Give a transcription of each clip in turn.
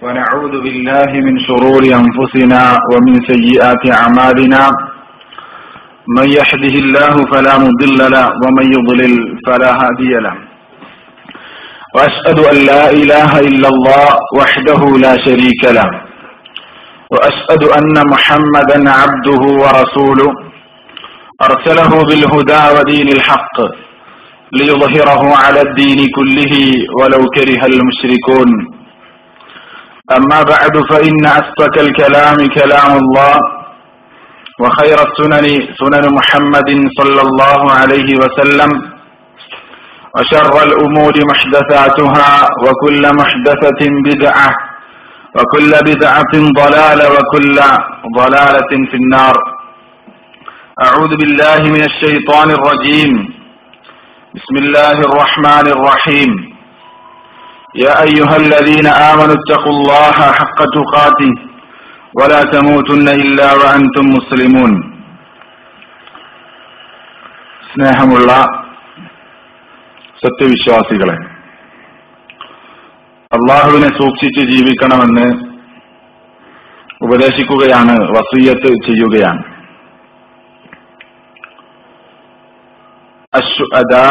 ونعوذ بالله من شرور أنفسنا ومن سيئات أعمالنا من يحده الله فلا مضل له ومن يضلل فلا هادي له وأشهد أن لا إله إلا الله وحده لا شريك له وأشهد أن محمدا عبده ورسوله أرسله بالهدى ودين الحق ليظهره على الدين كله ولو كره المشركون أما بعد فإن أصدق الكلام كلام الله وخير السنن سنن محمد صلى الله عليه وسلم وشر الأمور محدثاتها وكل محدثة بدعة وكل بدعة ضلالة وكل ضلالة في النار أعوذ بالله من الشيطان الرجيم بسم الله الرحمن الرحيم يا أيها الذين آمنوا اتقوا الله حق تقاته ولا تموتن إلا وأنتم مسلمون സ്നേഹമുള്ള സത്യവിശ്വാസികളെ അള്ളാഹുവിനെ സൂക്ഷിച്ച് ജീവിക്കണമെന്ന് ഉപദേശിക്കുകയാണ് വസീയത്ത് ചെയ്യുകയാണ് അശ്വദ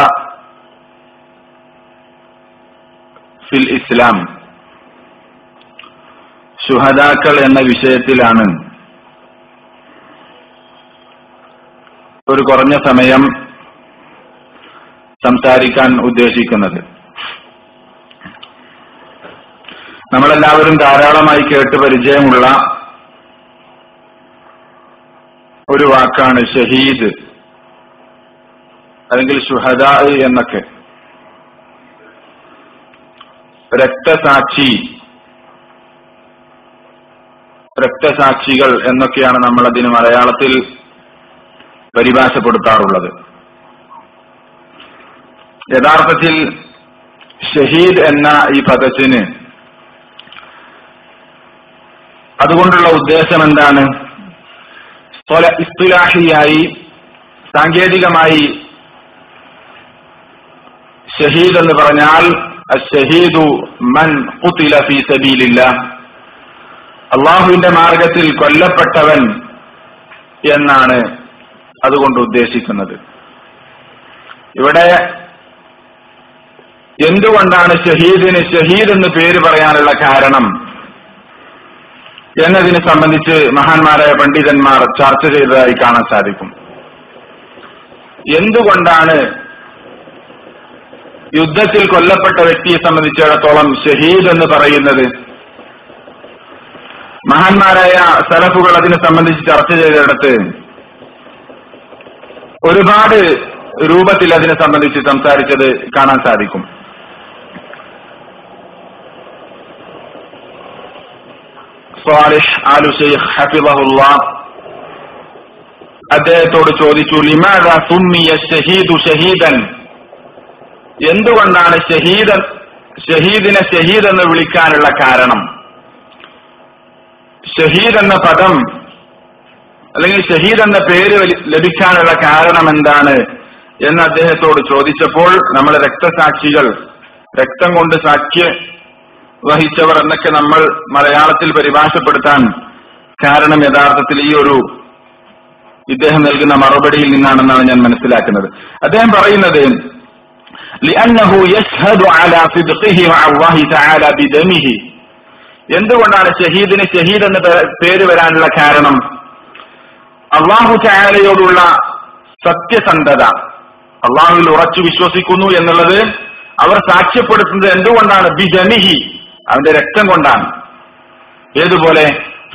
ഫിൽ ഇസ്ലാം ശുഹദാക്കൾ എന്ന വിഷയത്തിലാണ് ഒരു കുറഞ്ഞ സമയം സംസാരിക്കാൻ ഉദ്ദേശിക്കുന്നത് നമ്മളെല്ലാവരും ധാരാളമായി കേട്ട് പരിചയമുള്ള ഒരു വാക്കാണ് ഷഹീദ് അല്ലെങ്കിൽ ഷുഹദ എന്നൊക്കെ രക്തസാക്ഷി രക്തസാക്ഷികൾ എന്നൊക്കെയാണ് നമ്മൾ അതിന് മലയാളത്തിൽ പരിഭാഷപ്പെടുത്താറുള്ളത് യഥാർത്ഥത്തിൽ ഷഹീദ് എന്ന ഈ പദത്തിന് അതുകൊണ്ടുള്ള ഉദ്ദേശം എന്താണ് ഇസ്തുലാഹിയായി സാങ്കേതികമായി ഷഹീദ് എന്ന് പറഞ്ഞാൽ അഷഹീദു മൻ ഖുതില ഫീ സബീലില്ലാഹ് അള്ളാഹുവിന്റെ മാർഗത്തിൽ കൊല്ലപ്പെട്ടവൻ എന്നാണ് അതുകൊണ്ട് ഉദ്ദേശിക്കുന്നത് ഇവിടെ എന്തുകൊണ്ടാണ് ഷഹീദിന് ഷഹീദ് എന്ന് പേര് പറയാനുള്ള കാരണം എന്നതിനെ സംബന്ധിച്ച് മഹാന്മാരായ പണ്ഡിതന്മാർ ചർച്ച ചെയ്തതായി കാണാൻ സാധിക്കും എന്തുകൊണ്ടാണ് യുദ്ധത്തിൽ കൊല്ലപ്പെട്ട വ്യക്തിയെ സംബന്ധിച്ചിടത്തോളം ഷഹീദ് എന്ന് പറയുന്നത് മഹാന്മാരായ സലഫുകൾ അതിനെ സംബന്ധിച്ച് ചർച്ച ചെയ്തിടത്ത് ഒരുപാട് രൂപത്തിൽ അതിനെ സംബന്ധിച്ച് സംസാരിച്ചത് കാണാൻ സാധിക്കും സ്വാലിഹ് ആലു ഷെയ്ഖ് ഹഫിബഹുല്ല അദ്ദേഹത്തോട് ചോദിച്ചു ലിമാദ സുമ്മിയ ഷഹീദു ഷഹീദൻ എന്തുകൊണ്ടാണ് ഷഹീദ് ഷഹീദിനെ ഷഹീദ് എന്ന് വിളിക്കാനുള്ള കാരണം ഷഹീദ് എന്ന പദം അല്ലെങ്കിൽ ഷഹീദ് എന്ന പേര് ലഭിക്കാനുള്ള കാരണം എന്താണ് എന്ന് അദ്ദേഹത്തോട് ചോദിച്ചപ്പോൾ നമ്മൾ രക്തസാക്ഷികൾ രക്തം കൊണ്ട് സാക്ഷ്യ വഹിച്ചവർ എന്നൊക്കെ നമ്മൾ മലയാളത്തിൽ പരിഭാഷപ്പെടുത്താൻ കാരണം യഥാർത്ഥത്തിൽ ഈ ഒരു ഇദ്ദേഹം നൽകുന്ന മറുപടിയിൽ നിന്നാണെന്നാണ് ഞാൻ മനസ്സിലാക്കുന്നത് അദ്ദേഹം പറയുന്നത് لأنه يشهد على صدقه مع الله تعالى بدمه എന്തുകൊണ്ടാണ് ഷഹീദിന് ഷഹീദ് എന്ന പേര് വരാനുള്ള കാരണം അള്ളാഹു ചായാലയോടുള്ള സത്യസന്ധത അള്ളാഹുവിൽ ഉറച്ചു വിശ്വസിക്കുന്നു എന്നുള്ളത് അവർ സാക്ഷ്യപ്പെടുത്തുന്നത് എന്തുകൊണ്ടാണ് ബിജമിഹി അവന്റെ രക്തം കൊണ്ടാണ് ഏതുപോലെ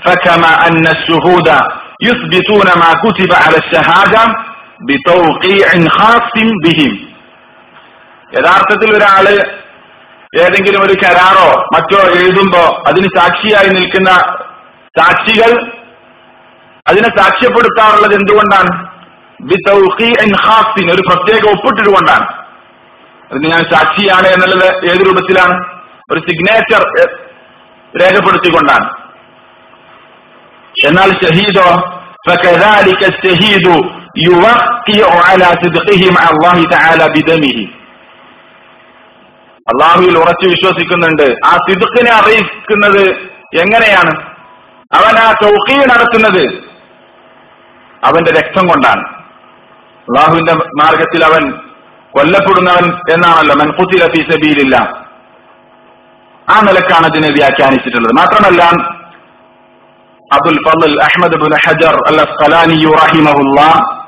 يثبتون ما كتب على الشهادة بتوقيع خاص بهم യഥാർത്ഥത്തിൽ ഒരാള് ഏതെങ്കിലും ഒരു കരാറോ മറ്റോ എഴുതുമ്പോ അതിന് സാക്ഷിയായി നിൽക്കുന്ന സാക്ഷികൾ അതിനെ സാക്ഷ്യപ്പെടുത്താറുള്ളത് എന്തുകൊണ്ടാണ് ഹാസിൻ ഒരു പ്രത്യേക ഒപ്പിട്ടിട്ടുകൊണ്ടാണ് അതിന് ഞാൻ സാക്ഷിയാണ് എന്നുള്ളത് ഏത് രൂപത്തിലാണ് ഒരു സിഗ്നേച്ചർ രേഖപ്പെടുത്തിക്കൊണ്ടാണ് എന്നാൽ ഷഹീദോ فكذلك الشهيد يوقع على صدقه مع الله تعالى بدمه അള്ളാഹുവിൽ ഉറച്ചു വിശ്വസിക്കുന്നുണ്ട് ആ സിദുക്കിനെ അറിയിക്കുന്നത് എങ്ങനെയാണ് അവൻ ആ ചൗക്കി നടത്തുന്നത് അവന്റെ രക്തം കൊണ്ടാണ് അള്ളാഹുവിന്റെ മാർഗത്തിൽ അവൻ കൊല്ലപ്പെടുന്നവൻ എന്നാണല്ലോ മൻഖുത്തില ഫീ സബീലില്ല ആ നിലക്കാണ് ഇതിനെ വ്യാഖ്യാനിച്ചിട്ടുള്ളത് മാത്രമല്ല Abul Fadl Ahmad ibn Hajar al Asqalani റഹിമഹുല്ല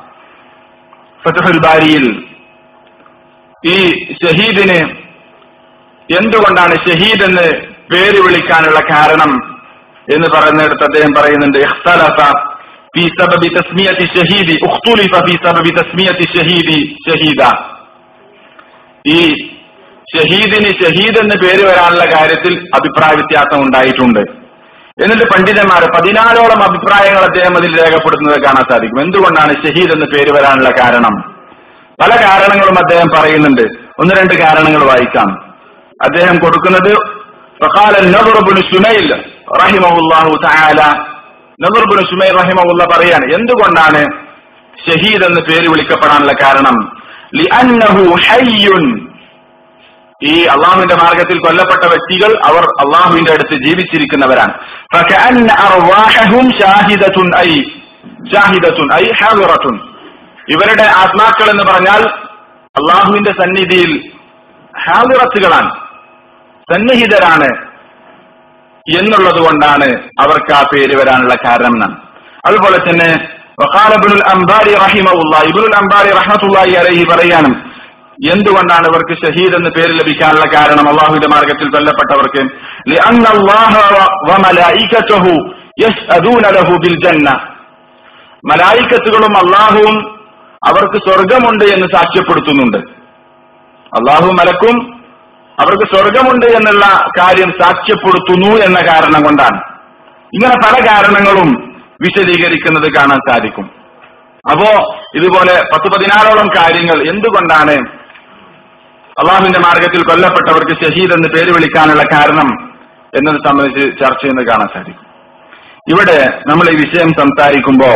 ഫതഹുൽ ബാരിയിൽ ഈ ഷഹീദിന് എന്തുകൊണ്ടാണ് ഷഹീദ് എന്ന് പേര് വിളിക്കാനുള്ള കാരണം എന്ന് പറയുന്നിടത്ത് അദ്ദേഹം പറയുന്നുണ്ട് ഇഖ്തലഫ في سبب تسمية الشهيد اختلف في سبب تسمية الشهيد شهيدا ഈ ഷഹീദിന് ഷഹീദ് എന്ന് പേര് വരാനുള്ള കാര്യത്തിൽ അഭിപ്രായ വ്യത്യാസം ഉണ്ടായിട്ടുണ്ട് എന്നിട്ട് പണ്ഡിതന്മാർ പതിനാലോളം അഭിപ്രായങ്ങൾ അദ്ദേഹം അതിൽ രേഖപ്പെടുത്തുന്നത് കാണാൻ സാധിക്കും എന്തുകൊണ്ടാണ് ഷഹീദ് എന്ന് പേര് വരാനുള്ള കാരണം പല കാരണങ്ങളും അദ്ദേഹം പറയുന്നുണ്ട് ഒന്ന് രണ്ട് കാരണങ്ങൾ വായിക്കാം അദ്ദേഹം കൊടുക്കുന്നത് فقال النضر بن شميل رحمه الله تعالى നദർ ബിൻ സുമൈർ റഹിമഹുല്ല പറയാണ് എന്തുകൊണ്ടാണ് ഷഹീദ് എന്ന് പേര് വിളിക്കപ്പെടാനുള്ള കാരണം ലിഅന്നഹു ഹയ്യുൻ ഈ അള്ളാഹുവിന്റെ മാർഗത്തിൽ കൊല്ലപ്പെട്ട വ്യക്തികൾ അവർ അള്ളാഹുവിന്റെ അടുത്ത് ജീവിച്ചിരിക്കുന്നവരാണ് فكأن أرواحهم شاهدة أي شاهدة أي حاضرة ഇവരുടെ ആത്മാക്കൾ എന്ന് പറഞ്ഞാൽ അള്ളാഹുവിന്റെ സന്നിധിയിൽ ഹാദിറത്തുകളാണ് സന്നിഹിതരാണ് എന്നുള്ളത് കൊണ്ടാണ് അവർക്ക് ആ പേര് വരാനുള്ള കാരണം എന്നാണ് അതുപോലെ തന്നെ വഖാല ഇബ്നുൽ അംബാരി റഹിമഹുല്ല ഇബ്നുൽ അംബാരി റഹ്മത്തുള്ളാഹി അലൈഹി പറയാനും എന്തുകൊണ്ടാണ് ഇവർക്ക് ഷഹീദ് എന്ന് പേര് ലഭിക്കാനുള്ള കാരണം അള്ളാഹുവിന്റെ മാർഗത്തിൽ കൊല്ലപ്പെട്ടവർക്ക് لأن الله وملائكته يشهدون له بالجنة മലായിക്കത്തുകളും അള്ളാഹുവും അവർക്ക് സ്വർഗമുണ്ട് എന്ന് സാക്ഷ്യപ്പെടുത്തുന്നുണ്ട് അള്ളാഹു മലക്കും അവർക്ക് സ്വർഗമുണ്ട് എന്നുള്ള കാര്യം സാക്ഷ്യപ്പെടുത്തുന്നു എന്ന കാരണം കൊണ്ടാണ് ഇങ്ങനെ പല കാരണങ്ങളും വിശദീകരിക്കുന്നത് കാണാൻ സാധിക്കും അപ്പോ ഇതുപോലെ പത്ത് പതിനാറോളം കാര്യങ്ങൾ എന്തുകൊണ്ടാണ് അള്ളാഹുവിന്റെ മാർഗത്തിൽ കൊല്ലപ്പെട്ടവർക്ക് ഷഹീദ് എന്ന് പേര് വിളിക്കാനുള്ള കാരണം എന്നത് സംബന്ധിച്ച് ചർച്ച ചെയ്യുന്നത് കാണാൻ സാധിക്കും ഇവിടെ നമ്മൾ ഈ വിഷയം സംസാരിക്കുമ്പോ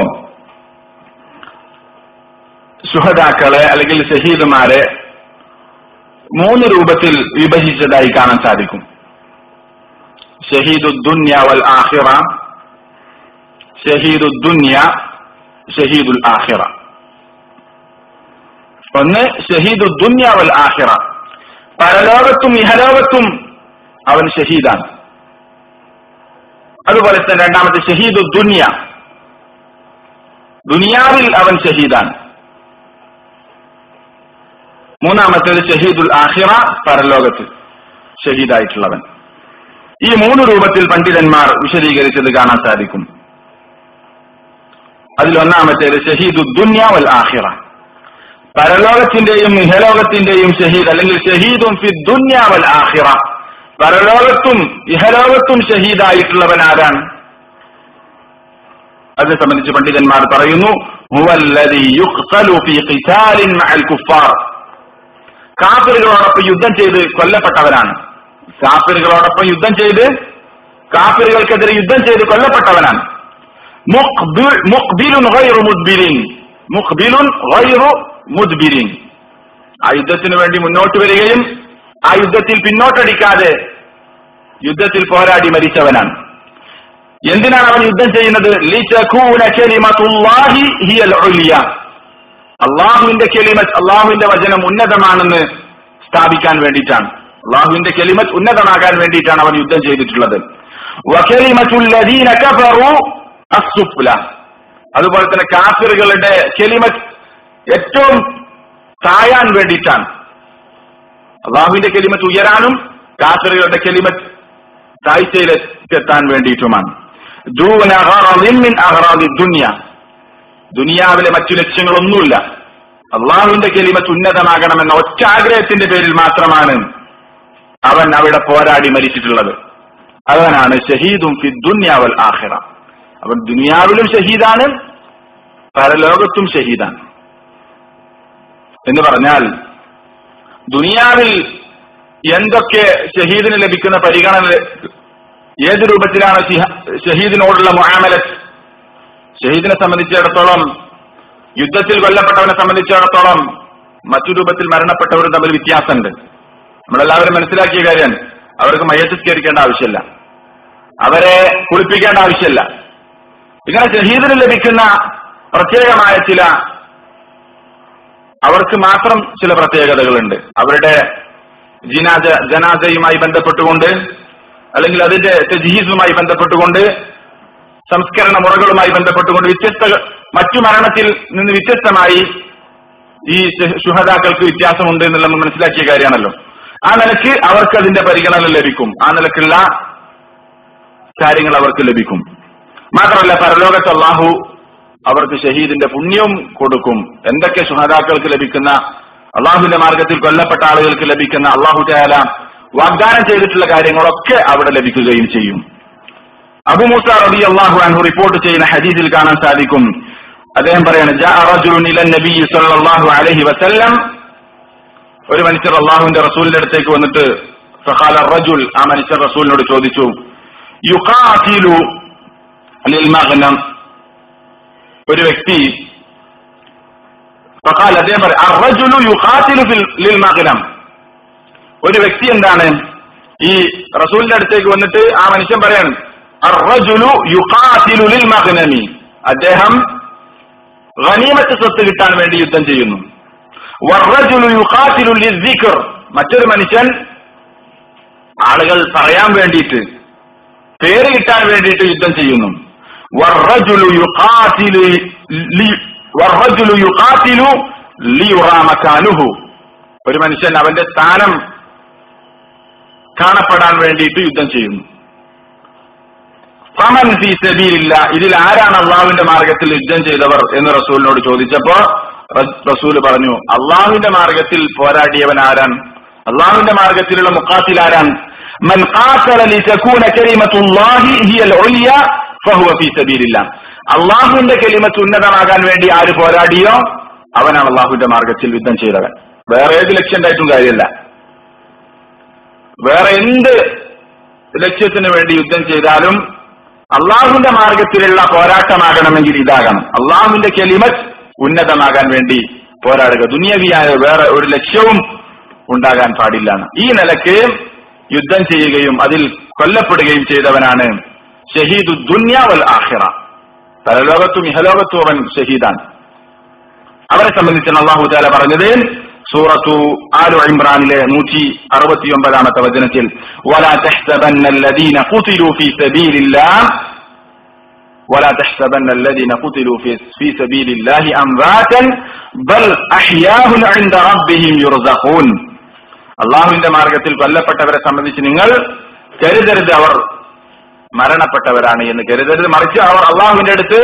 സുഹദാക്കളെ അല്ലെങ്കിൽ ഷഹീദുമാരെ മൂന്ന് രൂപത്തിൽ വിഭജിച്ചതായി കാണാൻ സാധിക്കും ഷഹീദു ദുന്യ വൽ ആഹിറ ഷഹീദു ദുന്യ ഷഹീദുൽ ആഹിറ ഒന്ന് ഷഹീദു ദുന്യ വൽ ആഹിറ പരലോകത്തും ഇഹലോകത്തും അവൻ ഷഹീദാണ് അതുപോലെ തന്നെ രണ്ടാമത്തെ ഷഹീദു ദുന്യ ദുനിയാവിൽ അവൻ ഷഹീദാണ് മൂന്നാമത്തേത് ഷഹീദുൽ ആഹിറ പരലോകത്ത് ഷഹീദായിട്ടുള്ളവൻ ഈ മൂന്ന് രൂപത്തിൽ പണ്ഡിതന്മാർ വിശദീകരിച്ചത് കാണാൻ സാധിക്കും അതിൽ ഒന്നാമത്തേത് ഷഹീദു ദുന്യ വൽ ആഹിറ പരലോകത്തിന്റെയും ഇഹലോകത്തിന്റെയും ഷഹീദ് അല്ലെങ്കിൽ ഷഹീദും ഫി ദുന്യ വൽ ആഹിറ പരലോകത്തും ഇഹലോകത്തും ഷഹീദായിട്ടുള്ളവൻ ആരാണ് അതിനെ സംബന്ധിച്ച് പണ്ഡിതന്മാർ പറയുന്നു ഹുവല്ലദി യുഖ്തലു ഫീ ഖിതാലിൻ മഅൽ കുഫാർ കാഫിറുകളോടൊപ്പം യുദ്ധം ചെയ്ത് കൊല്ലപ്പെട്ടവനാണ് കാഫിറുകളോടൊപ്പം യുദ്ധം ചെയ്ത് കാഫിറുകൾക്കെതിരെ യുദ്ധം ചെയ്ത് കൊല്ലപ്പെട്ടവനാണ് മുഖ്ബിൽ- മുഖ്ബിലുൻ ഗൈറു മുദ്ബിരിൻ മുഖ്ബിലുൻ ഗൈറു മുദ്ബിരിൻ ആ യുദ്ധത്തിന് വേണ്ടി മുന്നോട്ട് വരികയും ആ യുദ്ധത്തിൽ പിന്നോട്ടടിക്കാതെ യുദ്ധത്തിൽ പോരാടി മരിച്ചവനാണ് എന്തിനാണ് അവൻ യുദ്ധം ചെയ്യുന്നത് ലിതകൂന കലിമത്തുല്ലാഹി ഹിയൽ ഉലിയ അള്ളാഹുവിന്റെ കെലിമത്ത് അള്ളാഹുവിന്റെ വചനം ഉന്നതമാണെന്ന് സ്ഥാപിക്കാൻ വേണ്ടിയിട്ടാണ് അള്ളാഹുവിന്റെ കെലിമത്ത് ഉന്നതമാകാൻ വേണ്ടിയിട്ടാണ് അവൻ യുദ്ധം ചെയ്തിട്ടുള്ളത് വകലിമത്തുല്ലദീന കഫറു അസ്സുഫ്ല അതുപോലെ തന്നെ കാഫിറുകളുടെ കെലിമത്ത് ഏറ്റവും താഴാൻ വേണ്ടിയിട്ടാണ് അള്ളാഹുവിന്റെ കെലിമത്ത് ഉയരാനും കാഫിറുകളുടെ കെലിമത്ത് താഴ്ചയിലെത്താൻ വേണ്ടിയിട്ടുമാണ് ദൂന ഗറളിൻ മിൻ അഗ്റാദി ദുനിയ ദുനിയാവിലെ മറ്റു ലക്ഷ്യങ്ങളൊന്നുമില്ല അള്ളാഹുവിന്റെ കെലിമത്ത് ഉന്നതമാകണമെന്ന ഒറ്റ ആഗ്രഹത്തിന്റെ പേരിൽ മാത്രമാണ് അവൻ അവിടെ പോരാടി മരിച്ചിട്ടുള്ളത് അവനാണ് ഷഹീദും ഫി ദുന്യാവൽ ആഹിറ അവൻ ദുനിയാവിലും ഷഹീദാണ് പരലോകത്തും ഷഹീദാണ് എന്ന് പറഞ്ഞാൽ ദുനിയാവിൽ എന്തൊക്കെ ഷഹീദിന് ലഭിക്കുന്ന പരിഗണന ഏത് രൂപത്തിലാണ് ഷിഹ- ഷഹീദിനോടുള്ള മുആമലത്ത് ഷഹീദിനെ സംബന്ധിച്ചിടത്തോളം യുദ്ധത്തിൽ കൊല്ലപ്പെട്ടവനെ സംബന്ധിച്ചിടത്തോളം മറ്റു രൂപത്തിൽ മരണപ്പെട്ടവരും തമ്മിൽ വ്യത്യാസമുണ്ട് നമ്മളെല്ലാവരും മനസ്സിലാക്കിയ കാര്യം അവർക്ക് മയ്യത്തിസ്കരിക്കേണ്ട ആവശ്യമില്ല അവരെ കുളിപ്പിക്കേണ്ട ആവശ്യമില്ല ഇങ്ങനെ ഷഹീദിന് ലഭിക്കുന്ന പ്രത്യേകമായ ചില അവർക്ക് മാത്രം ചില പ്രത്യേകതകളുണ്ട് അവരുടെ ജിനാജ ജനാജയുമായി ബന്ധപ്പെട്ടുകൊണ്ട് അല്ലെങ്കിൽ അതിന്റെ തജീസുമായി ബന്ധപ്പെട്ടുകൊണ്ട് സംസ്കരണ മുറകളുമായി ബന്ധപ്പെട്ടുകൊണ്ട് വ്യത്യസ്ത മറ്റു മരണത്തിൽ നിന്ന് വ്യത്യസ്തമായി ഈ ശു- ശുഹദാക്കൾക്ക് വ്യത്യാസമുണ്ട് എന്നുള്ള നമ്മൾ മനസ്സിലാക്കിയ കാര്യമാണല്ലോ ആ നിലയ്ക്ക് അവർക്ക് അതിന്റെ പരിഗണന ലഭിക്കും ആ നിലക്കുള്ള കാര്യങ്ങൾ അവർക്ക് ലഭിക്കും മാത്രമല്ല പരലോകത്ത് അള്ളാഹു അവർക്ക് ഷഹീദിന്റെ പുണ്യവും കൊടുക്കും എന്തൊക്കെ ശുഹദാക്കൾക്ക് ലഭിക്കുന്ന അള്ളാഹുവിന്റെ മാർഗത്തിൽ കൊല്ലപ്പെട്ട ആളുകൾക്ക് ലഭിക്കുന്ന അള്ളാഹു ചായാല വാഗ്ദാനം ചെയ്തിട്ടുള്ള കാര്യങ്ങളൊക്കെ അവിടെ ലഭിക്കുകയും ചെയ്യും അബു മൂസ റബി അള്ളാഹു അൻഹു റിപ്പോർട്ട് ചെയ്യുന്ന ഹദീസിൽ കാണാൻ സാധിക്കും അദ്ദേഹം പറയാണ് ജാഅ റജുലുൻ ഇലൻ നബി സല്ലല്ലാഹു അലൈഹി വസല്ലം ഒരു മനുഷ്യർ അള്ളാഹുവിന്റെ റസൂലിന്റെ അടുത്തേക്ക് വന്നിട്ട് ഫഖാല റജുൽ ആ മനുഷ്യർ റസൂലിനോട് ചോദിച്ചു യുഖാതിലു ലിൽ മഗ്നം ഒരു വ്യക്തി ഫഖാൽ അദ്ദേഹം പറയും അറജുലു യുഖാതിലു ഫിൽ ലിൽ മഗ്നം ഒരു വ്യക്തി എന്താണ് ഈ റസൂലിന്റെ അടുത്തേക്ക് വന്നിട്ട് ആ മനുഷ്യൻ പറയാണ് അറജുലു യുഖാതിലു ലിൽ മഗ്നമി അദ്ദേഹം ഗനീമത്ത് സ്വത്ത് കിട്ടാൻ വേണ്ടി യുദ്ധം ചെയ്യുന്നു വറജുലു യുഖാതിലു ലിദ്ദിക്ർ മറ്റൊരു മനുഷ്യൻ ആളുകൾ പറയാൻ വേണ്ടിയിട്ട് പേര് കിട്ടാൻ വേണ്ടിയിട്ട് യുദ്ധം ചെയ്യുന്നു വറജുലു യുഖാതിലു ലി- വറജുലു യുഖാതിലു ലിയുറാ മക്കാനുഹു ഒരു മനുഷ്യൻ അവന്റെ സ്ഥാനം കാണപ്പെടാൻ വേണ്ടിയിട്ട് യുദ്ധം ചെയ്യുന്നു ഫമൻ ഫീ സബീലില്ല ഇതിൽ ആരാണ് അള്ളാഹുവിന്റെ മാർഗത്തിൽ യുദ്ധം ചെയ്തവർ എന്ന് റസൂലിനോട് ചോദിച്ചപ്പോ റ- റസൂല് പറഞ്ഞു അള്ളാഹുവിന്റെ മാർഗത്തിൽ പോരാടിയവൻ ആരാൻ അള്ളാഹുവിന്റെ മാർഗത്തിലുള്ള മുഖാത്തിൽ ആരാൻ മൻ ഖാതല ലിതകൂന കലിമത്തുല്ലാഹി ഹിയൽ ഉലിയ ഫഹുവ ഫീ സബീലില്ല അള്ളാഹുവിന്റെ കലിമത്ത് ഉന്നതമാകാൻ വേണ്ടി ആര് പോരാടിയോ അവനാണ് അള്ളാഹുവിന്റെ മാർഗത്തിൽ യുദ്ധം ചെയ്തവൻ വേറെ ഏത് ലക്ഷ്യം ഉണ്ടായിട്ടും കാര്യമല്ല വേറെ എന്ത് ലക്ഷ്യത്തിന് വേണ്ടി യുദ്ധം ചെയ്താലും അള്ളാഹുവിന്റെ മാർഗത്തിലുള്ള പോരാട്ടമാകണമെങ്കിൽ ഇതാകണം അള്ളാഹുവിന്റെ കെലിമത്ത് ഉന്നതമാകാൻ വേണ്ടി പോരാടുക ദുനിയവിയായ വേറെ ഒരു ലക്ഷ്യവും ഉണ്ടാകാൻ പാടില്ല ഈ നിലക്ക് യുദ്ധം ചെയ്യുകയും അതിൽ കൊല്ലപ്പെടുകയും ചെയ്തവനാണ് ഷഹീദു ദുന്യ വൽ ആഖിറ പരലോകത്തും ഇഹലോകത്തും അവൻ ഷഹീദാണ് അവരെ സംബന്ധിച്ചാണ് അള്ളാഹു താല പറഞ്ഞത് സൂറത്തു ആലു ഇമ്രാനിലെ നൂറ്റി അറുപത്തിയൊമ്പതാമത്തെ വചനത്തിൽ ولا تحسبن الذين قتلوا في سبيل الله ولا تحسبن الذين قتلوا في في سبيل الله امواتا بل احياء عند ربهم يرزقون അള്ളാഹുവിന്റെ മാർഗത്തിൽ കൊല്ലപ്പെട്ടവരെ സംബന്ധിച്ച് നിങ്ങൾ കരുതരുത് അവർ മരണപ്പെട്ടവരാണ് എന്ന് കരുതരുത് മറിച്ച് അവർ അള്ളാഹുവിന്റെ അടുത്ത്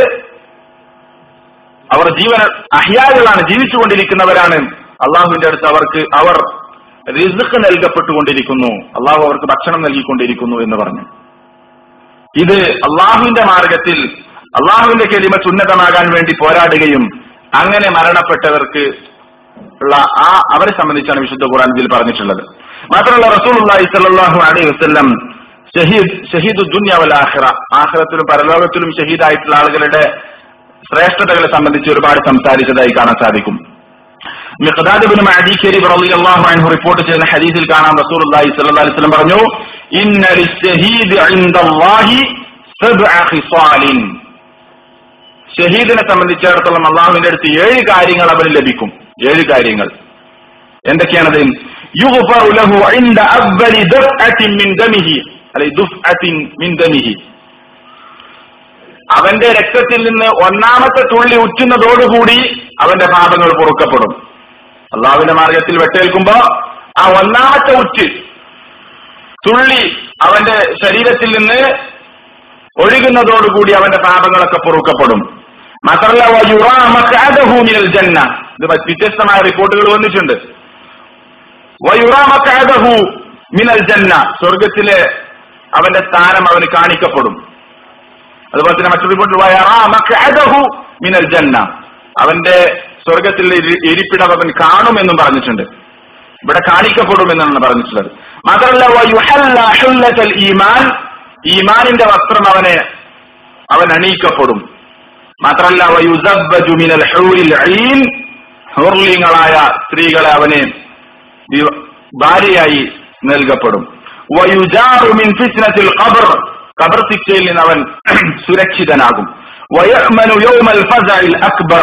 അവർ ജീവന അഹ്യാലുകളാണ് ജീവിച്ചുകൊണ്ടിരിക്കുന്നവരാണ് അള്ളാഹുവിന്റെ അടുത്ത് അവർക്ക് അവർ റിസ്ക് നൽകപ്പെട്ടുകൊണ്ടിരിക്കുന്നു അള്ളാഹു അവർക്ക് ഭക്ഷണം നൽകിക്കൊണ്ടിരിക്കുന്നു എന്ന് പറഞ്ഞു ഇത് അള്ളാഹുവിന്റെ മാർഗത്തിൽ അള്ളാഹുവിന്റെ കെലിമത്ത് ഉന്നതമാകാൻ വേണ്ടി പോരാടുകയും അങ്ങനെ മരണപ്പെട്ടവർക്ക് ഉള്ള ആ അവരെ സംബന്ധിച്ചാണ് വിശുദ്ധ ഖുർആൻ ഇതിൽ പറഞ്ഞിട്ടുള്ളത് മാത്രമല്ല റസൂൽ സല്ലല്ലാഹു അലൈഹി വസല്ലം ഷഹീദ് ഷഹീദ് ദുന്യാവൽ ആഖിറ ആഖിറത്തിലും പരലോകത്തിലും ഷഹീദായിട്ടുള്ള ആളുകളുടെ ശ്രേഷ്ഠതകളെ സംബന്ധിച്ച് ഒരുപാട് സംസാരിച്ചതായി കാണാൻ സാധിക്കും മിഖ്ദാദ് ഇബ്നു മഅദി ശരീഫ് റളിയല്ലാഹു അൻഹു റിപ്പോർട്ട് ചെയ്യുന്ന ഹദീസിൽ കാണാം റസൂലുള്ളാഹി സ്വല്ലല്ലാഹു അലൈഹി വസല്ലം പറഞ്ഞു ഇന്ന ലിശ്ശഹീദ് ഇൻദല്ലാഹി സബ്അ ഖിസാലിൻ ഷഹീദിനെ സംബന്ധിച്ചിടത്തോളം അള്ളാഹുവിന്റെ അടുത്ത് ഏഴ് കാര്യങ്ങൾ അവന് ലഭിക്കും ഏഴ് കാര്യങ്ങൾ എന്തൊക്കെയാണത് യുഗ്ഫറു ലഹു ഇൻദ അവ്വലി ദഫ്അത്തിൻ മിൻ ദമിഹി അല്ലെങ്കിൽ ദുഫ്അത്തിൻ മിൻ ദമിഹി അവന്റെ രക്തത്തിൽ നിന്ന് ഒന്നാമത്തെ തുള്ളി ഉറ്റുന്നതോടുകൂടി അവന്റെ പാപങ്ങൾ പൊറുക്കപ്പെടും അള്ളാഹുവിന്റെ മാർഗത്തിൽ വെട്ടേൽക്കുമ്പോ ആ ഒന്നാമത്തെ ഉറ്റ് തുള്ളി അവന്റെ ശരീരത്തിൽ നിന്ന് ഒഴുകുന്നതോടുകൂടി അവന്റെ പാപങ്ങളൊക്കെ പൊറുക്കപ്പെടും മാത്രമല്ല വയുറാ മഖഅദഹു മിനൽ ജന്ന ഇത് മറ്റ് വ്യത്യസ്തമായ റിപ്പോർട്ടുകൾ വന്നിട്ടുണ്ട് വയുറാ മഖഅദഹു മിനൽ ജന്ന സ്വർഗത്തിലെ അവന്റെ സ്ഥാനം അവന് കാണിക്കപ്പെടും അതുപോലെ തന്നെ മറ്റൊരു റിപ്പോർട്ടിൽ വയറാ മഖഅദഹു മിനൽ ജന്ന അവന്റെ സ്വർഗത്തിലെ ഇരി- ഇരിപ്പിടം അവൻ കാണുമെന്നും പറഞ്ഞിട്ടുണ്ട് ഇവിടെ കാണിക്കപ്പെടുമെന്നാണ് പറഞ്ഞിട്ടുള്ളത് മാത്രമല്ല വയുഹല്ല ഹുല്ലത്തൽ ഈമാൻ ഈമാനിന്റെ വസ്ത്രം അവനെ അവൻ അണിയിക്കപ്പെടും മാത്രമല്ല വയുസബ്ബജു മിനൽ ഹൂരിൽ ഐൻ ഹുർലിങ്ങളായ സ്ത്രീകളെ അവന് വി- ഭാര്യയായി നൽകപ്പെടും വയുജാറു മിൻ ഫിത്നത്തിൽ ഖബർ കബർ ശിക്ഷയിൽ നിന്ന് അവൻ സുരക്ഷിതനാകും വയഅ്മനു യൗമൽ ഫസഇൽ അക്ബർ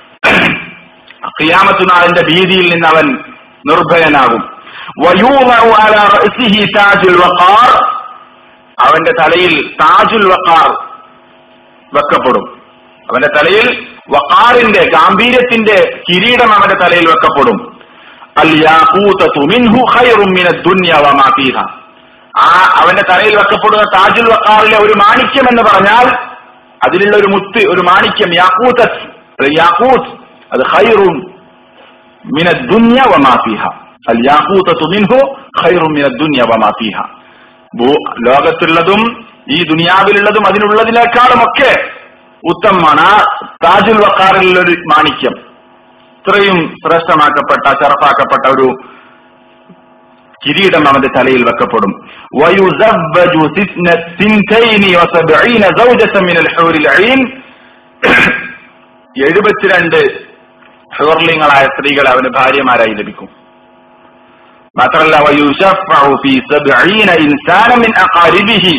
ഖിയാമത്ത് നാളിന്റെ ഭീതിയിൽ നിന്ന് അവൻ നിർഭയനാകും വയൂളഉ അലാ റഅസിഹി താജുൽ വഖാർ അവന്റെ തലയിൽ താജുൽ വഖാർ വെക്കപ്പെടും അവന്റെ തലയിൽ വഖാറിന്റെ ഗാംഭീര്യത്തിന്റെ കിരീടം അവന്റെ തലയിൽ വെക്കപ്പെടും അൽ യാഖൂതതു മിൻഹു ഖൈറും മിനദ് ദുനിയ വമാ ഫീഹ ആ അവന്റെ തലയിൽ വെക്കപ്പെടുന്ന താജുൽ വഖാറിലെ ഒരു മാണിക്യം എന്ന് പറഞ്ഞാൽ അതിലുള്ള ഒരു മുത്ത് ഒരു മാണിക്യം യാക്കൂത്ത് യാക്കൂത്ത് അത് ഖൈറും മിനദ് ദുനിയ വമാ ഫീഹ അൽ യാഖൂതതു മിൻഹു ഖൈറും മിനദ് ദുനിയ വമാ ഫീഹ ഭൂ ലോകത്തുള്ളതും ഈ ദുനിയാവിലുള്ളതും അതിനുള്ളതിനേക്കാളുമൊക്കെ ഉത്തമമാണ് ആ താജുൽ വക്കാറിലുള്ള ഒരു മാണിക്യം ഇത്രയും ശ്രേഷ്ഠമാക്കപ്പെട്ട ചെറുപ്പാക്കപ്പെട്ട ഒരു കിരീടം അവന്റെ തലയിൽ വെക്കപ്പെടും വയുസവ്വജു സിത്ന- സിൻതൈനി വസബ്ഈന സൗജത്തൻ മിനൽ ഹൂറിൽ ഐൻ എഴുപത്തിരണ്ട് ഹൂർലിങ്ങളായ സ്ത്രീകൾ അവന് ഭാര്യമാരായി ലഭിക്കും മാത്രമല്ല വയുശഫഉ ഫീ സബ്ഈന ഇൻസാന മിൻ അഖാരിബിഹി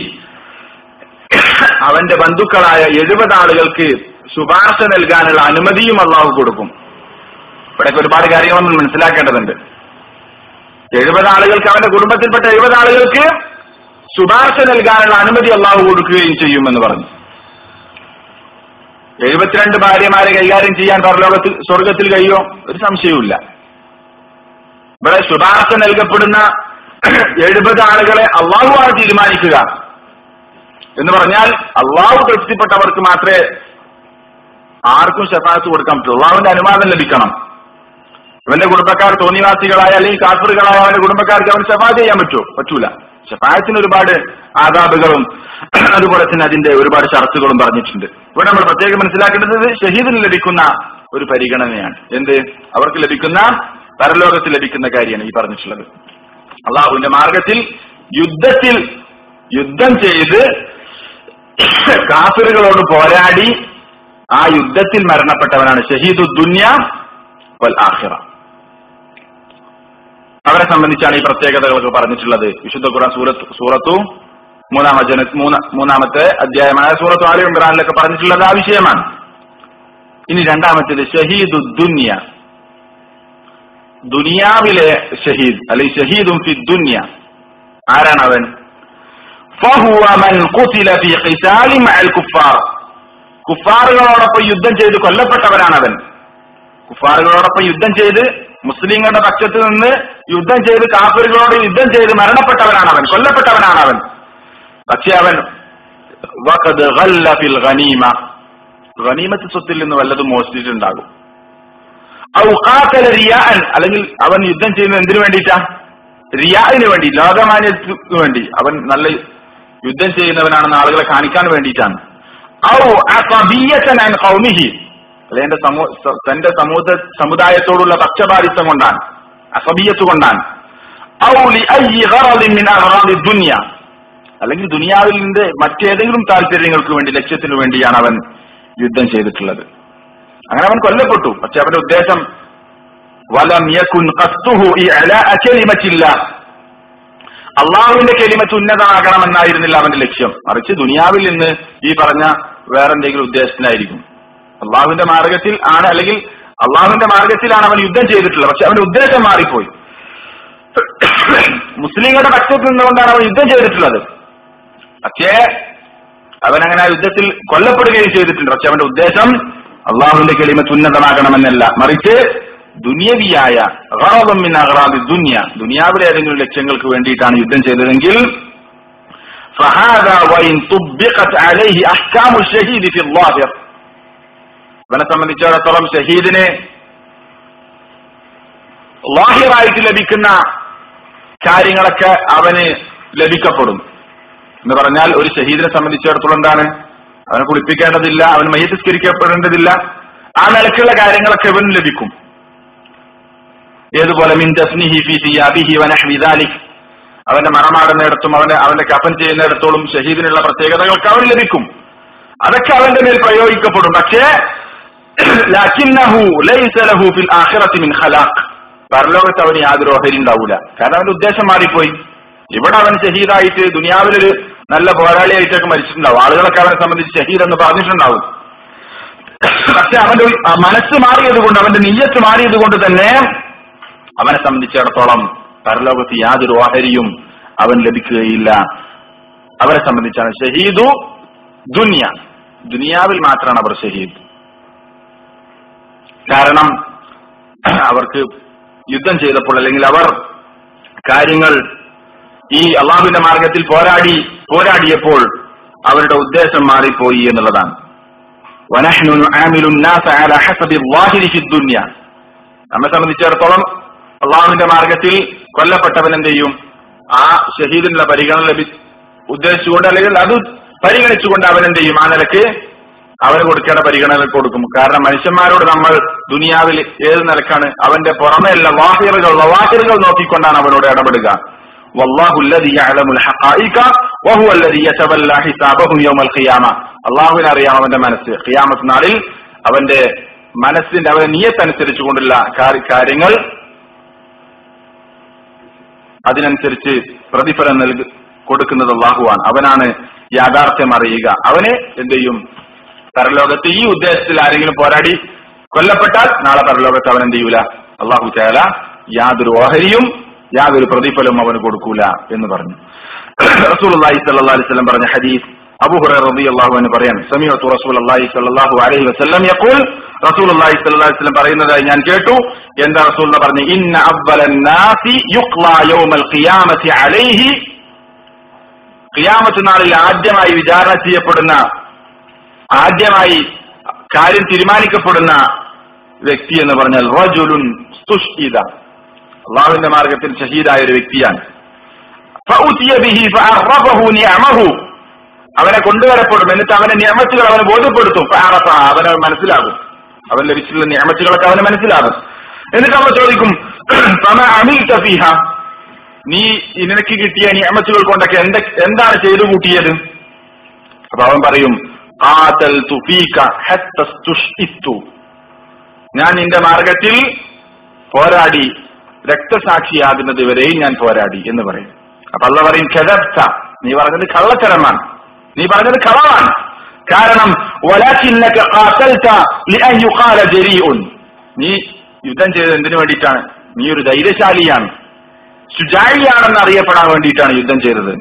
അവന്റെ ബന്ധുക്കളായ എഴുപത് ആളുകൾക്ക് ശുപാർശ നൽകാനുള്ള അനുമതിയും അള്ളാഹു കൊടുക്കും ഇവിടേക്ക് ഒരുപാട് കാര്യങ്ങൾ നമ്മൾ മനസ്സിലാക്കേണ്ടതുണ്ട് എഴുപത് ആളുകൾക്ക് അവന്റെ കുടുംബത്തിൽപ്പെട്ട എഴുപത് ആളുകൾക്ക് ശുപാർശ നൽകാനുള്ള അനുമതി അള്ളാഹു കൊടുക്കുകയും ചെയ്യുമെന്ന് പറഞ്ഞു എഴുപത്തിരണ്ട് ഭാര്യമാരെ കൈകാര്യം ചെയ്യാൻ പരലോകത്തിൽ സ്വർഗത്തിൽ കഴിയോ ഒരു സംശയവുമില്ല ഇവിടെ ശുപാർശ നൽകപ്പെടുന്ന എഴുപത് ആളുകളെ അള്ളാഹുവാണ് തീരുമാനിക്കുക എന്ന് പറഞ്ഞാൽ അള്ളാഹു തൃപ്തിപ്പെട്ടവർക്ക് മാത്രമേ ആർക്കും ഷഫാത്ത് കൊടുക്കാൻ പറ്റൂ അള്ളാഹുവിന്റെ അനുവാദം ലഭിക്കണം ഇവന്റെ കുടുംബക്കാർ തോന്നിവാസികളായ അല്ലെങ്കിൽ കാഫറുകളായ അവന്റെ കുടുംബക്കാർക്ക് അവൻ ഷഫാത്ത് ചെയ്യാൻ പറ്റുമോ പറ്റൂല ഷഫായത്തിന് ഒരുപാട് ആദാബുകളും അതുപോലെ തന്നെ അതിന്റെ ഒരുപാട് ഷർത്തുകളും പറഞ്ഞിട്ടുണ്ട് ഇവിടെ നമ്മൾ പ്രത്യേകം മനസ്സിലാക്കേണ്ടത് ഷഹീദിന് ലഭിക്കുന്ന ഒരു പരിഗണനയാണ് എന്ത് അവർക്ക് ലഭിക്കുന്ന പരലോകത്തിൽ ലഭിക്കുന്ന കാര്യമാണ് ഈ പറഞ്ഞിട്ടുള്ളത് അള്ളാഹുവിന്റെ മാർഗത്തിൽ യുദ്ധത്തിൽ യുദ്ധം ചെയ്ത് കാഫിറുകളോട് പോരാടി ആ യുദ്ധത്തിൽ മരണപ്പെട്ടവനാണ് ഷഹീദു ദുന്യ വൽ ആഖിറ അവരെ സംബന്ധിച്ചാണ് ഈ പ്രത്യേകതകളൊക്കെ പറഞ്ഞിട്ടുള്ളത് വിശുദ്ധ ഖുർആൻ സൂറത്ത് സൂറത്തു മൂന്നാം വചന മൂന്ന മൂന്നാമത്തെ അധ്യായമായ സൂറത്തു ആലി ഇമ്രാനിലൊക്കെ പറഞ്ഞിട്ടുള്ളത് ആ വിഷയമാണ് ഇനി രണ്ടാമത്തേത് ഷഹീദു ദുന്യ ദുനിയാവിലെ ഷഹീദ് അല്ലെങ്കിൽ ഷഹീദും ഫി ദുന്യ ആരാണ് അവൻ فهو من قتل في قتال مع الكفار കുഫാറുകളോടൊപ്പം യുദ്ധം ചെയ്ത് കൊല്ലപ്പെട്ടവനാണ് അവൻ കുഫാറുകളോടൊപ്പം യുദ്ധം ചെയ്ത് മുസ്ലിങ്ങളുടെ പക്ഷത്ത് നിന്ന് യുദ്ധം ചെയ്ത് കാഫറുകളോട് യുദ്ധം ചെയ്ത് മരണപ്പെട്ടവനാണ് അവൻ കൊല്ലപ്പെട്ടവനാണ് അവൻ പക്ഷെ അവൻ വഖദ് ഖല്ല ഫിൽ ഗനീമ ഗനീമത്ത് സ്വത്തിൽ നിന്ന് വല്ലതും മോഷ്ടിച്ചിട്ടുണ്ടാകും ഔ ഖാതല റിയാഅൻ അല്ലെങ്കിൽ അവൻ യുദ്ധം ചെയ്യുന്നത് എന്തിനു വേണ്ടിയിട്ടാ റിയാഇന് വേണ്ടി ലോകമാന്യത്തിന് വേണ്ടി അവൻ നല്ല യുദ്ധം ചെയ്യുന്നവനാണെന്ന് ആളുകളെ കാണിക്കാൻ വേണ്ടിയിട്ടാണ് ഔ അസബിയത്തൻ അൻ ഖൗമിഹി അല്ലെങ്കിൽ എന്റെ സമൂ സ- തന്റെ സമൂഹ സമുദായത്തോടുള്ള പക്ഷപാതിത്വം കൊണ്ടാണ് അസബിയത്ത് കൊണ്ടാണ് ഔ ലി അയ്യി ഗറദിൻ മിൻ അഗ്റാദി ദുനിയ അല്ലെങ്കിൽ ദുനിയാവിൽ നിന്ന് മറ്റേതെങ്കിലും താല്പര്യങ്ങൾക്ക് വേണ്ടി ലക്ഷ്യത്തിനു വേണ്ടിയാണ് അവൻ യുദ്ധം ചെയ്തിട്ടുള്ളത് അങ്ങനെ അവൻ കൊല്ലപ്പെട്ടു പക്ഷെ അവന്റെ ഉദ്ദേശം വലം യകുൻ ഖസ്തുഹു ഇഅലാഅ കലിമത്തില്ലാ അള്ളാഹുവിന്റെ കെലിമത്ത് ഉന്നതമാകണമെന്നായിരുന്നില്ല അവന്റെ ലക്ഷ്യം മറിച്ച് ദുനിയാവിൽ നിന്ന് ഈ പറഞ്ഞ വേറെന്തെങ്കിലും ഉദ്ദേശത്തിനായിരിക്കും അള്ളാഹുവിന്റെ മാർഗത്തിൽ ആണ് അല്ലെങ്കിൽ അള്ളാഹുവിന്റെ മാർഗത്തിലാണ് അവൻ യുദ്ധം ചെയ്തിട്ടുള്ളത് പക്ഷെ അവന്റെ ഉദ്ദേശം മാറിപ്പോയി മുസ്ലിങ്ങളുടെ പക്ഷത്ത് നിന്നുകൊണ്ടാണ് അവൻ യുദ്ധം ചെയ്തിട്ടുള്ളത് പക്ഷേ അവൻ അങ്ങനെ ആ യുദ്ധത്തിൽ കൊല്ലപ്പെടുകയും ചെയ്തിട്ടുണ്ട് പക്ഷെ അവന്റെ ഉദ്ദേശം അള്ളാഹുവിന്റെ കെളിമത്ത് ഉന്നതമാകണമെന്നല്ല മറിച്ച് ദുനിയവിയായ ഗറദം മിൻ അഗ്റാദി ദുനിയ ദുനിയാവിലെ ഏതെങ്കിലും ലക്ഷ്യങ്ങൾക്ക് വേണ്ടിയിട്ടാണ് യുദ്ധം ചെയ്തതെങ്കിൽ فهذا وإن طبقت عليه أحكام الشهيد في الظاهر ഇവനെ സംബന്ധിച്ചിടത്തോളം ഷഹീദിനെ ലാഹിറായിട്ട് ലഭിക്കുന്ന കാര്യങ്ങളൊക്കെ അവന് ലഭിക്കപ്പെടും എന്ന് പറഞ്ഞാൽ ഒരു ഷഹീദിനെ സംബന്ധിച്ചിടത്തോളം എന്താണ് അവനെ കുളിപ്പിക്കേണ്ടതില്ല അവൻ മയ്യത്തിസ്കരിക്കപ്പെടേണ്ടതില്ല ആ നിലക്കുള്ള കാര്യങ്ങളൊക്കെ അവന് ലഭിക്കും ഏതുപോലെ മിൻ തസ്നിഹി ഫി സിയാബിഹി വനഹ്വി ദാലിക് അവന്റെ മറമാടുന്നിടത്തും അവന്റെ അവന്റെ കഫൻ ചെയ്യുന്നിടത്തോളം ഷഹീദിനുള്ള പ്രത്യേകതകൾക്ക് അവന് ലഭിക്കും അതൊക്കെ അവന്റെ മേൽ പ്രയോഗിക്കപ്പെടും പക്ഷേ ലക്കിന്നഹു ലൈസ ലഹു ഫിൽ ആഖിറത്തി മിൻ ഖലാഖ് പരലോകത്ത് അവന് യാതൊരു ഓഹരി ഉണ്ടാവൂല കാരണം അവന്റെ ഉദ്ദേശം മാറിപ്പോയി ഇവിടെ അവൻ ഷഹീദായിട്ട് ദുനിയാവിലൊരു നല്ല പോരാളിയായിട്ടൊക്കെ മരിച്ചിട്ടുണ്ടാവും ആളുകളൊക്കെ അവനെ സംബന്ധിച്ച് ഷഹീദ് എന്ന് പറഞ്ഞിട്ടുണ്ടാവും പക്ഷെ അവന്റെ ഒരു- ആ മനസ്സ് മാറിയത് കൊണ്ട് അവന്റെ നെയ്യത്ത് മാറിയത് കൊണ്ട് തന്നെ അവനെ സംബന്ധിച്ചിടത്തോളം പരലോകത്ത് യാതൊരു ഓഹരിയും അവൻ ലഭിക്കുകയില്ല അവരെ സംബന്ധിച്ചാണ് ഷഹീദു ദുനിയ ദുനിയാവിൽ മാത്രമാണ് അവർ ഷഹീദ് കാരണം അവർക്ക് യുദ്ധം ചെയ്തപ്പോൾ അല്ലെങ്കിൽ അവർ കാര്യങ്ങൾ ഈ അള്ളാഹുവിന്റെ മാർഗത്തിൽ പോരാടി പോരാടിയപ്പോൾ അവരുടെ ഉദ്ദേശം മാറിപ്പോയി എന്നുള്ളതാണ് وَنَحْنُ نُعَامِلُ النَّاسَ عَلَى حَسَبِ الظَّاهِرِ فِي الدُّنْيَا നമ്മെ സംബന്ധിച്ചിടത്തോളം അള്ളാഹുവിന്റെ മാർഗത്തിൽ കൊല്ലപ്പെട്ടവൻ എന്ത് ചെയ്യും ആ ഷഹീദിനുള്ള പരിഗണന ലഭി ഉദ്ദേശിച്ചുകൊണ്ട് അല്ലെങ്കിൽ അത് പരിഗണിച്ചുകൊണ്ട് അവൻ എന്ത് ചെയ്യും ആ നിലക്ക് അവന് കൊടുക്കേണ്ട പരിഗണന കൊടുക്കും കാരണം മനുഷ്യന്മാരോട് നമ്മൾ ദുനിയാവിൽ ഏത് നിലക്കാണ് അവന്റെ പുറമെയുള്ള വാഹിറുകൾ വാഹിറുകൾ നോക്കിക്കൊണ്ടാണ് അവനോട് ഇടപെടുക والله الذي يعلم الحقائق وهو الذي يتولى حسابه يوم القيامة അള്ളാഹുവിനെ അറിയാം അവന്റെ മനസ്സ് ഖിയാമത്ത് നാളിൽ അവന്റെ മനസ്സിന്റെ അവന്റെ നിയത്തനുസരിച്ച് കൊണ്ടുള്ള കാര്യ- കാര്യങ്ങൾ അതിനനുസരിച്ച് പ്രതിഫലം നൽക കൊടുക്കുന്നത് അള്ളാഹുവാണ് അവനാണ് യാഥാർത്ഥ്യം അറിയുക അവന് എന്ത് ചെയ്യും പരലോകത്ത് ഈ ഉദ്ദേശത്തിൽ ആരെങ്കിലും പോരാടി കൊല്ലപ്പെട്ടാൽ നാളെ പരലോകത്ത് അവൻ എന്ത് ചെയ്യൂല അള്ളാഹു ചാല യാതൊരു ഓഹരിയും യാതൊരു പ്രതിഫലവും അവന് കൊടുക്കൂല എന്ന് പറഞ്ഞു റസൂലുള്ളാഹി സ്വല്ലല്ലാഹു അലൈഹി വസല്ലം പറഞ്ഞ ഹദീസ് അബൂ ഹുറൈറ റളിയല്ലാഹു അൻഹു പറയാണ് സമീഅത്തു റസൂലുള്ളാഹി സ്വല്ലല്ലാഹു അലൈഹി വസല്ലം യഖൂൽ റസൂലുള്ളാഹി സ്വല്ലല്ലാഹു അലൈഹി വസല്ലം പറയുന്നതായി ഞാൻ കേട്ടു എന്താ റസൂൽ പറഞ്ഞു ഇന്ന അവ്വലൻ നാസി യുഖ്ലാ യൗമൽ ഖിയാമത്തി അലൈഹി ഖിയാമത്ത് നാളിൽ ആദ്യമായി വിചാരണ ചെയ്യപ്പെടുന്ന ആദ്യമായി കാര്യം തീരുമാനിക്കപ്പെടുന്ന വ്യക്തി എന്ന് പറഞ്ഞാൽ റജുലുൻ സ്തുഷ്ഇദ അള്ളാഹുവിന്റെ മാർഗത്തിൽ ഷഹീദായ ഒരു വ്യക്തിയാണ് ഫഉതിയ ബിഹി ഫഅറഫഹു നിഅമഹു അവനെ കൊണ്ടുവരപ്പെടും എന്നിട്ട് അവന്റെ നിയമത്തുകൾ അവന് ബോധ്യപ്പെടുത്തും ഫഅറഫ അവന് മനസ്സിലാകും അവൻ ലഭിച്ചിട്ടുള്ള നിയമത്തുകളൊക്കെ അവന് മനസ്സിലാകും എന്നിട്ട് അവൻ ചോദിക്കും ഫമ അമിൽത ഫീഹ നീ ഈ നിനക്ക് കിട്ടിയ നിയമത്തുകൾ കൊണ്ടൊക്കെ എന്ത എന്താണ് ചെയ്തു കൂട്ടിയത് അപ്പൊ അവൻ പറയും "ഖാതൽതു ഫീക ഹത്ത സ്തുഷ്ഇത്തു." ഞാൻ നിന്റെ മാർഗത്തിൽ പോരാടി രക്തസാക്ഷിയാകുന്നത് വരെയും ഞാൻ പോരാടി എന്ന് പറയും അപ്പൊ അല്ല പറയും കെതബ്ത നീ പറഞ്ഞത് കള്ളത്തരമാണ് നീ പറഞ്ഞത് കളവാണ് കാരണം വലാകിന്നക ഖാതൽത ലിഅൻ യുഖാല ജരീഉൻ നീ യുദ്ധം ചെയ്തത് എന്തിനു വേണ്ടിയിട്ടാണ് നീ ഒരു ധൈര്യശാലിയാണ് ശുചായിയാണെന്ന് അറിയപ്പെടാൻ വേണ്ടിയിട്ടാണ് യുദ്ധം ചെയ്തത്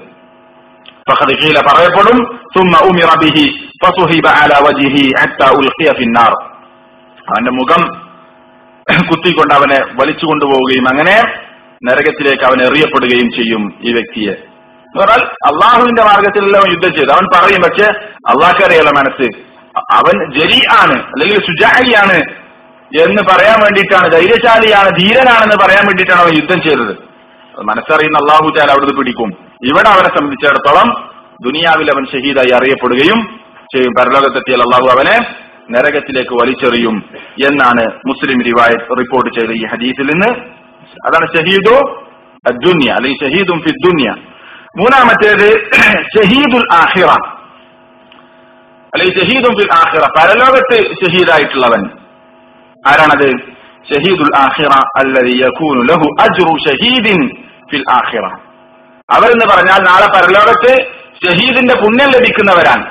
فقد قيل പറയപ്പെടും ثم أمر به فصهب على وجهه حتى ألقي في النار അവന്റെ മുഖം കുത്തിക്കൊണ്ട് അവനെ വലിച്ചു കൊണ്ടുപോവുകയും അങ്ങനെ നരകത്തിലേക്ക് അവൻ എറിയപ്പെടുകയും ചെയ്യും ഈ വ്യക്തിയെ എന്ന് പറഞ്ഞാൽ അള്ളാഹുവിന്റെ മാർഗത്തിലെല്ലാം അവൻ യുദ്ധം ചെയ്തു അവൻ പറയും പക്ഷെ അള്ളാഹ്ക്കറിയാലോ മനസ്സ് അവൻ ജരി ആണ് അല്ലെങ്കിൽ സുജാഹിയാണ് എന്ന് പറയാൻ വേണ്ടിയിട്ടാണ് ധൈര്യശാലിയാണ് ധീരനാണെന്ന് പറയാൻ വേണ്ടിയിട്ടാണ് അവൻ യുദ്ധം ചെയ്തത് അത് മനസ്സറിയുന്ന അള്ളാഹു ചാൽ അവിടുന്ന് പിടിക്കും ഇവിടെ അവനെ സംബന്ധിച്ചിടത്തോളം ദുനിയാവിൽ അവൻ ഷഹീദായി അറിയപ്പെടുകയും ചെയ്യും പരലോകത്തെത്തിയാൽ അള്ളാഹു അവനെ നരകത്തിലേക്ക് വലിച്ചെറിയും എന്നാണ് മുസ്ലിം റിവായ റിപ്പോർട്ട് ചെയ്ത ഈ ഹദീസിൽ നിന്ന് അതാണ് ഷഹീദു ദുന്യ അല്ലെങ്കിൽ ഷഹീദും ഫി ദുന്യ മൂന്നാമത്തേത് ഷഹീദുൽ ആഹിറ അല്ലെങ്കിൽ ഷഹീദും ഫിൽ ആഹിറ പരലോകത്ത് ഷഹീദായിട്ടുള്ളവൻ ആരാണത് ഷഹീദുൽ ആഹിറ അല്ലതി യകൂനു ലഹു അജ്റു ഷഹീദിൻ ഫിൽ ആഹിറ അവരെന്ന് പറഞ്ഞാൽ നാളെ പരലോകത്ത് ഷഹീദിന്റെ പുണ്യം ലഭിക്കുന്നവരാണ്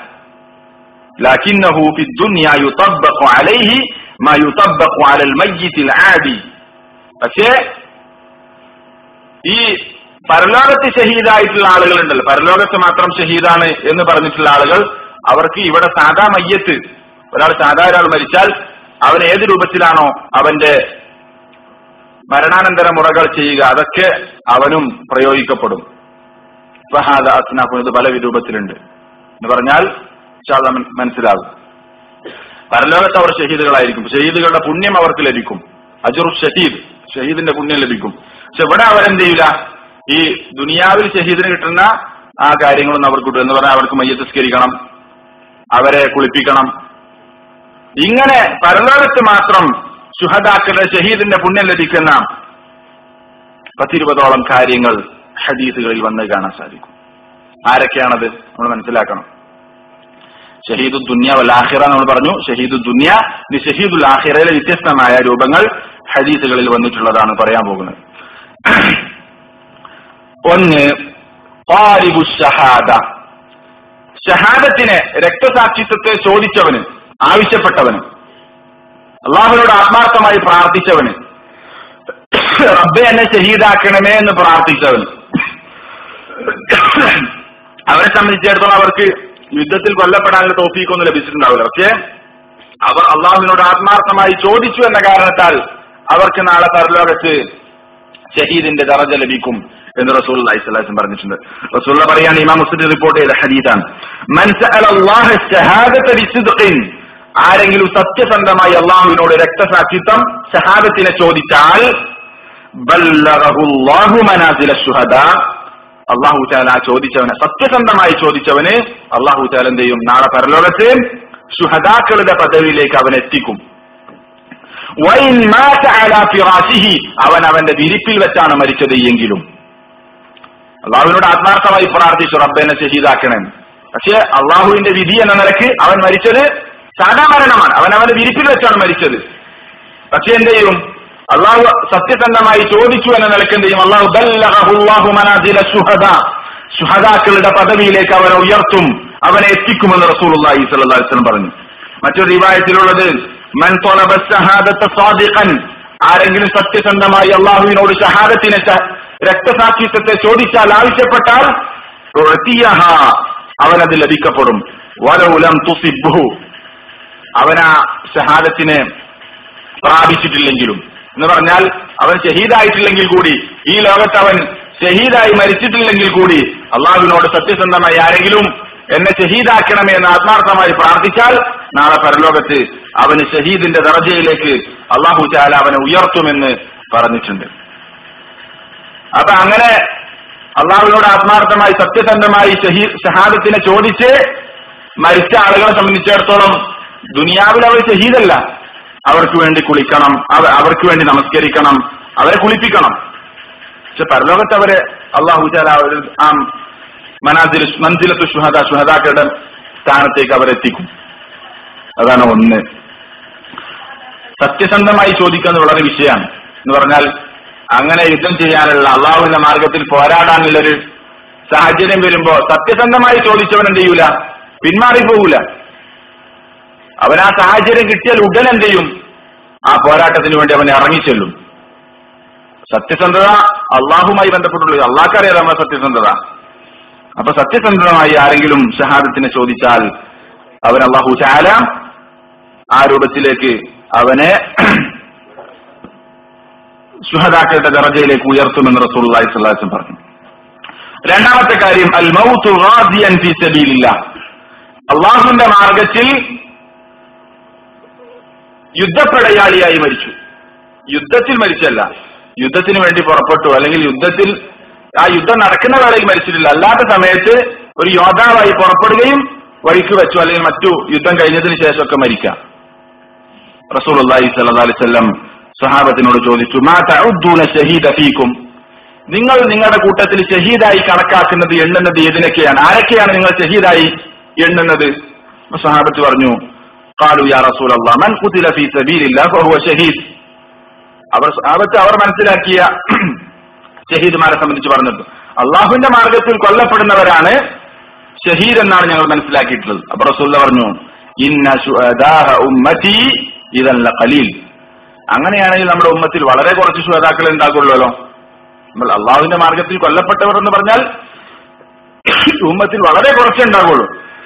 لكنه في الدنيا يطبق عليه ما يطبق على الميت العادي പക്ഷേ ഈ പരലോകത്ത് ഷഹീദായിട്ടുള്ള ആളുകളുണ്ടല്ലോ പരലോകത്ത് മാത്രം ഷഹീദാണ് എന്ന് പറഞ്ഞിട്ടുള്ള ആളുകൾ അവർക്ക് ഇവിടെ സാധാ മയ്യത്ത് ഒരാൾ സാധാ ഒരാൾ മരിച്ചാൽ അവൻ ഏത് രൂപത്തിലാണോ അവന്റെ മരണാനന്തര മുറകൾ ചെയ്യുക അതൊക്കെ അവനും പ്രയോഗിക്കപ്പെടും ഫഹാദ അസ്നാഫും ഇത് പല രൂപത്തിലുണ്ട് എന്ന് പറഞ്ഞാൽ ഇൻഷാല്ലാ മൻ- മനസ്സിലാകും പരലോകത്ത് അവർ ഷഹീദുകളായിരിക്കും ഷഹീദുകളുടെ പുണ്യം അവർക്ക് ലഭിക്കും അജുറു ഷഹീദ് ഷഹീദിന്റെ പുണ്യം ലഭിക്കും പക്ഷെ ഇവിടെ അവരെന്ത് ചെയ്യില്ല ഈ ദുനിയാവിൽ ഷഹീദിന് കിട്ടുന്ന ആ കാര്യങ്ങളൊന്നും അവർക്ക് കിട്ടും എന്ന് പറഞ്ഞാൽ അവർക്ക് മയ്യത്ത് സ്കരിക്കണം അവരെ കുളിപ്പിക്കണം ഇങ്ങനെ പരലോകത്ത് മാത്രം ശുഹദാക്കളുടെ ഷഹീദിന്റെ പുണ്യം ലഭിക്കുന്ന പത്തിരുപതോളം കാര്യങ്ങൾ ഹദീസുകളിൽ വന്ന് കാണാൻ സാധിക്കും ആരൊക്കെയാണത് നമ്മൾ മനസ്സിലാക്കണം ഷഹീദു ദുന്യ വലാഹിറ നമ്മൾ പറഞ്ഞു ഷഹീദു ദുന്യ ഇത് ഷഹീദുൽ ആഹിറയിലെ വ്യത്യസ്തമായ രൂപങ്ങൾ ഹദീസുകളിൽ വന്നിട്ടുള്ളതാണ് പറയാൻ പോകുന്നത് ഒന്ന് ത്വാലിബു ഷഹാദ ഷഹാദത്തിനെ രക്തസാക്ഷിത്വത്തെ ചോദിച്ചവന് ആവശ്യപ്പെട്ടവന് അള്ളാഹുവിനോട് ആത്മാർത്ഥമായി പ്രാർത്ഥിച്ചവന് റബ്ബെ എന്നെ ഷഹീദാക്കണമേ എന്ന് പ്രാർത്ഥിച്ചവൻ അവരെ സംബന്ധിച്ചിടത്തോളം അവർക്ക് യുദ്ധത്തിൽ കൊല്ലപ്പെടാനുള്ള തോഫീക്കൊന്നും ലഭിച്ചിട്ടുണ്ടാവില്ല പക്ഷേ അവർ അള്ളാഹുവിനോട് ആത്മാർത്ഥമായി ചോദിച്ചു എന്ന കാരണത്താൽ അവർക്ക് നാളെ പരലോകത്ത് ഷഹീദിന്റെ ദറജ ലഭിക്കും എന്ന് റസൂൽ അലൈഹിസ്ലാം പറഞ്ഞിട്ടുണ്ട് റസൂൽ പറയാണ് ഇമാം മുസ്ലിം റിപ്പോർട്ട് ചെയ്ത ഹദീതാണ് മൻ സഅല അല്ലാഹ ഷഹാദത ബിസിദ്ഖിൻ ആരെങ്കിലും സത്യസന്ധമായി അള്ളാഹുവിനോട് രക്തസാക്ഷിത്വം ഷഹാദത്തിനെ ചോദിച്ചാൽ ബല്ലഗഹു അല്ലാഹു മനാസില ശുഹദാ അള്ളാഹു ചാല ആ ചോദിച്ചവനെ സത്യസന്ധമായി ചോദിച്ചവന് അള്ളാഹു ചാല എന്ത് ചെയ്യും നാളെ പരലോകത്ത് ശുഹദാക്കളുടെ പദവിയിലേക്ക് അവൻ എത്തിക്കും വൈൻ മാത അലാ ഫിറാശിഹി അവൻ അവന്റെ വിരിപ്പിൽ വെച്ചാണ് മരിച്ചത് എങ്കിലും അള്ളാഹുവിനോട് ആത്മാർത്ഥമായി പ്രാർത്ഥിച്ചു റബ്ബെന്നെ ഷഹീദാക്കണം പക്ഷെ അള്ളാഹുവിന്റെ വിധി എന്ന നിലക്ക് അവൻ മരിച്ചത് സാധാ മരണമാണ് അവൻ അവന്റെ വിരിപ്പിൽ വെച്ചാണ് മരിച്ചത് പക്ഷെ എന്ത് ചെയ്യും അള്ളാഹു സത്യസന്ധമായി ചോദിച്ചു എന്ന നിലക്ക് എന്ത് ചെയ്യും അള്ളാഹു ബല്ലഹു മനാസില ശുഹദ ശുഹദാക്കളുടെ പദവിയിലേക്ക് അവനെ ഉയർത്തും അവനെ എത്തിക്കുമെന്ന് റസൂൽ അള്ളാഹി സ്വല്ലല്ലാഹി അലൈഹി വസല്ലം പറഞ്ഞു മറ്റൊരു റിവായത്തിലുള്ളത് മൻ തൊലബ ഷഹാദത്ത സാദിഖൻ ആരെങ്കിലും സത്യസന്ധമായി അള്ളാഹുവിനോട് ഷഹാദത്തിനെ ശ- രക്തസാക്ഷിത്വത്തെ ചോദിച്ചാൽ ആവശ്യപ്പെട്ടാൽ ഉഅ്തിയഹ, അവനത് ലഭിക്കപ്പെടും വലൗലം തുസിബ്ഹു അവൻ ആ ഷഹാദത്തിനെ പ്രാപിച്ചിട്ടില്ലെങ്കിലും എന്ന് പറഞ്ഞാൽ അവൻ ഷഹീദായിട്ടില്ലെങ്കിൽ കൂടി ഈ ലോകത്ത് അവൻ ഷഹീദായി മരിച്ചിട്ടില്ലെങ്കിൽ കൂടി അള്ളാഹുവിനോട് സത്യസന്ധമായി ആരെങ്കിലും എന്നെ ഷഹീദാക്കണമേ എന്ന് ആത്മാർത്ഥമായി പ്രാർത്ഥിച്ചാൽ നാളെ പരലോകത്ത് അവന് ഷഹീദിന്റെ ദർജയിലേക്ക് അള്ളാഹു ചാല അവനെ ഉയർത്തുമെന്ന് പറഞ്ഞിട്ടുണ്ട് അപ്പൊ അങ്ങനെ അള്ളാഹുവിനോട് ആത്മാർത്ഥമായി സത്യസന്ധമായി ഷഹീ ഷഹാദത്തിനെ ചോദിച്ച് മരിച്ച ആളുകളെ സംബന്ധിച്ചിടത്തോളം ദുനിയാവിൽ അവർ ഷഹീദല്ല അവർക്ക് വേണ്ടി കുളിക്കണം അവ- അവർക്ക് വേണ്ടി നമസ്കരിക്കണം അവരെ കുളിപ്പിക്കണം പക്ഷെ പരലോകത്ത് അവരെ അള്ളാഹു ചാല ഒരു ആ മനാസിൽ മൻസിലത്തു ഷുഹദ ഷുഹദാക്കളുടെ സ്ഥാനത്തേക്ക് അവരെത്തിക്കും അതാണ് ഒന്ന് സത്യസന്ധമായി ചോദിക്കുന്നത് വളരെ വിഷയമാണ് എന്ന് പറഞ്ഞാൽ അങ്ങനെ യുദ്ധം ചെയ്യാനുള്ള അള്ളാഹുവിന്റെ മാർഗത്തിൽ പോരാടാനുള്ളൊരു സാഹചര്യം വരുമ്പോ സത്യസന്ധമായി ചോദിച്ചവൻ എന്ത് ചെയ്യൂല പിന്മാറിപ്പോകൂല അവൻ ആ സാഹചര്യം കിട്ടിയാൽ ഉടൻ എന്ത് ചെയ്യും ആ പോരാട്ടത്തിന് വേണ്ടി അവൻ ഇറങ്ങിച്ചെല്ലും സത്യസന്ധത അള്ളാഹുമായി ബന്ധപ്പെട്ടുള്ളത് അള്ളാഹ്ക്കറിയാം നമ്മുടെ സത്യസന്ധത അപ്പൊ സത്യസന്ധമായി ആരെങ്കിലും ഷഹാദത്തിനെ ചോദിച്ചാൽ അവൻ അള്ളാഹു ചാല ആ രൂപത്തിലേക്ക് അവനെ ശുഹദാക്കളുടെ ദറജയിലേക്ക് ഉയർത്തുമെന്ന് റസൂലുള്ളാഹി സ്വല്ലല്ലാഹു അലൈഹി വസല്ലം പറഞ്ഞു രണ്ടാമത്തെ കാര്യം അൽ മൗതു റാദിയൻ ഫീ സബീലില്ലാഹ് അള്ളാഹുവിന്റെ മാർഗത്തിൽ യുദ്ധപ്രടയാളിയായി മരിച്ചു യുദ്ധത്തിൽ മരിച്ചല്ല യുദ്ധത്തിന് വേണ്ടി പുറപ്പെട്ടു അല്ലെങ്കിൽ യുദ്ധത്തിൽ ആ യുദ്ധം നടക്കുന്ന വേളയിൽ മരിച്ചിട്ടില്ല അല്ലാത്ത സമയത്ത് ഒരു യോദ്ധാവായി പുറപ്പെടുകയും വഴിക്ക് വെച്ചു അല്ലെങ്കിൽ മറ്റു യുദ്ധം കഴിഞ്ഞതിന് ശേഷമൊക്കെ മരിക്കാം റസൂൽ അള്ളാഹി സല്ലല്ലാഹു അലൈഹി വസല്ലം സഹാബത്തിനോട് ചോദിച്ചു മാ തഉദ്ദൂന ഷഹീദ ഫീക്കും നിങ്ങൾ നിങ്ങളുടെ കൂട്ടത്തിൽ ഷഹീദായി കണക്കാക്കുന്നത് എണ്ണുന്നത് ഏതിനൊക്കെയാണ് ആരൊക്കെയാണ് നിങ്ങൾ ഷഹീദായി എണ്ണുന്നത് അപ്പൊ സഹാബത്ത് പറഞ്ഞു قالوا يا رسول الله من قتل في سبيل الله فهو شهيد അവർ സഹാബത്ത് അവർ മനസ്സിലാക്കിയ ഷഹീദുമാരെ സംബന്ധിച്ച് പറഞ്ഞത് അള്ളാഹുവിന്റെ മാർഗത്തിൽ കൊല്ലപ്പെടുന്നവരാണ് ഷഹീദ് എന്നാണ് ഞങ്ങൾ മനസ്സിലാക്കിയിട്ടുള്ളത് അപ്പൊ റസൂല്ല പറഞ്ഞു ഇന്ന ശുഹദാഹ ഉമ്മത്തി ഇതല്ല ഖലീൽ അങ്ങനെയാണെങ്കിൽ നമ്മുടെ ഉമ്മത്തിൽ വളരെ കുറച്ച് ശുഹദാക്കൾ ഉണ്ടാകുള്ളൂല്ലോ നമ്മൾ അള്ളാഹുവിന്റെ മാർഗത്തിൽ കൊല്ലപ്പെട്ടവർ എന്ന് പറഞ്ഞാൽ ഉമ്മത്തിൽ വളരെ കുറച്ചേ ഉണ്ടാകുള്ളൂ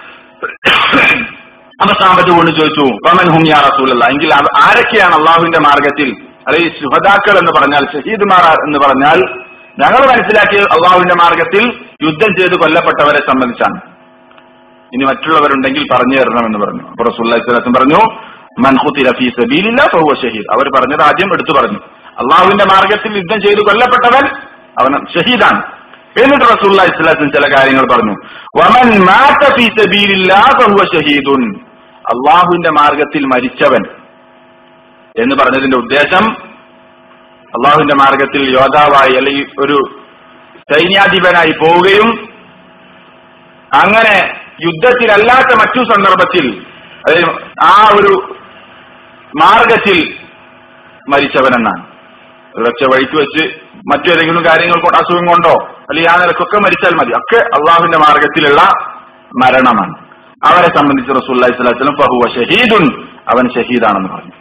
അപ്പൊ സാമ്പത്ത് കൊണ്ട് ചോദിച്ചു വമൻ ഹും യാ റസൂലല്ല എങ്കിൽ അവ- ആരൊക്കെയാണ് അള്ളാഹുവിന്റെ മാർഗത്തിൽ അല്ലെങ്കിൽ ശുഹദാക്കൾ എന്ന് പറഞ്ഞാൽ ഷഹീദുമാർ എന്ന് പറഞ്ഞാൽ ഞങ്ങൾ മനസ്സിലാക്കിയ അള്ളാഹുവിന്റെ മാർഗത്തിൽ യുദ്ധം ചെയ്ത് കൊല്ലപ്പെട്ടവരെ സംബന്ധിച്ചാണ് ഇനി മറ്റുള്ളവരുണ്ടെങ്കിൽ പറഞ്ഞു തരണമെന്ന് പറഞ്ഞു അപ്പൊ റസൂല്ലാസ്ലം പറഞ്ഞു മൻഹുത്തി റഫീ സബീലില്ല ഫഹുവ ഷഹീദ് അവർ പറഞ്ഞത് ആദ്യം എടുത്തു പറഞ്ഞു അള്ളാഹുവിന്റെ മാർഗത്തിൽ യുദ്ധം ചെയ്ത് കൊല്ലപ്പെട്ടവൻ അവൻ ഷഹീദാണ് എന്നിട്ട് റസൂല്ലാ ഇസ്ലാസും ചില കാര്യങ്ങൾ പറഞ്ഞു വമൻ മാത ഫീ സബീലില്ലാ ഫഹുവ ഷഹീദുൻ അള്ളാഹുവിന്റെ മാർഗത്തിൽ മരിച്ചവൻ എന്ന് പറഞ്ഞതിന്റെ ഉദ്ദേശം അള്ളാഹുവിന്റെ മാർഗത്തിൽ യോദ്ധാവായി അല്ലെങ്കിൽ ഒരു സൈന്യാധിപനായി പോവുകയും അങ്ങനെ യുദ്ധത്തിലല്ലാത്ത മറ്റു സന്ദർഭത്തിൽ അതായത് ആ ഒരു മാർഗത്തിൽ മരിച്ചവനെന്നാണ് ഒരു ഒറ്റ വഴിക്ക് വെച്ച് മറ്റേതെങ്കിലും കാര്യങ്ങൾ കൊണ്ട് അസുഖം കൊണ്ടോ അല്ലെങ്കിൽ ആ നിലക്കൊക്കെ മരിച്ചാൽ മതി ഒക്കെ അള്ളാഹുവിന്റെ മാർഗത്തിലുള്ള മരണമാണ് അവരെ സംബന്ധിച്ച് റസൂല്ലി സ്വലാസ്ലം ഫഹുവ ഷഹീദുൻ അവൻ ഷഹീദാണെന്ന് പറഞ്ഞു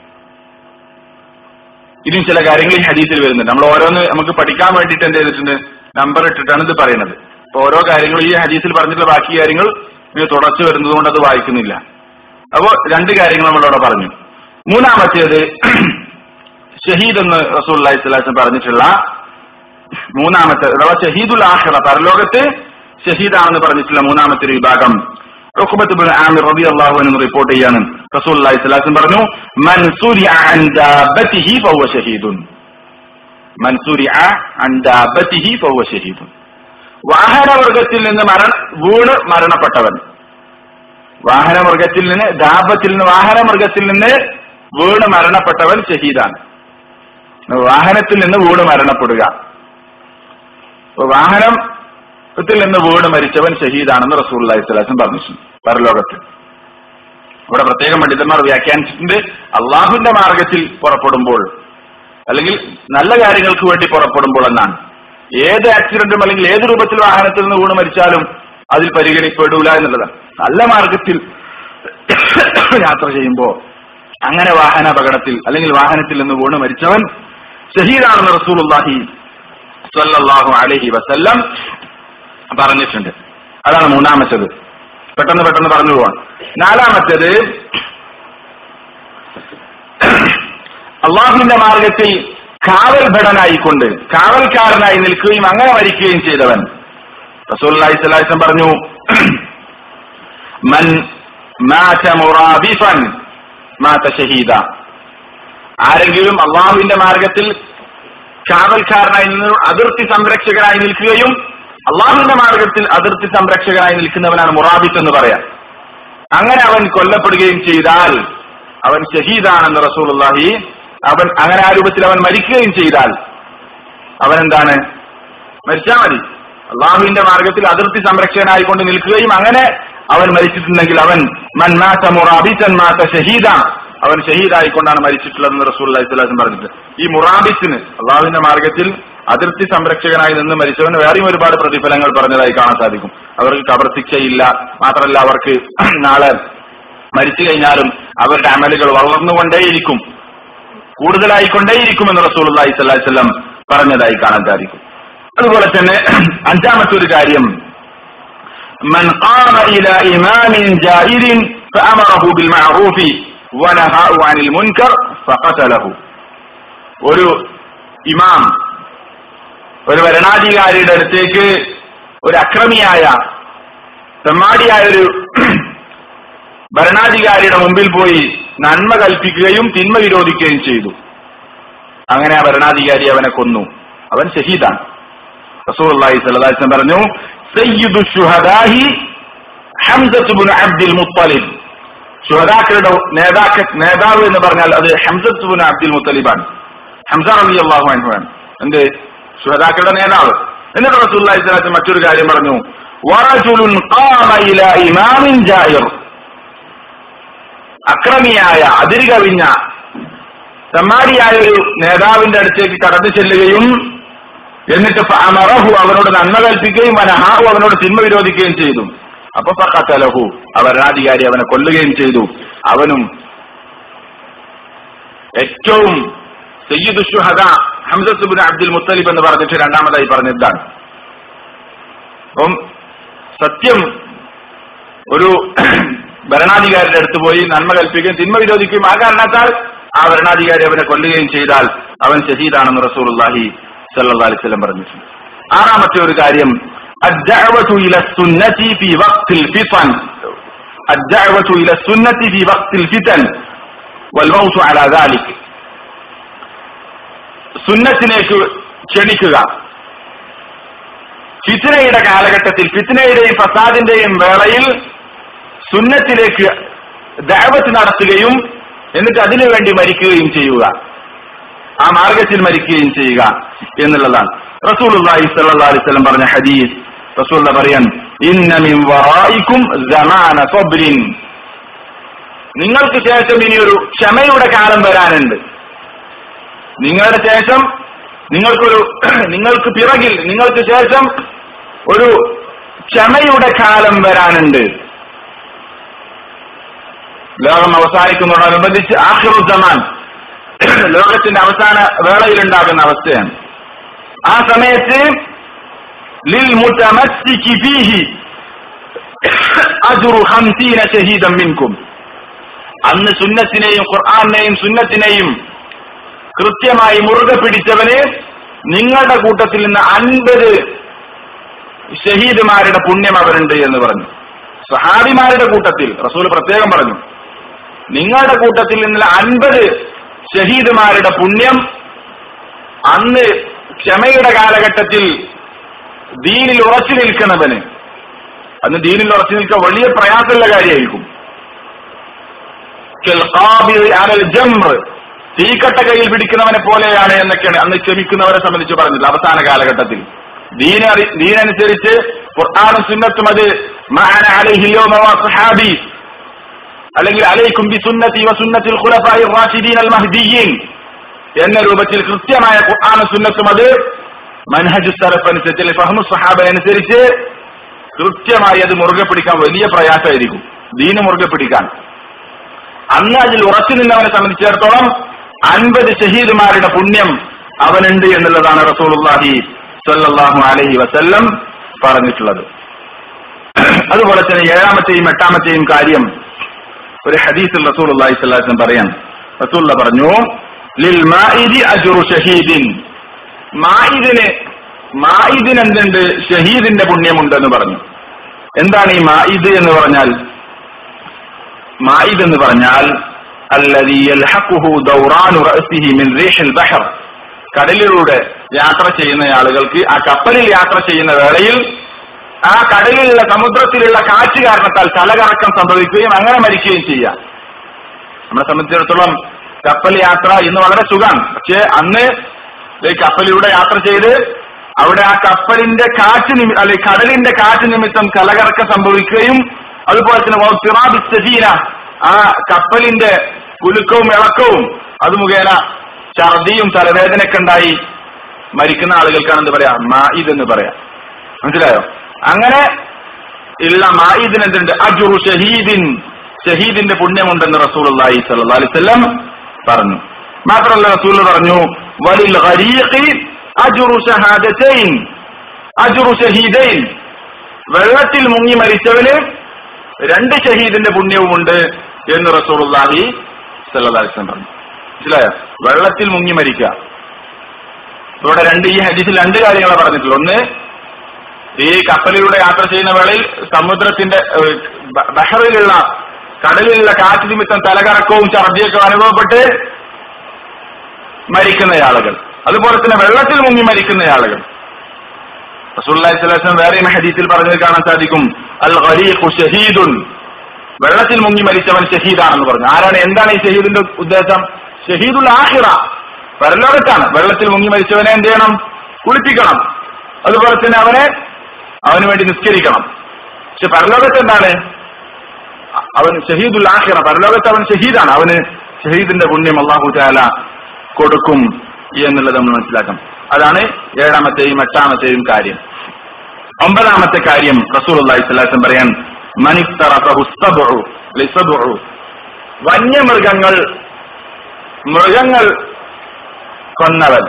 ഇനിയും ചില കാര്യങ്ങൾ ഈ ഹദീസിൽ വരുന്നുണ്ട് നമ്മൾ ഓരോന്ന് നമുക്ക് പഠിക്കാൻ വേണ്ടിയിട്ട് എന്ത് ചെയ്തിട്ടുണ്ട് നമ്പർ ഇട്ടിട്ടാണ് ഇത് പറയുന്നത് അപ്പൊ ഓരോ കാര്യങ്ങൾ ഈ ഹദീസിൽ പറഞ്ഞിട്ടുള്ള ബാക്കി കാര്യങ്ങൾ ഇത് തുടച്ചു വരുന്നത് കൊണ്ട് അത് വായിക്കുന്നില്ല അപ്പോ രണ്ട് കാര്യങ്ങൾ നമ്മളവിടെ പറഞ്ഞു മൂന്നാമത്തേത് ഷഹീദ് എന്ന് റസൂൽ അള്ളാഹിസ്ലാസം പറഞ്ഞിട്ടുള്ള മൂന്നാമത്തെ അഥവാ ഷഹീദുൽ ആഖിറ പരലോകത്ത് ഷഹീദാണെന്ന് പറഞ്ഞിട്ടുള്ള മൂന്നാമത്തെ ഒരു വിഭാഗം ഉഖബത്ത് ബിൻ ആമിർ റളിയല്ലാഹു അൻഹു റിപ്പോർട്ട് ചെയ്യാണ് റസൂൽ അല്ലാഹി സ്വലാസം പറഞ്ഞു മൻ സുരിഅ അൻ ദാബത്തിഹി ഫഹുവ ഷഹീദുൻ മൻ സുരിഅ അൻ ദാബത്തിഹി ഫഹുവ ഷഹീദുൻ വാഹനവർഗത്തിൽ നിന്ന് മരണ വീണ് മരണപ്പെട്ടവൻ വാഹനമൃഗത്തിൽ നിന്ന് ദാപത്തിൽ നിന്ന് വാഹനമൃഗത്തിൽ നിന്ന് വീണ് മരണപ്പെട്ടവൻ ഷഹീദാണ് വാഹനത്തിൽ നിന്ന് വീണ് മരണപ്പെടുക അപ്പൊ വാഹനത്തിൽ നിന്ന് വീണ് മരിച്ചവൻ ഷഹീദാണെന്ന് റസൂൽ അലൈഹിസ്ലാസം പറഞ്ഞു പരലോകത്തിൽ ഇവിടെ പ്രത്യേകം പണ്ഡിതന്മാർ വ്യാഖ്യാനിച്ചിട്ടുണ്ട് അള്ളാഹുവിന്റെ മാർഗത്തിൽ പുറപ്പെടുമ്പോൾ അല്ലെങ്കിൽ നല്ല കാര്യങ്ങൾക്ക് വേണ്ടി പുറപ്പെടുമ്പോൾ എന്നാണ് ഏത് ആക്സിഡന്റും അല്ലെങ്കിൽ ഏത് രൂപത്തിൽ വാഹനത്തിൽ നിന്ന് വീണ് മരിച്ചാലും അതിൽ പരിഗണിപ്പെടൂല എന്നുള്ളതാണ് നല്ല മാർഗത്തിൽ യാത്ര ചെയ്യുമ്പോ അങ്ങനെ വാഹന അപകടത്തിൽ അല്ലെങ്കിൽ വാഹനത്തിൽ നിന്ന് വീണ് മരിച്ചവൻ ഷഹീദാണെന്ന് റസൂലുള്ളാഹി സ്വല്ലല്ലാഹു അലൈഹി വസല്ലം പറഞ്ഞിട്ടുണ്ട് അതാണ് മൂന്നാമത്തേത് പെട്ടെന്ന് പെട്ടെന്ന് പറഞ്ഞു പോവാൻ നാലാമത്തേത് അള്ളാഹുവിന്റെ മാർഗത്തിൽ കാവൽ ഭടനായിക്കൊണ്ട് കാവൽക്കാരനായി നിൽക്കുകയും അങ്ങനെ മരിക്കുകയും ചെയ്തവൻ റസൂല്ലി സ്വലാസം പറഞ്ഞു മൻ മാറ്റ മുറാബിഫൻ മാറ്റ ഷഹീദ ആരെങ്കിലും അള്ളാഹുവിന്റെ മാർഗത്തിൽ കാവൽക്കാരനായി നിന്ന് അതിർത്തി സംരക്ഷകനായി നിൽക്കുകയും അള്ളാഹുവിന്റെ മാർഗത്തിൽ അതിർത്തി സംരക്ഷകനായി നിൽക്കുന്നവനാണ് മുറാബിത്ത് എന്ന് പറയാം അങ്ങനെ അവൻ കൊല്ലപ്പെടുകയും ചെയ്താൽ അവൻ ഷഹീദാണെന്ന് റസൂലുള്ളാഹി അവൻ അങ്ങനെ ആ രൂപത്തിൽ അവൻ മരിക്കുകയും ചെയ്താൽ അവൻ എന്താണ് മരിച്ചാൽ മതി അള്ളാഹുവിന്റെ മാർഗത്തിൽ അതിർത്തി സംരക്ഷകനായിക്കൊണ്ട് നിൽക്കുകയും അങ്ങനെ അവൻ മരിച്ചിട്ടുണ്ടെങ്കിൽ അവൻ മൻ മാറ്റ മുറാബിത്തൻ മാറ്റ ഷഹീദ അവൻ ഷഹീദായിക്കൊണ്ടാണ് മരിച്ചിട്ടുള്ളതെന്ന് റസൂൽ അലൈഹിസ്ലാം പറഞ്ഞിട്ട് ഈ മുറാബിത്തിന് അള്ളാഹുവിന്റെ മാർഗത്തിൽ അതിർത്തി സംരക്ഷകനായി നിന്ന് മരിച്ചവന് വേറെയും ഒരുപാട് പ്രതിഫലങ്ങൾ പറഞ്ഞതായി കാണാൻ സാധിക്കും അവർക്ക് കബർ ശിക്ഷയില്ല മാത്രമല്ല അവർക്ക് നാളെ മരിച്ചു കഴിഞ്ഞാലും അവരുടെ അമലുകൾ വളർന്നുകൊണ്ടേയിരിക്കും കൂടുതലായിക്കൊണ്ടേയിരിക്കുമെന്ന് റസൂൽ അള്ളാഹി സ്വല്ലാസ്ലം പറഞ്ഞതായി കാണാൻ സാധിക്കും അതുപോലെ തന്നെ അഞ്ചാമത്തെ ഒരു കാര്യം من قام إلى إمام جائر فأمره بالمعروف ونهاه عن المنكر فقتله ഒരു ഇമാം ഒരു ഭരണാധികാരിയുടെ അടുത്തേക്ക് ഒരു അക്രമിയായ തെമ്മാടിയായ ഒരു ഭരണാധികാരിയുടെ മുമ്പിൽ പോയി നന്മ കൽപ്പിക്കുകയും തിന്മ വിരോധിക്കുകയും ചെയ്തു അങ്ങനെ ആ ഭരണാധികാരി അവനെ കൊന്നു അവൻ ഷഹീദാണ് റസൂൽ അള്ളാഹി പറഞ്ഞു സയ്യിദു ഷുഹദാഹി ഹംസത്തുബുൻ അബ്ദുൽ മുത്തലിബ് ഷുഹദാക്കളുടെ നേതാക്ക നേതാവ് എന്ന് പറഞ്ഞാൽ അത് ഹംസത്തുബുൻ അബ്ദുൽ മുത്തലിബാണ് ഹംസ അലി അള്ളാഹു അനുഭവൻ എന്ത് ഷുഹദാക്കളുടെ നേതാവ് എന്നിട്ട് റസൂല്ലി സ്വലാത്ത് മറ്റൊരു കാര്യം പറഞ്ഞു വറജുലുൻ ഖാമ ഇലാ ഇമാമിൻ ജായിർ അക്രമിയായ അതിര് കവിഞ്ഞ തെമ്മാടിയായ ഒരു നേതാവിന്റെ അടുത്തേക്ക് കടന്നു ചെല്ലുകയും എന്നിട്ട് അമറഹു അവനോട് നന്മ കൽപ്പിക്കുകയും വനഹാഹു അവനോട് തിന്മ വിരോധിക്കുകയും ചെയ്തു അപ്പൊ ഫക്കത്തലഹു ആ ഭരണാധികാരി അവനെ കൊല്ലുകയും ചെയ്തു അവനും ഏറ്റവും സയ്യിദ് ഷുഹദ ഹംസത്തുബിൻ അബ്ദുൽ മുത്തലിബ് എന്ന് പറഞ്ഞിട്ട് രണ്ടാമതായി പറഞ്ഞതാണ് അപ്പം സത്യം ഒരു ഭരണാധികാരിയുടെ അടുത്ത് പോയി നന്മ കൽപ്പിക്കുകയും തിന്മ വിരോധിക്കുകയും ആ കാരണത്താൽ ആ ഭരണാധികാരി അവനെ കൊല്ലുകയും ചെയ്താൽ അവൻ ഷഹീദാണെന്ന് റസൂൽ അള്ളാഹി സല്ലാ അലിസ്ലം പറഞ്ഞിട്ടുണ്ട് ആറാമത്തെ ഒരു കാര്യം الدعوة إلى السنة في وقت الفتن الدعوة إلى السنة في وقت الفتن والموت على ذلك സുന്നത്തിലേക്ക് ക്ഷണിക്കുക ഫിത്തിനയുടെ കാലഘട്ടത്തിൽ ഫിത്തിനയുടെയും ഫസാദിന്റെയും വേളയിൽ സുന്നത്തിലേക്ക് ദാവത്ത് നടത്തുകയും എന്നിട്ട് അതിനുവേണ്ടി മരിക്കുകയും ചെയ്യുക ആ മാർഗത്തിൽ മരിക്കുകയും ചെയ്യുക എന്നുള്ളതാണ് റസൂൽ സല്ലല്ലാഹു അലൈഹി വസല്ലം പറഞ്ഞ ഹദീസ് റസൂൽ പറയാൻ ഇന്ന മിൻ വറായിക്കും സമാന സബ്രിൻ നിങ്ങൾക്ക് ശേഷം ഇനി ഒരു ക്ഷമയുടെ കാലം വരാനുണ്ട് നിങ്ങളുടെ ശേഷം നിങ്ങൾക്കൊരു നിങ്ങൾക്ക് പിറകിൽ നിങ്ങൾക്ക് ശേഷം ഒരു ക്ഷമയുടെ കാലം വരാനുണ്ട് ലോകം അവസാനിക്കുന്നതോടനുബന്ധിച്ച് ആഹിറുസമാൻ ലോകത്തിന്റെ അവസാന വേളയിലുണ്ടാകുന്ന അവസ്ഥയാണ് ആ സമയത്ത് ലിൽ മുതമസ്സികി ഫീഹി അജ്റു 50 ഷഹീദൻ മിൻകും അന്ന് സുന്നത്തിനെയും ഖുർആാനെയും സുന്നത്തിനെയും കൃത്യമായി മുറുകെ പിടിച്ചവന് നിങ്ങളുടെ കൂട്ടത്തിൽ നിന്ന് അൻപത് ഷഹീദുമാരുടെ പുണ്യം അവരുണ്ട് എന്ന് പറഞ്ഞു സഹാബിമാരുടെ കൂട്ടത്തിൽ റസൂൽ പ്രത്യേകം പറഞ്ഞു നിങ്ങളുടെ കൂട്ടത്തിൽ നിന്ന് അൻപത് ഷഹീദുമാരുടെ പുണ്യം അന്ന് ക്ഷമയുടെ കാലഘട്ടത്തിൽ ദീനിൽ ഉറച്ചു നിൽക്കുന്നവന് അന്ന് ദീനിൽ ഉറച്ചു നിൽക്കാൻ വലിയ പ്രയാസമുള്ള കാര്യമായിരിക്കും കൽഖാബിദ് അലൽ ജംറ് തീക്കട്ട കയ്യിൽ പിടിക്കുന്നവനെ പോലെയാണ് എന്നൊക്കെയാണ് അന്ന് ക്ഷമിക്കുന്നവരെ സംബന്ധിച്ച് പറഞ്ഞത് അവസാന കാലഘട്ടത്തിൽ ദീന ദീനനുസരിച്ച് ഖുർആാനും സുന്നത്തും അത് മഅന അലൈഹി യൗമ വസ്ഹാബി അല്ലെങ്കിൽ അലൈക്കും ബി സുന്നതി വ സുന്നത്തിൽ ഖുലഫാഇ റാഷിദീൻ അൽ മഹ്ദിയീൻ എന്ന രൂപത്തിൽ കൃത്യമായ ഖുർആാനും സുന്നത്തും അത് മൻഹജു സലഫ് അനുസരിച്ച് അല്ലെങ്കിൽ ഫഹ്മു സഹാബ അനുസരിച്ച് കൃത്യമായി അത് മുറുകെ പിടിക്കാൻ വലിയ പ്രയാസമായിരിക്കും ദീന് മുറുകെ പിടിക്കാൻ അന്ന് അതിൽ ഉറച്ചു നിന്നവനെ സംബന്ധിച്ചിടത്തോളം അൻപത് ഷഹീദുമാരുടെ പുണ്യം അവനുണ്ട് എന്നുള്ളതാണ് റസൂലുള്ളാഹി സ്വല്ലല്ലാഹു അലൈഹി വസല്ലം പറഞ്ഞിട്ടുള്ളത് അതുപോലെ തന്നെ ഏഴാമത്തെയും എട്ടാമത്തെയും കാര്യം ഒരു ഹദീസിൽ റസൂലുള്ളാഹി സ്വല്ലല്ലാഹു അലൈഹി വസല്ലം പറയാം റസൂലുള്ള പറഞ്ഞു ലിൽ മാഇദി അജ്റു ഷഹീദിൻ മായിദിന് മായിദിന് എന്തുണ്ട് ഷഹീദിന്റെ പുണ്യമുണ്ടെന്ന് പറഞ്ഞു എന്താണ് ഈ മായിദ് എന്ന് പറഞ്ഞാൽ മായിദ് എന്ന് പറഞ്ഞാൽ الذي يلحقه دوران رأسه من ريح البحر കടലിലൂടെ യാത്ര ചെയ്യുന്ന ആളുകൾക്ക് ആ കപ്പലിൽ യാത്ര ചെയ്യുന്ന വേളയിൽ ആ കടലിലുള്ള സമുദ്രത്തിലുള്ള കാറ്റ് കാരണത്താൽ തലകറക്കം സംഭവിക്കുകയും അങ്ങനെ മരിക്കുകയും ചെയ്യാം നമ്മളെ സംബന്ധിച്ചിടത്തോളം കപ്പൽ യാത്ര ഇന്ന് വളരെ സുഖമാണ് പക്ഷെ അന്ന് ഈ കപ്പലിലൂടെ യാത്ര ചെയ്ത് അവിടെ ആ കപ്പലിന്റെ കാറ്റ് നിമി അല്ലെ കടലിന്റെ കാറ്റ് നിമിത്തം കലകറക്കം സംഭവിക്കുകയും അതുപോലെ തന്നെ വൗത്തിറാബിസ്സജീന ആ കപ്പലിന്റെ കുലുക്കവും ഇളക്കവും അത് മുഖേന ഛർദിയും തലവേദനയൊക്കെ ഉണ്ടായി മരിക്കുന്ന ആളുകൾക്കാണ് എന്ത് പറയാ മായിദ് എന്ന് പറയാം മനസ്സിലായോ അങ്ങനെ ഉള്ള മായിദിന് എന്തുണ്ട് അജുറു ഷഹീദിൻ ഷഹീദിന്റെ പുണ്യമുണ്ടെന്ന് റസൂൽ അള്ളാഹി സല്ലല്ലാഹു അലൈഹി വസല്ലം പറഞ്ഞു മാത്രമല്ല റസൂൽ പറഞ്ഞു വലിൽ ഖരീഖി അജുറു ഷഹാദതൈൻ അജുറു ഷഹീദൈൻ വെള്ളത്തിൽ മുങ്ങി മരിച്ചവന് രണ്ട് ഷഹീദിന്റെ പുണ്യവുമുണ്ട് എന്ന് റസൂലുള്ളാഹി സല്ലല്ലാഹു അലൈഹി വസല്ലം പറഞ്ഞു മനസ്സിലായോ വെള്ളത്തിൽ മുങ്ങി മരിക്കുക ഇവിടെ രണ്ട് ഈ ഹദീസിൽ രണ്ട് കാര്യങ്ങളാണ് പറഞ്ഞിട്ടുള്ളത് ഒന്ന് ഈ കപ്പലിലൂടെ യാത്ര ചെയ്യുന്ന വേളയിൽ സമുദ്രത്തിന്റെ ഏഹ്, ബ- ബഹറിലുള്ള കടലിലുള്ള കാറ്റ് നിമിത്തം തലകറക്കവും ഛർദിയൊക്കെ അനുഭവപ്പെട്ട് മരിക്കുന്ന ആളുകൾ അതുപോലെ തന്നെ വെള്ളത്തിൽ മുങ്ങി മരിക്കുന്ന ആളുകൾ റസൂലുള്ളാഹി സ്വല്ലല്ലാഹു അലൈഹി വസല്ലം വേറെയും ഹദീസിൽ പറഞ്ഞത് കാണാൻ സാധിക്കും അൽ ഖരീഖു ഷഹീദുൻ വെള്ളത്തിൽ മുങ്ങി മരിച്ചവൻ ഷഹീദാണെന്ന് പറഞ്ഞു ആരാണ് എന്താണ് ഈ ഷഹീദിന്റെ ഉദ്ദേശം ഷഹീദുൽ ആഹിറ പരലോകത്താണ് വെള്ളത്തിൽ മുങ്ങി മരിച്ചവനെ എന്ത് ചെയ്യണം കുളിപ്പിക്കണം അതുപോലെ തന്നെ അവനെ അവന് വേണ്ടി നിസ്കരിക്കണം പക്ഷെ പരലോകത്ത് എന്താണ് അ- അവൻ ഷഹീദുൽ ആഹിറ പരലോകത്ത് അവൻ ഷഹീദാണ് അവന് ഷഹീദിന്റെ പുണ്യം അള്ളാഹു താല കൊടുക്കും എന്നുള്ളത് നമ്മൾ മനസ്സിലാക്കണം അതാണ് ഏഴാമത്തെയും എട്ടാമത്തെയും കാര്യം ഒമ്പതാമത്തെ കാര്യം റസൂൽ അള്ളാഹി സ്വലാസം പറയാൻ മനിത്തറഫഹു സബ്ഉ ലിസബ്ഉ വന്യമൃഗങ്ങൾ മൃഗങ്ങൾ കൊന്നവൻ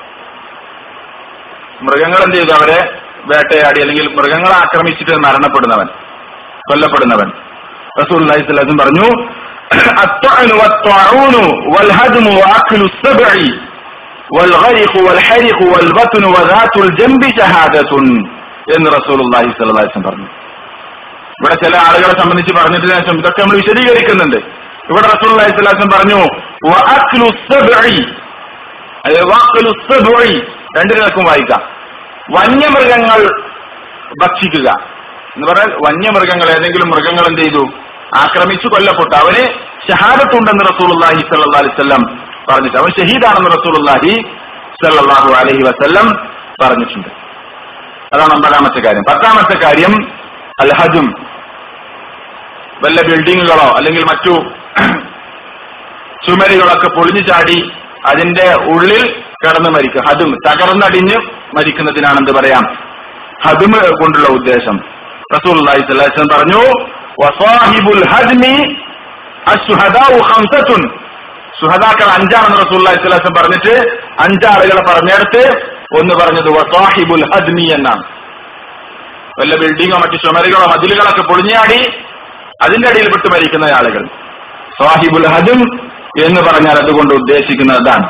മൃഗങ്ങൾ എന്ത് ചെയ്തു അവരെ വേട്ടയാടി അല്ലെങ്കിൽ മൃഗങ്ങളെ ആക്രമിച്ചിട്ട് മരണപ്പെടുന്നവൻ കൊല്ലപ്പെടുന്നവൻ റസൂൽ അലൈഹിസ്ലാം പറഞ്ഞു الطعن والطاعون والهدم وأكل السبع والغرق والحرق والبطن وذات الجنب شهادة എന്ന് റസൂലുള്ളാഹി സ്വല്ലല്ലാഹി അലൈഹി വസല്ലം പറഞ്ഞു ഇവിടെ ചില ആളുകളെ സംബന്ധിച്ച് പറഞ്ഞതിന് ശേഷം ഇതൊക്കെ നമ്മൾ വിശദീകരിക്കുന്നുണ്ട് ഇവിടെ റസൂലുള്ളാഹി സ്വല്ലല്ലാഹി അലൈഹി വസല്ലം പറഞ്ഞു വഅക്ലു സബ്ഇ അതായത് വഅക്ലു സബ്ഇ രണ്ടു നിലക്കും വായിക്കാം വന്യമൃഗങ്ങൾ ഭക്ഷിക്കുക എന്ന് പറഞ്ഞാൽ വന്യമൃഗങ്ങൾ ഏതെങ്കിലും മൃഗങ്ങൾ എന്ത് ചെയ്തു ആക്രമിച്ചു കൊല്ലപ്പെട്ടു അവന് ഷഹാദത്തുണ്ടെന്ന് റസൂലുള്ളാഹി സ്വല്ലല്ലാഹി അലൈഹി വസല്ലം പറഞ്ഞിട്ട് അവൻ ഷഹീദാണെന്ന് റസൂലുള്ളാഹി സ്വല്ലല്ലാഹു അലൈഹി വസല്ലം പറഞ്ഞിട്ടുണ്ട് അതാണ് ഒമ്പതാമത്തെ കാര്യം പത്താമത്തെ കാര്യം അൽ ഹജും വല്ല ബിൽഡിങ്ങുകളോ അല്ലെങ്കിൽ മറ്റു ചുമരുകളൊക്കെ പൊളിഞ്ഞു ചാടി അതിന്റെ ഉള്ളിൽ കിടന്ന് മരിക്കുക ഹതും തകർന്നടിഞ്ഞ് മരിക്കുന്നതിനാണ് എന്ത് പറയാം ഹതും കൊണ്ടുള്ള ഉദ്ദേശം റസൂൽ പറഞ്ഞു വസാഹിബുൽ ഹദ്മി അശ്ഹദാഉ ഖംസത്തുൻ സുഹദാക്കൾ അഞ്ചാണെന്ന് റസൂലുള്ളാഹി സ്വല്ലല്ലാഹു അലൈഹി വസല്ലം പറഞ്ഞിട്ട് അഞ്ചാളുകളെ പറഞ്ഞെടുത്ത് ഒന്ന് പറഞ്ഞത് വസാഹിബുൽ ഹദ്മി എന്നാണ് വല്ല ബിൽഡിങ്ങോ മറ്റു ചുമരുകളോ മതിലുകളൊക്കെ പൊളിഞ്ഞാടി അതിന്റെ അടിയിൽ പെട്ട് മരിക്കുന്ന ആളുകൾ സാഹിബുൽ ഹദും എന്ന് പറഞ്ഞാൽ അതുകൊണ്ട് ഉദ്ദേശിക്കുന്നത് അതാണ്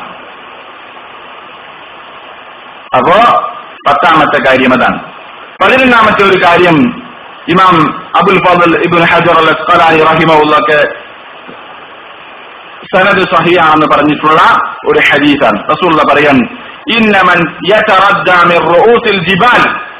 അപ്പോ പത്താമത്തെ കാര്യം അതാണ് പതിനൊന്നാമത്തെ ഒരു കാര്യം ഇമാം അബുൽ ഫാദൽ ഇബുൽ ഹജർ അൽ അസ്ഖലാനി റഹിമഹുല്ലക്ക് സനദ് സഹിയാണെന്ന് പറഞ്ഞിട്ടുള്ള ഒരു ഹദീസാണ് റസൂലുള്ള പറയാൻ ഇന്നമൻ യതറദ്ദ മിൻ റൂസിൽ ജിബാൽ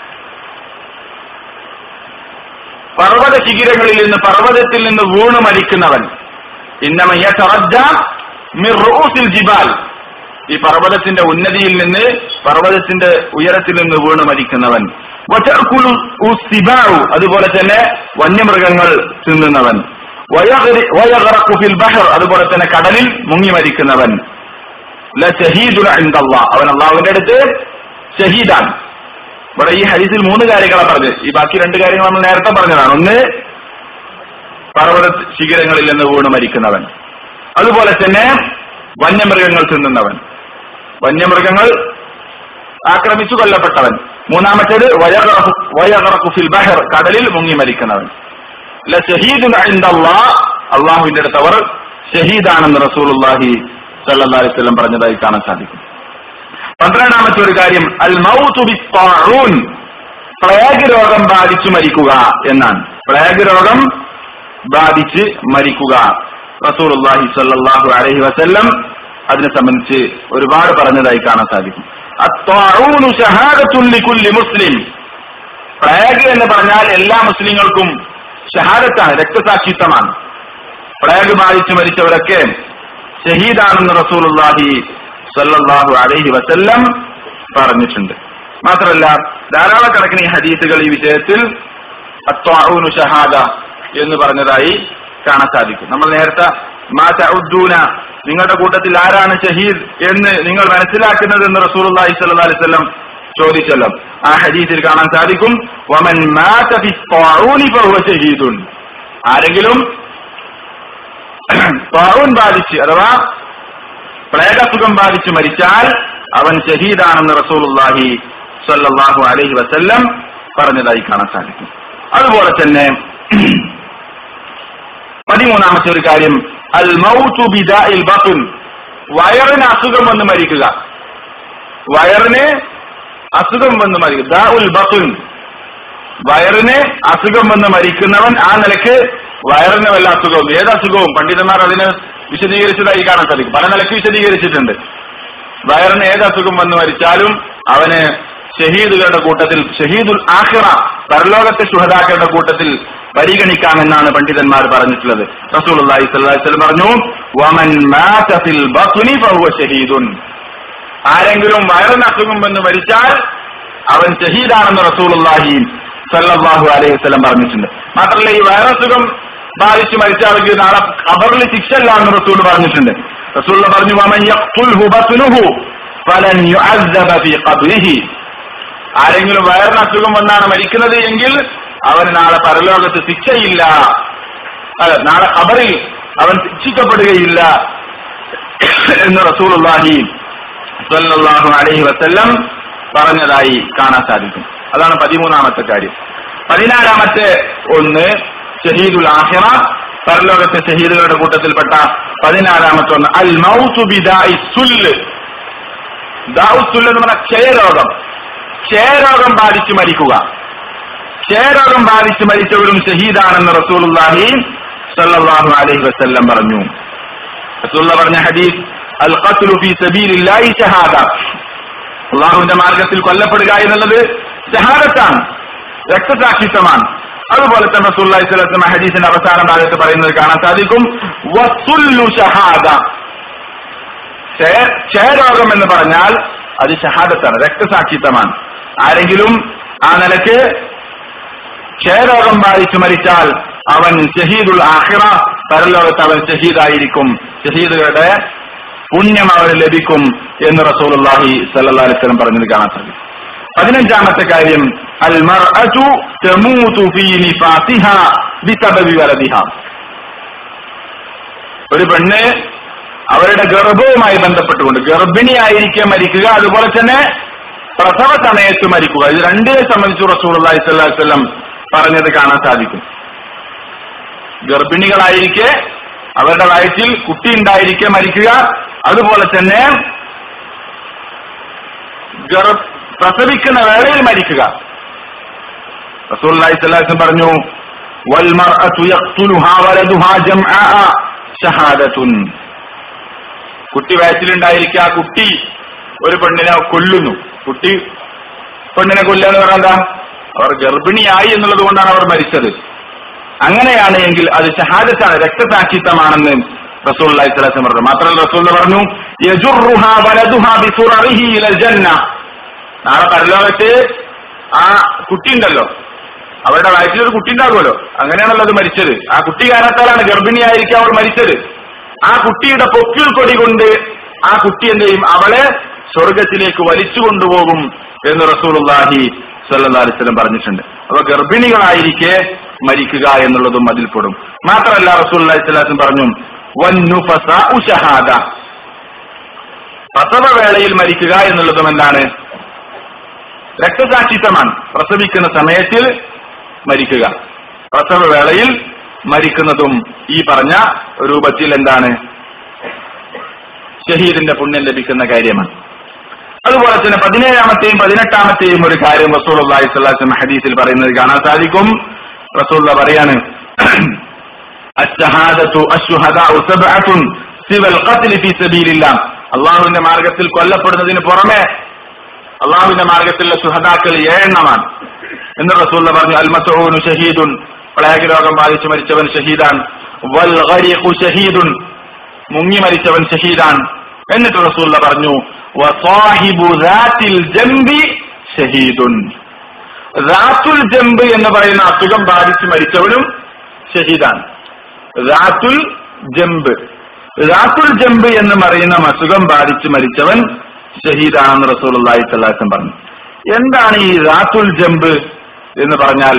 പർവ്വത ശിഖിരങ്ങളിൽ നിന്ന് പർവ്വതത്തിൽ നിന്ന് വീണു മരിക്കുന്നവൻ ഇന്നമൻ യതറദ്ദ മിൻ റൂസിൽ ജിബാൽ ഈ പർവ്വതത്തിന്റെ ഉന്നതിയിൽ നിന്ന് പർവ്വതത്തിന്റെ ഉയരത്തിൽ നിന്ന് വീണു മരിക്കുന്നവൻ വതഅകുലു ഉസ്സിബാഉ അതുപോലെ തന്നെ വന്യമൃഗങ്ങൾ തിന്നുന്നവൻ വയഗ്രി- വയഗ്റഖു ഫിൽ ബഹർ അതുപോലെ തന്നെ കടലിൽ മുങ്ങി മരിക്കുന്നവൻ ലശഹീദുൻ ഇൻദല്ലാഹ് അവൻ അള്ളാഹുവിന്റെ അടുത്ത് ഷഹീദാണ് ഇവിടെ ഈ ഹദീസിൽ മൂന്ന് കാര്യങ്ങളാണ് പറഞ്ഞത് ഈ ബാക്കി രണ്ട് കാര്യങ്ങൾ നമ്മൾ നേരത്തെ പറഞ്ഞതാണ് ഒന്ന് പർവ്വത ശിഖരങ്ങളിൽ നിന്ന് വീണ് മരിക്കുന്നവൻ അതുപോലെ തന്നെ വന്യമൃഗങ്ങൾ തിന്നുന്നവൻ വന്യമൃഗങ്ങൾ ആക്രമിച്ചു കൊല്ലപ്പെട്ടവൻ മൂന്നാമത്തേത് വയഗറഖു- വയഗറഖു ഫിൽ ബഹർ കടലിൽ മുങ്ങി മരിക്കുന്നവൻ ലശഹീദുൻ ഇൻദല്ലാഹ് അള്ളാഹുവിന്റെ അടുത്ത് അവർ ഷഹീദാണെന്ന് റസൂലുള്ളാഹി സല്ലല്ലാഹു അലൈഹി വസല്ലം പറഞ്ഞതായി കാണാൻ സാധിക്കും പന്ത്രണ്ടാമത്തെ ഒരു കാര്യം അൽ മൗതു ബിത്താഊൻ പ്ലേഗ് രോഗം ബാധിച്ചു മരിക്കുക എന്നാണ് പ്ലേഗ് രോഗം ബാധിച്ച് മരിക്കുക റസൂലുള്ളാഹി സ്വല്ലല്ലാഹു അലൈഹി വസല്ലം അതിനെ സംബന്ധിച്ച് ഒരുപാട് പറഞ്ഞതായി കാണാൻ സാധിക്കും അത്താഊനു ഷഹാദത്തുൻ ലികുല്ലി മുസ്ലിം പ്ലേഗ് എന്ന് പറഞ്ഞാൽ എല്ലാ മുസ്ലിങ്ങൾക്കും ഷഹാദത്താണ് രക്തസാക്ഷിത്വമാണ് പ്ലേഗ് ബാധിച്ച് മരിച്ചവരൊക്കെ ഷഹീദാണെന്ന് റസൂലുള്ളാഹി സല്ലല്ലാഹു അലൈഹി വസല്ലം പറഞ്ഞിട്ടുണ്ട് മാത്രമല്ല ധാരാളക്കണക്കിന് ഈ ഹദീസുകൾ ഈ വിഷയത്തിൽ അത്വാഊനു ഷഹാദ എന്ന് പറഞ്ഞതായി കാണാൻ സാധിക്കും നമ്മൾ നേരത്തെ മാ തഉദ്ദൂന നിങ്ങളുടെ കൂട്ടത്തിൽ ആരാണ് ഷഹീദ് എന്ന് നിങ്ങൾ മനസ്സിലാക്കുന്നത് എന്ന് റസൂലുള്ളാഹി സ്വല്ലല്ലാഹു അലൈഹി വസല്ലം ചോദിച്ചല്ലോ ആ ഹദീസിൽ കാണാൻ സാധിക്കും വമൻ മാത ബിത്വാഊനി ഫഹുവ ഷഹീദുൻ ആരെങ്കിലും ത്വാഊൻ ബാധിച്ച് അഥവാ പ്ലേഗസുഖം ബാധിച്ച് മരിച്ചാൽ അവൻ ഷഹീദാണെന്ന് റസൂലുള്ളാഹി സ്വല്ലല്ലാഹു അലൈഹി വസല്ലം പറഞ്ഞതായി കാണാൻ സാധിക്കും അതുപോലെ തന്നെ പതിമൂന്നാമത്തെ ഒരു കാര്യം അൽ മൗതു ബിദാഇൽ ബത്തുൻ വയറിന് അസുഖം വന്ന് മരിക്കുക വയറിന് അസുഖം വന്ന് മരിക്കുക ദാഉൽ ബത്തുൻ വയറിന് അസുഖം വന്ന് മരിക്കുന്നവൻ ആ നിലയ്ക്ക് വയറിന് വല്ല അസുഖവും ഏത് അസുഖവും പണ്ഡിതന്മാർ അതിന് വിശദീകരിച്ചതായി കാണാൻ സാധിക്കും പല നിലയ്ക്ക് വിശദീകരിച്ചിട്ടുണ്ട് വയറിന് ഏത് അസുഖം വന്ന് മരിച്ചാലും അവന് ഷഹീദുകളുടെ കൂട്ടത്തിൽ ഷഹീദുൽ ആഖിറ പരലോകത്തെ ശുഹദാക്കളുടെ കൂട്ടത്തിൽ പരിഗണിക്കാമെന്നാണ് പണ്ഡിതന്മാർ പറഞ്ഞിട്ടുള്ളത് റസൂലുള്ളാഹി സ്വല്ലല്ലാഹു അലൈഹി വസല്ലം പറഞ്ഞു വമൻ മാത ഫിൽ ബത്നി ഫഹുവ ഷഹീദുൻ ആരെങ്കിലും വയറിന് അസുഖം വന്ന് മരിച്ചാൽ അവൻ ഷഹീദാണെന്ന് റസൂലുള്ളാഹി സല്ലല്ലാഹു അലൈഹി വസല്ലം പറഞ്ഞിട്ടുണ്ട് മാത്രമല്ല ഈ വയറസുഖം ബാധിച്ച് മരിച്ചാൾക്ക് നാളെ ഖബറിൽ ശിക്ഷല്ല എന്ന് റസൂൽ പറഞ്ഞിട്ടുണ്ട് റസൂൽ പറഞ്ഞു വമൻ യഖ്തുൽഹു ബത്നുഹു ഫലൻ യുഅദ്ദബ ഫീ ഖബ്രിഹി ആരെങ്കിലും വയറിന് അസുഖം വന്നാണ് മരിക്കുന്നത് എങ്കിൽ അവന് നാളെ പരലോകത്ത് ശിക്ഷയില്ല അല്ല നാളെ ഖബറിൽ അവൻ ശിക്ഷിക്കപ്പെടുകയില്ല എന്ന് റസൂലുള്ളാഹി സല്ലല്ലാഹു അലൈഹി വസല്ലം പറഞ്ഞതായി കാണാൻ സാധിക്കും അതാണ് പതിമൂന്നാമത്തെ കാര്യം പതിനാലാമത്തെ ഒന്ന് ഷഹീദുൽ ആഹിറ പരലോകത്തെ ഷഹീദുകളുടെ കൂട്ടത്തിൽപ്പെട്ട പതിനാലാമത്തെ ഒന്ന് അൽ മൗതു ബിദാഇ സുല്ല് ദാഉസുൽ എന്ന് പറഞ്ഞ ക്ഷയരോഗം ക്ഷയരോഗം ബാധിച്ച് മരിക്കുക ക്ഷയരോഗം ബാധിച്ച് മരിച്ചവരും ഷഹീദാണെന്ന് റസൂലുള്ളാഹി സല്ലല്ലാഹു അലൈഹി വസല്ലം പറഞ്ഞു റസൂലുള്ള പറഞ്ഞ ഹദീസ് അൽ ഖത്ലു ഫീ സബീലില്ലാഹി ഷഹാദ അള്ളാഹുവിന്റെ മാർഗത്തിൽ കൊല്ലപ്പെടുക എന്നുള്ളത് ഷഹാദത്താണ് രക്തസാക്ഷിത്വമാണ് അതുപോലെ തന്നെ റസൂലുള്ളാഹി സ്വല്ലല്ലാഹു അലൈഹി വസല്ലം ഹദീസിന്റെ അവസാന ഭാഗത്ത് പറയുന്നത് കാണാൻ സാധിക്കും വസുല്ലു ഷഹാദ ക്ഷയ- ക്ഷയരോഗം എന്ന് പറഞ്ഞാൽ അത് ഷഹാദത്താണ് രക്തസാക്ഷിത്വമാണ് ആരെങ്കിലും ആ നിലക്ക് ക്ഷയരോഗം ബാധിച്ചു മരിച്ചാൽ അവൻ ഷഹീദുൽ ആഹിറ പരലോകത്ത് അവൻ ഷഹീദായിരിക്കും ഷഹീദുകളുടെ പുണ്യം അവന് ലഭിക്കും എന്ന് റസൂലുള്ളാഹി സല്ലല്ലാഹു അലൈഹി വസല്ലം പറഞ്ഞത് കാണാൻ സാധിക്കും പതിനഞ്ചാമത്തെ കാര്യം അൽ മർഅതു തമൂതു ഫീ നിഫാസിഹ ബിസബബി വലദിഹ ഒരു പെണ്ണ് അവരുടെ ഗർഭവുമായി ബന്ധപ്പെട്ടുകൊണ്ട് ഗർഭിണിയായിരിക്കെ മരിക്കുക അതുപോലെ തന്നെ പ്രസവ സമയത്ത് മരിക്കുക ഇത് രണ്ടിനെ സംബന്ധിച്ച് റസൂൽ അള്ളാഹി സ്വല്ലല്ലാഹു അലൈഹി വസല്ലം പറഞ്ഞത് കാണാൻ സാധിക്കും ഗർഭിണികളായിരിക്കെ അവരുടെ വയറ്റിൽ കുട്ടി ഉണ്ടായിരിക്കെ മരിക്കുക അതുപോലെ തന്നെ ഗർഭ പ്രസവിക്കുന്ന വേളയിൽ മരിക്കുക റസൂൽ അള്ളാഹി സ്വല്ലല്ലാഹു അലൈഹി വസല്ലം പറഞ്ഞു വൽമർഅതു യഖ്തുലുഹാ വലദുഹാ ജംആ ഷഹാദത്തുൻ കുട്ടി വയറ്റിലുണ്ടായിരിക്കുക ആ കുട്ടി ഒരു പെണ്ണിനെ കൊല്ലുന്നു കുട്ടി പെണ്ണിനെ കൊല്ലുക എന്ന് പറഞ്ഞാൽ എന്താ അവർ ഗർഭിണിയായി എന്നുള്ളത് കൊണ്ടാണ് അവർ മരിച്ചത് അങ്ങനെയാണ് എങ്കിൽ അത് ഷഹാദത്താണ് രക്തസാക്ഷിത്വമാണെന്ന് റസൂൽ അലൈഹി സ്വലാസം പറഞ്ഞു മാത്രമല്ല റസൂൽ പറഞ്ഞു യജുറുഹാ വലതുഹാ ബിസുറഹിഹി ഇലൽ ജന്ന നാളെ പരലോകത്ത് ആ കുട്ടി ഉണ്ടല്ലോ അവരുടെ വയറ്റിൽ ഒരു കുട്ടി ഉണ്ടാകുമല്ലോ അങ്ങനെയാണല്ലോ അത് മരിച്ചത് ആ കുട്ടി കാരണത്താലാണ് ഗർഭിണിയായിരിക്കും അവൾ മരിച്ചത് ആ കുട്ടിയുടെ പൊക്കിൾ കൊടി കൊണ്ട് ആ കുട്ടി എന്ത് ചെയ്യും അവളെ സ്വർഗത്തിലേക്ക് വലിച്ചു കൊണ്ടുപോകും എന്ന് റസൂലുള്ളാഹി സല്ലല്ലാഹു അലൈഹി വസല്ലം പറഞ്ഞിട്ടുണ്ട് അപ്പൊ ഗർഭിണികളായിരിക്കെ മരിക്കുക എന്നുള്ളതും അതിൽപ്പെടും മാത്രമല്ല റസൂലുള്ളാഹി സ്വല്ലല്ലാഹു അലൈഹി വസല്ലം പറഞ്ഞു വന്നുഫസാഉ ഷഹാദ പ്രസവ വേളയിൽ മരിക്കുക എന്നുള്ളതും എന്താണ് രക്തസാക്ഷിത്വമാണ് പ്രസവിക്കുന്ന സമയത്തിൽ മരിക്കുക പ്രസവ വേളയിൽ മരിക്കുന്നതും ഈ പറഞ്ഞ രൂപത്തിൽ എന്താണ് ഷഹീദിന്റെ പുണ്യം ലഭിക്കുന്ന കാര്യമാണ് അതുപോലെ തന്നെ പതിനേഴാമത്തെയും പതിനെട്ടാമത്തെയും ഒരു കാര്യം റസൂൽ അള്ളാഹി സ്വലാസം ഹദീസിൽ പറയുന്നത് കാണാൻ സാധിക്കും റസൂള്ള പറയാണ് അശ്ശഹാദത്തു അശ്ശുഹദാഉ സബ്അത്തുൻ സിവൽ ഖത്ലി ഫീ സബീലില്ലാഹ് അള്ളാഹുവിന്റെ മാർഗത്തിൽ കൊല്ലപ്പെടുന്നതിന് പുറമെ അള്ളാഹുവിന്റെ മാർഗത്തിലുള്ള സുഹദാക്കൾ ഏഴെണ്ണമാണ് എന്ന് റസൂള്ള പറഞ്ഞു അൽമസൂനു ഷഹീദുൻ പ്ലേഗ് രോഗം ബാധിച്ച് മരിച്ചവൻ ഷഹീദാൻ വൽ ഗരീഖു ഷഹീദുൻ മുങ്ങി മരിച്ചവൻ ഷഹീദാൻ എന്നിട്ട് റസൂള്ള പറഞ്ഞു വസാഹിബു ദാത്തിൽ ജംബി ഷഹീദുൻ ദാത്തുൽ ജംബ് എന്ന് പറയുന്ന അസുഖം ബാധിച്ച് മരിച്ചവനും ഷഹീദാൻ ദാത്തുൽ ജംബ് ദാത്തുൽ ജംബ് എന്ന് പറയുന്ന അസുഖം ബാധിച്ച് മരിച്ചവൻ ഷഹീദാണെന്ന് റസൂൽ അള്ളാഹി സ്വലാസം പറഞ്ഞു എന്താണ് ഈ ദാത്തുൽ ജംബ് എന്ന് പറഞ്ഞാൽ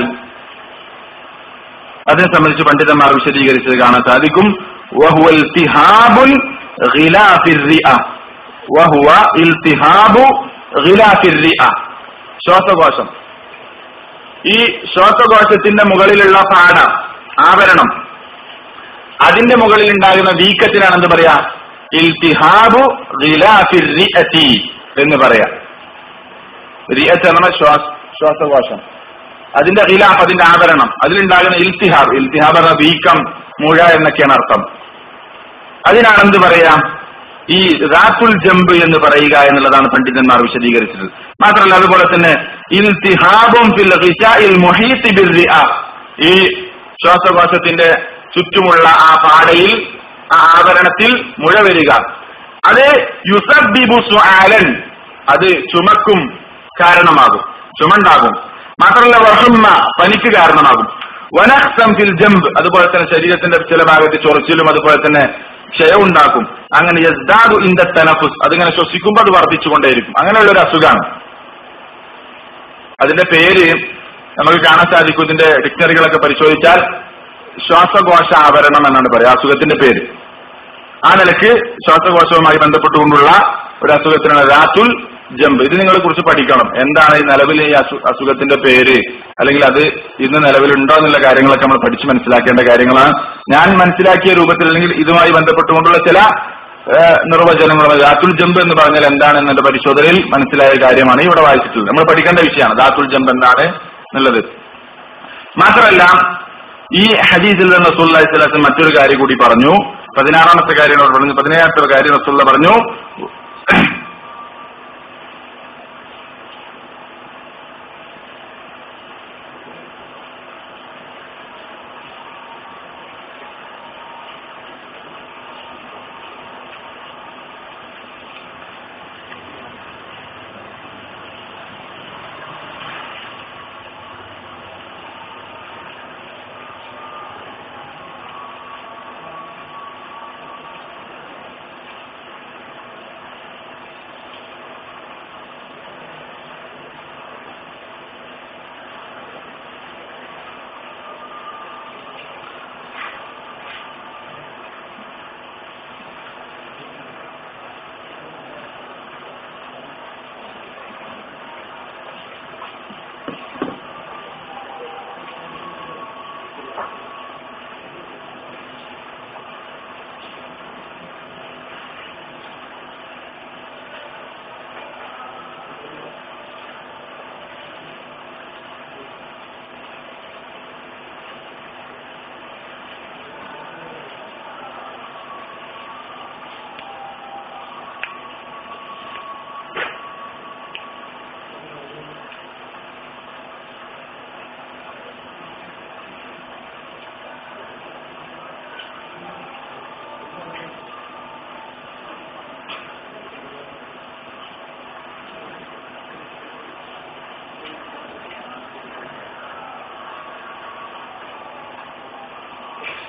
അതിനെ സംബന്ധിച്ച് പണ്ഡിതന്മാർ വിശദീകരിച്ചത് കാണാൻ സാധിക്കും وهو التهاب غلاف الرئة وهو التهاب غلاف الرئة ശ്വാസകോശം ഈ ശ്വാസകോശത്തിന്റെ മുകളിലുള്ള പാട ആവരണം അതിന്റെ മുകളിൽ ഉണ്ടാകുന്ന വീക്കത്തിനാണ് എന്ത് പറയാ ഇൽത്തിഹാബു ഗിലാഫിർ റിഅതി എന്ന് പറയാം റിയത്ത് എന്ന ശ്വാസ ശ്വാസകോശം അതിന്റെ ഖിലാഫ് അതിന്റെ ആവരണം അതിലുണ്ടാകുന്ന ഇൽത്തിഹാബ് ഇൽത്തിഹാബ് എന്ന വീക്കം മുഴ എന്നൊക്കെയാണ് അർത്ഥം അതിനാണ് എന്ത് പറയാം ഈ റാത്തുൽ ജംബ് എന്ന് പറയുക എന്നുള്ളതാണ് പണ്ഡിതന്മാർ വിശദീകരിച്ചത് മാത്രമല്ല അതുപോലെ തന്നെ ഇൽത്തിഹാബും ഫിൽ ഖിശാഇൽ മുഹീത്തി ബിർ റിഅ ഈ ശ്വാസകോശത്തിന്റെ ചുറ്റുമുള്ള ആ പാടയിൽ ആ ആവരണത്തിൽ മുഴ വരിക അത് യുസബിബു സുആലൻ അത് ചുമക്കും കാരണമാകും ചുമണ്ടാകും മാത്രമല്ല വഹമ്മ പനിക്ക് കാരണമാകും വനഹ്സം ഫിൽ ജംബ് അതുപോലെ തന്നെ ശരീരത്തിന്റെ ചില ഭാഗത്ത് ചൊറച്ചിലും അതുപോലെ തന്നെ ക്ഷയമുണ്ടാക്കും അങ്ങനെ യസ്ദാദു ഇൻദ തനഫുസ് അതിങ്ങനെ ശ്വസിക്കുമ്പോൾ അത് വർദ്ധിച്ചുകൊണ്ടേയിരിക്കും അങ്ങനെയുള്ള ഒരു അസുഖമാണ് അതിന്റെ പേര് നമുക്ക് കാണാൻ സാധിക്കും ഇതിന്റെ ഡിക്ഷണറികളൊക്കെ പരിശോധിച്ചാൽ ശ്വാസകോശ ആവരണം എന്നാണ് പറയുക അസുഖത്തിന്റെ പേര് ആ നിലയ്ക്ക് ശ്വാസകോശവുമായി ബന്ധപ്പെട്ടുകൊണ്ടുള്ള ഒരു അസുഖത്തിനാണ് രാത്തുൽ ജമ്പ് ഇത് നിങ്ങളെ കുറിച്ച് പഠിക്കണം എന്താണ് ഈ നിലവിൽ ഈ അസു അസുഖത്തിന്റെ പേര് അല്ലെങ്കിൽ അത് ഇന്ന് നിലവിലുണ്ടോ എന്നുള്ള കാര്യങ്ങളൊക്കെ നമ്മൾ പഠിച്ച് മനസ്സിലാക്കേണ്ട കാര്യങ്ങളാണ് ഞാൻ മനസ്സിലാക്കിയ രൂപത്തിൽ അല്ലെങ്കിൽ ഇതുമായി ബന്ധപ്പെട്ടുകൊണ്ടുള്ള ചില ഏഹ്, നിർവചനങ്ങൾ ദാത്തുൽ ജമ്പ് എന്ന് പറഞ്ഞാൽ എന്താണ് എന്നതിന്റെ പരിശോധനയിൽ മനസ്സിലായ കാര്യമാണ് ഇവിടെ വായിച്ചിട്ടുള്ളത് നമ്മൾ പഠിക്കേണ്ട വിഷയമാണ് ദാത്തുൽ ജമ്പ് എന്താണ് എന്നുള്ളത് മാത്രമല്ല ഈ ഹദീസിൽ നിന്ന് റസൂല്ലി സ്വലാസം മറ്റൊരു കാര്യം കൂടി പറഞ്ഞു പതിനാറാമത്തെ കാര്യം അവിടെ പറഞ്ഞു പതിനേഴാമത്തെ കാര്യം റസൂല്ല പറഞ്ഞു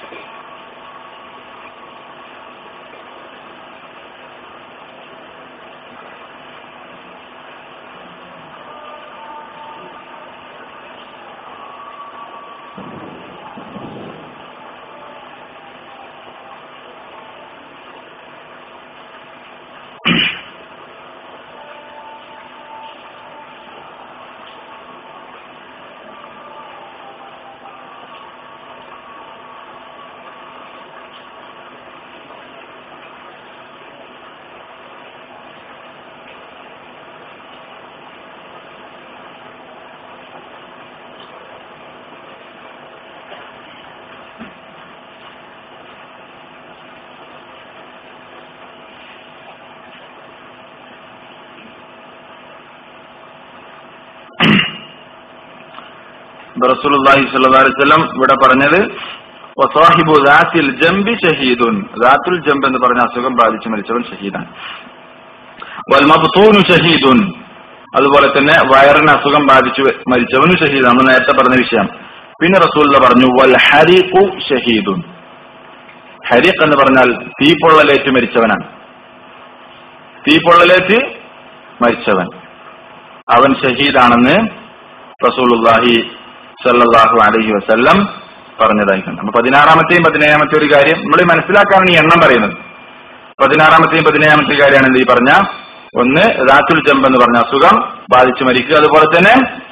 റസൂലുള്ളാഹി സ്വല്ലല്ലാഹു അലൈഹി വസല്ലം ഇവിടെ പറഞ്ഞത് വസാഹിബു ദാത്തിൽ ജംബി ഷഹീദുൻ ദാത്തുൽ ജംബ് എന്ന് പറഞ്ഞ അസുഖം ബാധിച്ച് മരിച്ചവൻ ഷഹീദാണ് വൽ മബ്തൂനു ഷഹീദുൻ അതുപോലെ തന്നെ വയറിന് അസുഖം ബാധിച്ച് മരിച്ചവനും ഷഹീദാണ് നമ്മൾ നേരത്തെ പറഞ്ഞ വിഷയം പിന്നെ റസൂല്ല പറഞ്ഞു വൽ ഹരീഖു ഷഹീദുൻ ഹരീഖ് എന്ന് പറഞ്ഞാൽ തീപ്പൊള്ളലേറ്റ് മരിച്ചവനാണ് തീപ്പൊള്ളലേറ്റ് മരിച്ചവൻ അവൻ ഷഹീദാണെന്ന് റസൂലുള്ളാഹി സല്ലല്ലാഹു അലൈഹി വസല്ലം പറഞ്ഞതായിട്ടുണ്ട് അപ്പൊ പതിനാറാമത്തെയും പതിനേഴാമത്തെ ഒരു കാര്യം നമ്മൾ മനസ്സിലാക്കാനാണ് ഈ എണ്ണം പറയുന്നത് പതിനാറാമത്തെയും പതിനേഴാമത്തെ കാര്യമാണ് എന്ത് ഈ പറഞ്ഞ ഒന്ന് റാത്തുൽ ജമ്പ് എന്ന് പറഞ്ഞ അസുഖം ബാധിച്ച് മരിക്കുക അതുപോലെ തന്നെ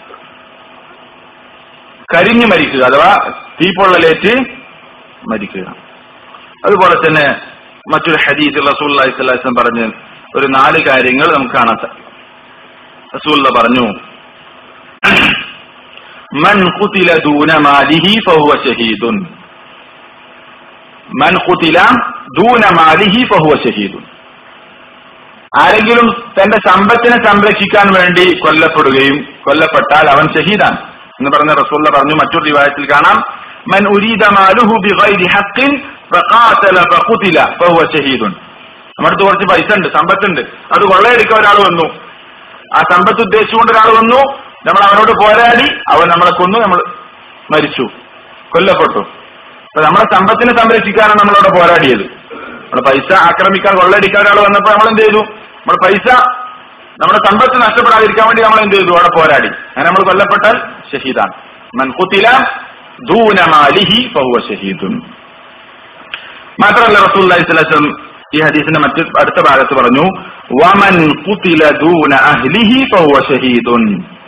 കരിഞ്ഞു മരിക്കുക അഥവാ തീപ്പൊള്ളലേറ്റ് മരിക്കുക അതുപോലെ തന്നെ മറ്റൊരു ഹദീസ് റസൂൽ അലൈഹിസ്ലാം പറഞ്ഞ് ഒരു നാല് കാര്യങ്ങൾ നമുക്ക് കാണാൻ സാധിക്കും റസൂല്ല പറഞ്ഞു മൻ ഖുതില ദൂന മാലിഹി ഫഹുവ ഷഹീദുൻ മൻ ഖുതില ദൂന മാലിഹി ഫഹുവ ഷഹീദുൻ ആരെങ്കിലും തന്റെ സമ്പത്തിനെ സംരക്ഷിക്കാൻ വേണ്ടി കൊല്ലപ്പെടുകയും കൊല്ലപ്പെട്ടാൽ അവൻ ഷഹീദാണ് എന്ന് പറഞ്ഞ റസൂല്ല പറഞ്ഞു മറ്റൊരു റിവായത്തിൽ കാണാം മൻ ഉരീദ മാലുഹു ബിഗൈരി ഹഖിൻ ഫഖാതല ഫഖുതില ഫഹുവ ഷഹീദുൻ നമ്മുടെ അടുത്ത് കുറച്ച് പൈസ ഉണ്ട് സമ്പത്തുണ്ട് അത് കൊള്ളയടിക്കാൻ ഒരാൾ വന്നു ആ സമ്പത്ത് ഉദ്ദേശിച്ചുകൊണ്ട് ഒരാൾ വന്നു നമ്മൾ അവനോട് പോരാടി അവൻ നമ്മളെ കൊന്നു നമ്മൾ മരിച്ചു കൊല്ലപ്പെട്ടു അപ്പൊ നമ്മളെ സമ്പത്തിനെ സംരക്ഷിക്കാനാണ് നമ്മളവിടെ പോരാടിയത് നമ്മുടെ പൈസ ആക്രമിക്കാൻ കൊള്ളയടിക്കാൻ ഒരാൾ വന്നപ്പോൾ നമ്മൾ എന്ത് ചെയ്തു നമ്മുടെ പൈസ നമ്മുടെ സമ്പത്ത് നഷ്ടപ്പെടാതിരിക്കാൻ വേണ്ടി നമ്മൾ എന്ത് ചെയ്തു അവിടെ പോരാടി അങ്ങനെ നമ്മൾ കൊല്ലപ്പെട്ടാൽ ഷഹീദാണ് മൻകുത്തില ദൂനമാലിഹി ഫഹുവ ഷഹീദുൻ മാത്രമല്ല റസൂൽ അലൈഹിസ്ലാം ഈ ഹദീസിന്റെ മറ്റ് അടുത്ത ഭാഗത്ത് പറഞ്ഞു വമൻ കുത്തില ദൂന അഹ്ലിഹി ഫഹുവ ഷഹീദുൻ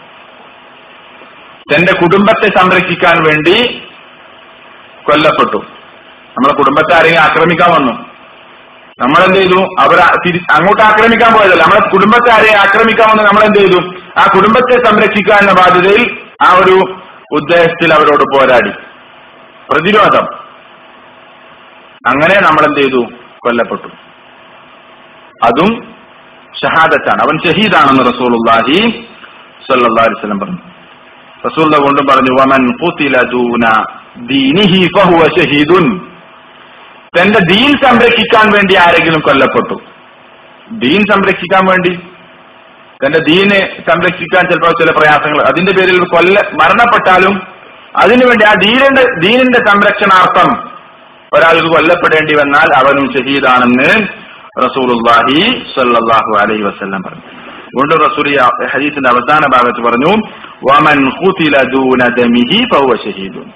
തന്റെ കുടുംബത്തെ സംരക്ഷിക്കാൻ വേണ്ടി കൊല്ലപ്പെട്ടു നമ്മളെ കുടുംബത്തെ ആരെങ്കിലും ആക്രമിക്കാൻ വന്നു നമ്മൾ എന്ത് ചെയ്തു അവർ അങ്ങോട്ട് ആക്രമിക്കാൻ പോയതല്ല നമ്മളെ കുടുംബത്തെ ആരെയും ആക്രമിക്കാൻ വന്ന് നമ്മൾ എന്ത് ചെയ്തു ആ കുടുംബത്തെ സംരക്ഷിക്കാനുള്ള ബാധ്യതയിൽ ആ ഒരു ഉദ്ദേശത്തിൽ അവരോട് പോരാടി പ്രതിരോധം അങ്ങനെ നമ്മൾ എന്ത് ചെയ്തു കൊല്ലപ്പെട്ടു അതും ഷഹാദത്താണ് അവൻ ഷഹീദാണെന്ന് റസൂലുള്ളാഹി സല്ലല്ലാഹു അലൈഹി വസല്ലം പറഞ്ഞു റസൂൽ കൊണ്ടും പറഞ്ഞു വമൻ ഖുതില ദൂന ദീനിഹി ഫഹുവ ഷഹീദുൻ തന്റെ ദീൻ സംരക്ഷിക്കാൻ വേണ്ടി ആരെങ്കിലും കൊല്ലപ്പെട്ടു ദീൻ സംരക്ഷിക്കാൻ വേണ്ടി തന്റെ ദീനെ സംരക്ഷിക്കാൻ ചിലപ്പോൾ ചില പ്രയാസങ്ങൾ അതിന്റെ പേരിൽ കൊല്ല മരണപ്പെട്ടാലും അതിനുവേണ്ടി ആ ദീനിന്റെ ദീനിന്റെ സംരക്ഷണാർത്ഥം ഒരാൾക്ക് കൊല്ലപ്പെടേണ്ടി വന്നാൽ അവനും ഷഹീദാണെന്ന് റസൂലുള്ളാഹി സ്വല്ലല്ലാഹു അലൈഹി വസല്ലം പറഞ്ഞു അതുകൊണ്ട് റസൂൽ ഈ ഹദീസിന്റെ അവസാന ഭാഗത്ത് പറഞ്ഞു വമൻ ഖുതില ദൂന ദമിഹി ഫഹുവ ഷഹീദുൻ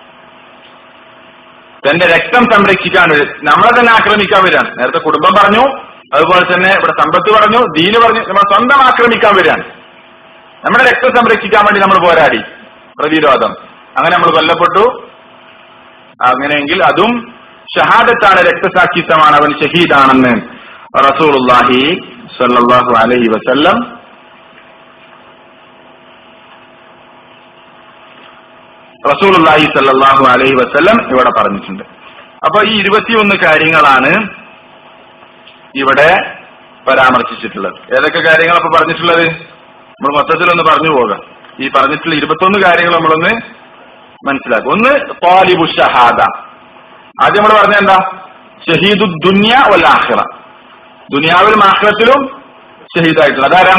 തന്റെ രക്തം സംരക്ഷിക്കാൻ വരും നമ്മളെ തന്നെ ആക്രമിക്കാൻ വരികയാണ് നേരത്തെ കുടുംബം പറഞ്ഞു അതുപോലെ തന്നെ ഇവിടെ സമ്പത്ത് പറഞ്ഞു ദീന് പറഞ്ഞു നമ്മൾ സ്വന്തം ആക്രമിക്കാൻ വരികയാണ് നമ്മുടെ രക്തം സംരക്ഷിക്കാൻ വേണ്ടി നമ്മൾ പോരാടി പ്രതിരോധം അങ്ങനെ നമ്മൾ കൊല്ലപ്പെട്ടു അങ്ങനെയെങ്കിൽ അതും ഷഹാദത്താണ് രക്തസാക്ഷിത്വമാണ് അവൻ ഷഹീദാണെന്ന് റസൂലുള്ളാഹി സല്ലല്ലാഹു അലൈഹി വസല്ലം റസൂലുള്ളാഹി സല്ലല്ലാഹു അലൈഹി വസല്ലം ഇവിടെ പറഞ്ഞിട്ടുണ്ട് അപ്പൊ ഈ ഇരുപത്തിയൊന്ന് കാര്യങ്ങളാണ് ഇവിടെ പരാമർശിച്ചിട്ടുള്ളത് ഏതൊക്കെ കാര്യങ്ങൾ അപ്പൊ പറഞ്ഞിട്ടുള്ളത് നമ്മൾ മൊത്തത്തിലൊന്ന് പറഞ്ഞു പോകാം ഈ പറഞ്ഞിട്ടുള്ള ഇരുപത്തൊന്ന് കാര്യങ്ങൾ നമ്മളൊന്ന് മനസ്സിലാക്കും ഒന്ന് താലിബു ഷഹാദ ആദ്യം നമ്മൾ പറഞ്ഞ എന്താ ഷഹീദു ദുന്യ വല്ല ആഖിറ ദുനിയാവിലും ആഖിറത്തിലും ഷഹീദായിട്ടുള്ള അതാരാ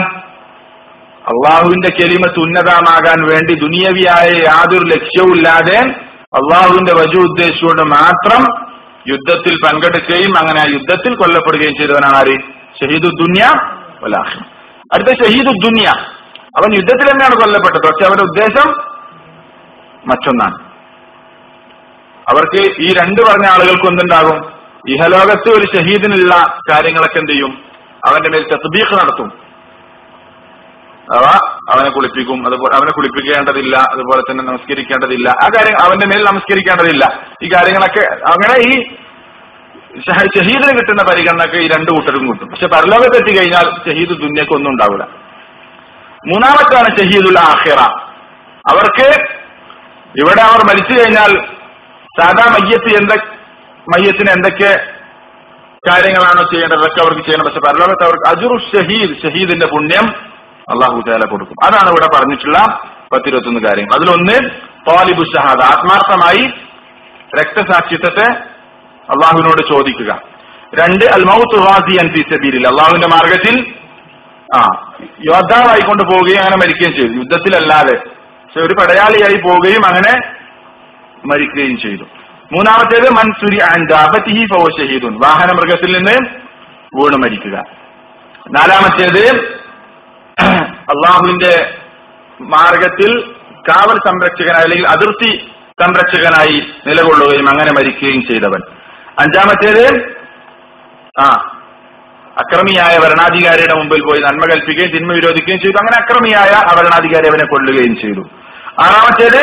അള്ളാഹുവിന്റെ കെലിമത്ത് ഉന്നതമാകാൻ വേണ്ടി ദുനിയവിയായ യാതൊരു ലക്ഷ്യവുമില്ലാതെ അള്ളാഹുവിന്റെ വജു ഉദ്ദേശിച്ചുകൊണ്ട് മാത്രം യുദ്ധത്തിൽ പങ്കെടുക്കുകയും അങ്ങനെ ആ യുദ്ധത്തിൽ കൊല്ലപ്പെടുകയും ചെയ്തവനാണ് ആര് ഷഹീദു ദുന്യ വലാഹിം അടുത്ത ഷഹീദു ദുന്യ അവൻ യുദ്ധത്തിൽ തന്നെയാണ് കൊല്ലപ്പെട്ടത് പക്ഷെ അവരുടെ ഉദ്ദേശം മറ്റൊന്നാണ് അവർക്ക് ഈ രണ്ട് പറഞ്ഞ ആളുകൾക്ക് എന്തുണ്ടാകും ഇഹലോകത്ത് ഒരു ഷഹീദിനുള്ള കാര്യങ്ങളൊക്കെ എന്ത് ചെയ്യും അവന്റെ മേൽ തസ്ബീഖ് നടത്തും അഥവാ അവനെ കുളിപ്പിക്കും അതുപോലെ അവനെ കുളിപ്പിക്കേണ്ടതില്ല അതുപോലെ തന്നെ നമസ്കരിക്കേണ്ടതില്ല ആ കാര്യം അവന്റെ മേൽ നമസ്കരിക്കേണ്ടതില്ല ഈ കാര്യങ്ങളൊക്കെ അങ്ങനെ ഈ ഷഹ- ഷഹീദിന് കിട്ടുന്ന പരിഗണനക്ക് ഈ രണ്ടു കൂട്ടരും കിട്ടും പക്ഷെ പരലോകത്ത് എത്തിക്കഴിഞ്ഞാൽ ഷഹീദ് ദുന്യക്ക് ഒന്നും ഉണ്ടാവില്ല മൂന്നാമത്താണ് ഷഹീദുൽ ആഹിറ അവർക്ക് ഇവിടെ അവർ മരിച്ചു കഴിഞ്ഞാൽ സാധാ മയ്യത്ത് എന്ത മയ്യത്തിന് എന്തൊക്കെ കാര്യങ്ങളാണോ ചെയ്യേണ്ടത് അതൊക്കെ അവർക്ക് ചെയ്യണം പക്ഷെ പരലോകത്ത് അവർക്ക് അജുറു ഷഹീദ് ഷഹീദിന്റെ പുണ്യം അള്ളാഹു താല കൊടുക്കും അതാണ് ഇവിടെ പറഞ്ഞിട്ടുള്ള പത്തിരുപത്തൊന്ന് കാര്യങ്ങൾ അതിലൊന്ന് താലിബു ഷഹാദ ആത്മാർത്ഥമായി രക്തസാക്ഷിത്വത്തെ അള്ളാഹുവിനോട് ചോദിക്കുക രണ്ട് അൽ മൗത്ത് റാസിയൻ ഫീ സബീലിൽ അള്ളാഹുവിന്റെ മാർഗത്തിൽ ആ യോദ്ധാവായിക്കൊണ്ട് പോവുകയും അങ്ങനെ മരിക്കുകയും ചെയ്തു യുദ്ധത്തിലല്ലാതെ പക്ഷെ ഒരു പടയാളിയായി പോവുകയും അങ്ങനെ മരിക്കുകയും ചെയ്തു മൂന്നാമത്തേത് മൻസുരി ആൻഡാബത്തിഹി ഫവ ഷഹീദുൻ വാഹന മൃഗത്തിൽ നിന്ന് വീണ് മരിക്കുക നാലാമത്തേത് അള്ളാഹുവിന്റെ മാർഗത്തിൽ കാവൽ സംരക്ഷകനായി അല്ലെങ്കിൽ അതിർത്തി സംരക്ഷകനായി നിലകൊള്ളുകയും അങ്ങനെ മരിക്കുകയും ചെയ്തവൻ അഞ്ചാമത്തേത് ആ അക്രമിയായ ഭരണാധികാരിയുടെ മുമ്പിൽ പോയി നന്മ കൽപ്പിക്കുകയും തിന്മ വിരോധിക്കുകയും ചെയ്തു അങ്ങനെ അക്രമിയായ ആ ഭരണാധികാരി അവനെ കൊല്ലുകയും ചെയ്തു ആറാമത്തേത്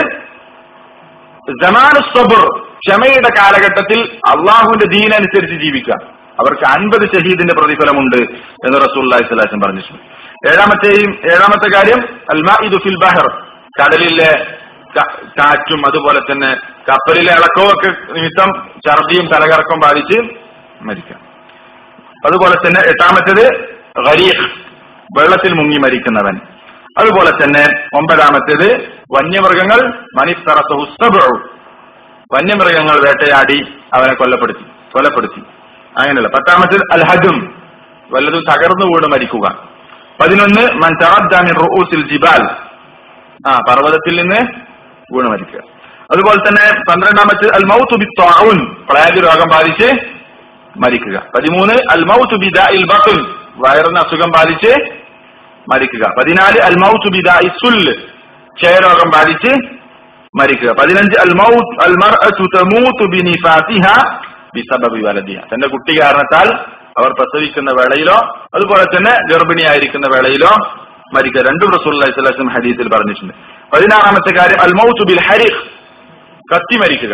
ജമാനു സബുർ ക്ഷമയുടെ കാലഘട്ടത്തിൽ അള്ളാഹുവിന്റെ ദീനനുസരിച്ച് ജീവിക്കുക അവർക്ക് അൻപത് ഷഹീദിന്റെ പ്രതിഫലമുണ്ട് എന്ന് റസൂല്ലി സ്വലാസം പറഞ്ഞിട്ടുണ്ട് ഏഴാമത്തെയും ഏഴാമത്തെ കാര്യം അൽമാ ഇദു ഫിൽ ബഹർ കടലിലെ ക- കാറ്റും അതുപോലെ തന്നെ കപ്പലിലെ ഇളക്കവും ഒക്കെ നിമിത്തം ഛർദിയും തലകറക്കവും ബാധിച്ച് മരിക്കാം അതുപോലെ തന്നെ എട്ടാമത്തേത് ഖരീഖ് വെള്ളത്തിൽ മുങ്ങി മരിക്കുന്നവൻ അതുപോലെ തന്നെ ഒമ്പതാമത്തേത് വന്യമൃഗങ്ങൾ മണിത്തറസു വന്യമൃഗങ്ങൾ വേട്ടയാടി അവനെ കൊല്ലപ്പെടുത്തി കൊലപ്പെടുത്തി അങ്ങനെയല്ല പത്താമത്തേത് അൽ ഹജും വല്ലതും തകർന്നു വീണ് മരിക്കുക പതിനൊന്ന് മൻ തറദ്ദ മിൻ റൂസിൽ ജിബാൽ ആ പർവ്വതത്തിൽ നിന്ന് വീണ് മരിക്കുക അതുപോലെ തന്നെ പന്ത്രണ്ടാമത്തെ അൽ മൗത്ത് ബി ത്വാഉൻ പ്ലേഗ് രോഗം ബാധിച്ച് മരിക്കുക പതിമൂന്ന് അൽ മൗത്ത് ബി ദാഇൽ ബത്തുൻ വയറിന് അസുഖം ബാധിച്ച് മരിക്കുക പതിനാല് അൽ മൗത്ത് ബി ദാഇ സുൽ ക്ഷയരോഗം ബാധിച്ച് മരിക്കുക പതിനഞ്ച് അൽ മൗത്ത് അൽ മർഅതു തമൂതു ബി നിഫാസിഹ ബിസബബി വലദിഹ തന്റെ കുട്ടി കാരണത്താൽ അവർ പ്രസവിക്കുന്ന വേളയിലോ അതുപോലെ തന്നെ ഗർഭിണിയായിരിക്കുന്ന വേളയിലോ മരിക്കുക രണ്ടും റസൂല്ലി സ്വലം ഹദീസിൽ പറഞ്ഞിട്ടുണ്ട് പതിനാറാമത്തെ കാര്യം അൽ മൗത്ത് ബിൽ ഹരിഖ് കത്തി മരിക്കുക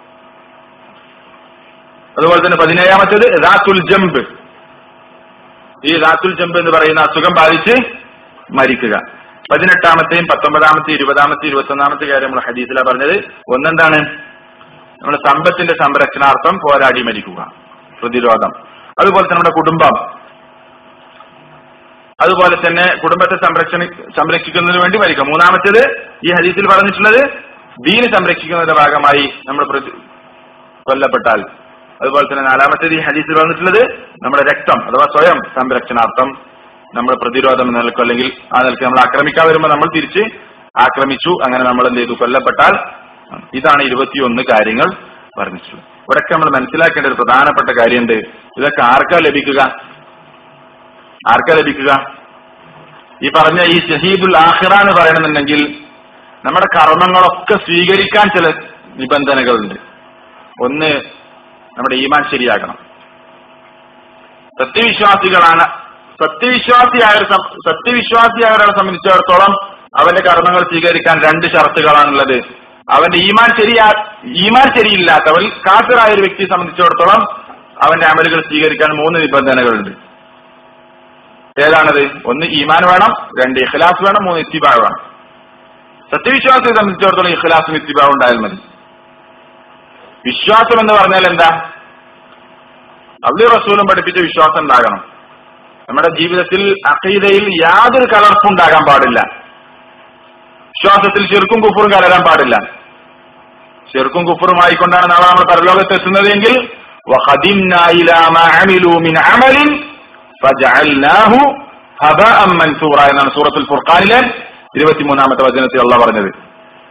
അതുപോലെ തന്നെ പതിനേഴാമത്തേത് റാത്തുൽ ജംബ് ഈ റാത്തുൽ ജംബ് എന്ന് പറയുന്ന അസുഖം ബാധിച്ച് മരിക്കുക പതിനെട്ടാമത്തെയും പത്തൊമ്പതാമത്തെയും ഇരുപതാമത്തെയും ഇരുപത്തൊന്നാമത്തെ കാര്യം നമ്മൾ ഹദീസിലാണ് പറഞ്ഞത് ഒന്നെന്താണ് നമ്മുടെ സമ്പത്തിന്റെ സംരക്ഷണാർത്ഥം പോരാടി മരിക്കുക പ്രതിരോധം അതുപോലെ തന്നെ നമ്മുടെ കുടുംബം അതുപോലെ തന്നെ കുടുംബത്തെ സംരക്ഷണ സംരക്ഷിക്കുന്നതിന് വേണ്ടി മരിക്കുക മൂന്നാമത്തേത് ഈ ഹദീസിൽ പറഞ്ഞിട്ടുള്ളത് ദീന് സംരക്ഷിക്കുന്നതിന്റെ ഭാഗമായി നമ്മൾ പ്രതി- കൊല്ലപ്പെട്ടാൽ അതുപോലെ തന്നെ നാലാമത്തേത് ഈ ഹദീസിൽ പറഞ്ഞിട്ടുള്ളത് നമ്മുടെ രക്തം അഥവാ സ്വയം സംരക്ഷണാർത്ഥം നമ്മൾ പ്രതിരോധം എന്ന നിലക്കോ അല്ലെങ്കിൽ ആ നിലക്ക് നമ്മൾ ആക്രമിക്കാൻ വരുമ്പോൾ നമ്മൾ തിരിച്ച് ആക്രമിച്ചു അങ്ങനെ നമ്മൾ എന്ത് ചെയ്തു കൊല്ലപ്പെട്ടാൽ ഇതാണ് ഇരുപത്തിയൊന്ന് കാര്യങ്ങൾ പറഞ്ഞിട്ടുള്ളത് ഇവിടൊക്കെ നമ്മൾ മനസ്സിലാക്കേണ്ട ഒരു പ്രധാനപ്പെട്ട കാര്യമുണ്ട് ഇതൊക്കെ ആർക്കാ ലഭിക്കുക ആർക്കാ ലഭിക്കുക ഈ പറഞ്ഞ ഈ ഷഹീദുൽ ആഹിറ എന്ന് പറയണമെന്നുണ്ടെങ്കിൽ നമ്മുടെ കർമ്മങ്ങളൊക്കെ സ്വീകരിക്കാൻ ചില നിബന്ധനകളുണ്ട് ഒന്ന് നമ്മുടെ ഈമാൻ ശരിയാകണം സത്യവിശ്വാസികളാണ് സത്യവിശ്വാസിയായ ഒരു സം- സത്യവിശ്വാസിയായ ഒരാളെ സംബന്ധിച്ചിടത്തോളം അവന്റെ കർമ്മങ്ങൾ സ്വീകരിക്കാൻ രണ്ട് ഷർത്തുകളാണുള്ളത് അവന്റെ ഈമാൻ ശരിയാ ഈമാൻ ശരിയില്ലാത്തവൻ കാഫിറായ ഒരു വ്യക്തിയെ സംബന്ധിച്ചിടത്തോളം അവന്റെ അമലുകൾ സ്വീകരിക്കാൻ മൂന്ന് നിബന്ധനകളുണ്ട് ഏതാണത് ഒന്ന് ഈമാൻ വേണം രണ്ട് ഇഖ്ലാസ് വേണം മൂന്ന് ഇത്തിബാ വേണം സത്യവിശ്വാസിയെ സംബന്ധിച്ചിടത്തോളം ഇഖ്ലാസും ഇത്തിബാ ഉണ്ടായാൽ മതി വിശ്വാസം എന്ന് പറഞ്ഞാൽ എന്താ അള്ളി റസൂലും പഠിപ്പിച്ച വിശ്വാസം ഉണ്ടാകണം നമ്മുടെ ജീവിതത്തിൽ അഖീദയിൽ യാതൊരു കലർപ്പും ഉണ്ടാകാൻ പാടില്ല വിശ്വാസത്തിൽ ചെറുക്കും കുഫറും കലരാൻ പാടില്ല ചെറുക്കും കുഫറും ആയിക്കൊണ്ടാണ് നാളെ നമ്മൾ പരലോകത്ത് എത്തുന്നത് എങ്കിൽ وَقَدِمْنَا إِلَى مَا عَمِلُوا مِنْ عَمَلٍ فَجَعَلْنَاهُ هَبَاءً مَنْثُورًا എന്നാണ് സൂറത്തുൽ ഫുർഖാനിലെ ഇരുപത്തിമൂന്നാമത്തെ വചനത്തിൽ അള്ളാഹ് പറഞ്ഞത്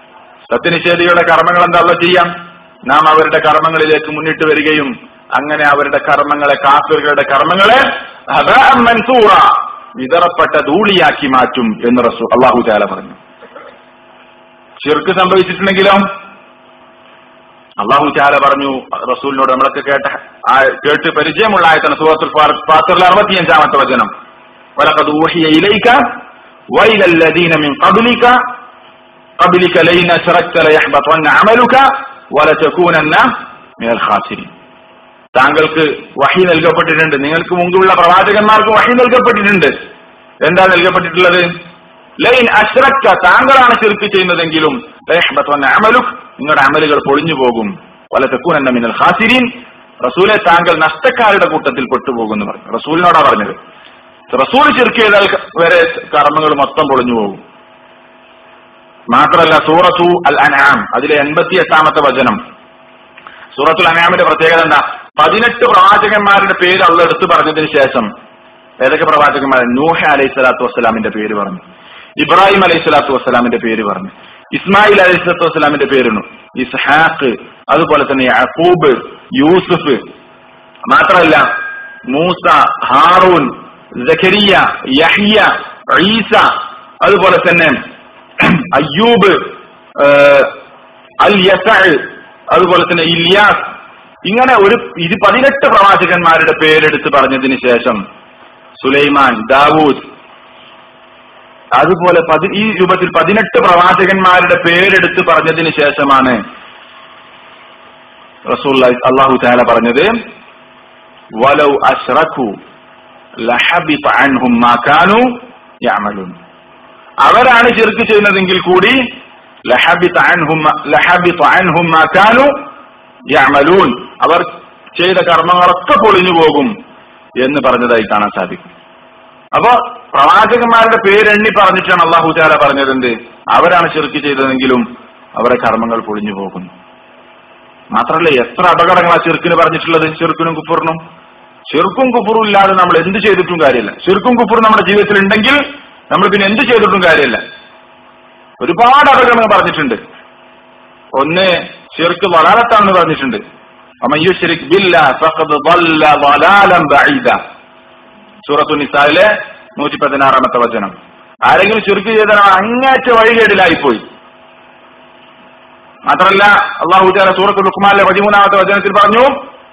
സത്യനിഷേധികളുടെ കർമ്മങ്ങൾ എന്താ അല്ല ചെയ്യാം നാം അവരുടെ കർമ്മങ്ങളിലേക്ക് മുന്നിട്ട് വരികയും അങ്ങനെ അവരുടെ കർമ്മങ്ങളെ കാഫിറുകളുടെ കർമ്മങ്ങളെ ഹബാഅൻ മൻസൂറ വിതറപ്പെട്ട ധൂളിയാക്കി മാറ്റും എന്ന് റസൂ അള്ളാഹു ചാല പറഞ്ഞു ഷിർക്ക് സംഭവിച്ചിട്ടുണ്ടെങ്കിലോ അള്ളാഹു ചാല പറഞ്ഞു റസൂലിനോട് നമ്മളൊക്കെ കേട്ട ആ- കേട്ട് പരിചയമുള്ള ആയത്താണ് സൂറത്തുൽ ഫാത്തിറിലെ അറുപത്തിയഞ്ചാമത്തെ വചനം ولقد أوحي إليك وإلى الذين من قبلك قبلك لئن أشركت ليحبطن عملك ولتكونن من الخاسرين താങ്കൾക്ക് വഹി നൽകപ്പെട്ടിട്ടുണ്ട് നിങ്ങൾക്ക് മുമ്പുള്ള പ്രവാചകന്മാർക്ക് വഹി നൽകപ്പെട്ടിട്ടുണ്ട് എന്താ നൽകപ്പെട്ടിട്ടുള്ളത് ലൈൻ അശ്രക്ക താങ്കളാണ് ചെറുക്ക് ചെയ്യുന്നതെങ്കിലും ലയഹ്ബത്വന്ന അമലുക് നിങ്ങളുടെ അമലുകൾ പൊളിഞ്ഞു പോകും വല തെക്കൂനന്ന മിനൽ ഖാസിരീൻ റസൂലെ താങ്കൾ നഷ്ടക്കാരുടെ കൂട്ടത്തിൽ പെട്ടുപോകുമെന്ന് പറഞ്ഞു റസൂലിനോടാ പറഞ്ഞത് റസൂൽ ചെറുക്ക് ചെയ്താൽ വരെ കർമ്മങ്ങൾ മൊത്തം പൊളിഞ്ഞു പോകും മാത്രമല്ല സൂറത്തു അൽ അനാം അതിലെ എൺപത്തി എട്ടാമത്തെ വചനം സൂറത്തുൽ അനാമിന്റെ പ്രത്യേകത എന്താ പതിനെട്ട് പ്രവാചകന്മാരുടെ പേര് അള്ള എടുത്തു പറഞ്ഞതിന് ശേഷം ഏതൊക്കെ പ്രവാചകന്മാർ നൂഹ അലൈഹി സ്വലാത്തു വസ്സലാമിന്റെ പേര് പറഞ്ഞു ഇബ്രാഹിം അലൈഹി സ്വലാത്തു വസ്സലാമിന്റെ പേര് പറഞ്ഞു ഇസ്മായിൽ അലൈഹി സ്വലാത്തു വസ്സലാമിന്റെ പേരുന്നു ഇസ്ഹാഖ് അതുപോലെ തന്നെ യഹൂബ് യൂസുഫ് മാത്രമല്ല മൂസ ഹാറൂൻ ജഖരിയ യഹിയ ഈസ അതുപോലെ തന്നെ അയ്യൂബ് ഏഹ്, അൽ യസഅ് അതുപോലെ തന്നെ ഇല്യാസ് ഇങ്ങനെ ഒരു ഇത് പതിനെട്ട് പ്രവാചകന്മാരുടെ പേരെടുത്ത് പറഞ്ഞതിന് ശേഷം സുലൈമാൻ ദാവൂദ് അതുപോലെ പതി ഈ രൂപത്തിൽ പതിനെട്ട് പ്രവാചകന്മാരുടെ പേരെടുത്ത് പറഞ്ഞതിന് ശേഷമാണ് റസൂൽ അള്ളാഹു താല പറഞ്ഞത് വലൗ അഷ്റഖു ലഹബിത അൻഹും മാ കാനൂ യഅമലൂൻ അവരാണ് ചെറുക്ക് ചെയ്യുന്നതെങ്കിൽ കൂടി ലഹബിത അൻഹും മ- ലഹബിത അൻഹും മാ കാനൂ യഅമലൂൻ അവർ ചെയ്ത കർമ്മങ്ങളൊക്കെ പൊളിഞ്ഞു പോകും എന്ന് പറഞ്ഞതായി കാണാൻ സാധിക്കും അപ്പോ പ്രവാചകന്മാരുടെ പേരെണ്ണി പറഞ്ഞിട്ടാണ് അള്ളാഹു താല പറഞ്ഞത് എന്ത് അവരാണ് ചെറുക്ക് ചെയ്തതെങ്കിലും അവരുടെ കർമ്മങ്ങൾ പൊളിഞ്ഞു പോകുന്നു മാത്രമല്ല എത്ര അപകടങ്ങളാണ് ചെറുക്കിന് പറഞ്ഞിട്ടുള്ളത് ചെറുക്കിനും കുഫറിനും ചെറുക്കും കുഫറും ഇല്ലാതെ നമ്മൾ എന്ത് ചെയ്തിട്ടും കാര്യമില്ല ചെറുക്കും കുഫറും നമ്മുടെ ജീവിതത്തിൽ ഉണ്ടെങ്കിൽ നമ്മൾ പിന്നെ എന്ത് ചെയ്തിട്ടും കാര്യമില്ല ഒരുപാട് അപകടങ്ങൾ പറഞ്ഞിട്ടുണ്ട് ഒന്ന് ചെറുക്ക് വളരത്താണെന്ന് പറഞ്ഞിട്ടുണ്ട് അമയ്യുശ്രിക് ബില്ലാ ഫഖദ് ضل ضلالا بعيدا സൂറത്തു നിസായിലെ നൂറ്റി പതിനാറാമത്തെ വചനം ആരെങ്കിലും ചുരുക്കി ചെയ്താൽ അവൻ അങ്ങേറ്റ വഴികേടിലായിപ്പോയി മാത്രമല്ല അള്ളാഹു താല സൂറത്തു ലുക്മാനിലെ പതിമൂന്നാമത്തെ വചനത്തിൽ പറഞ്ഞു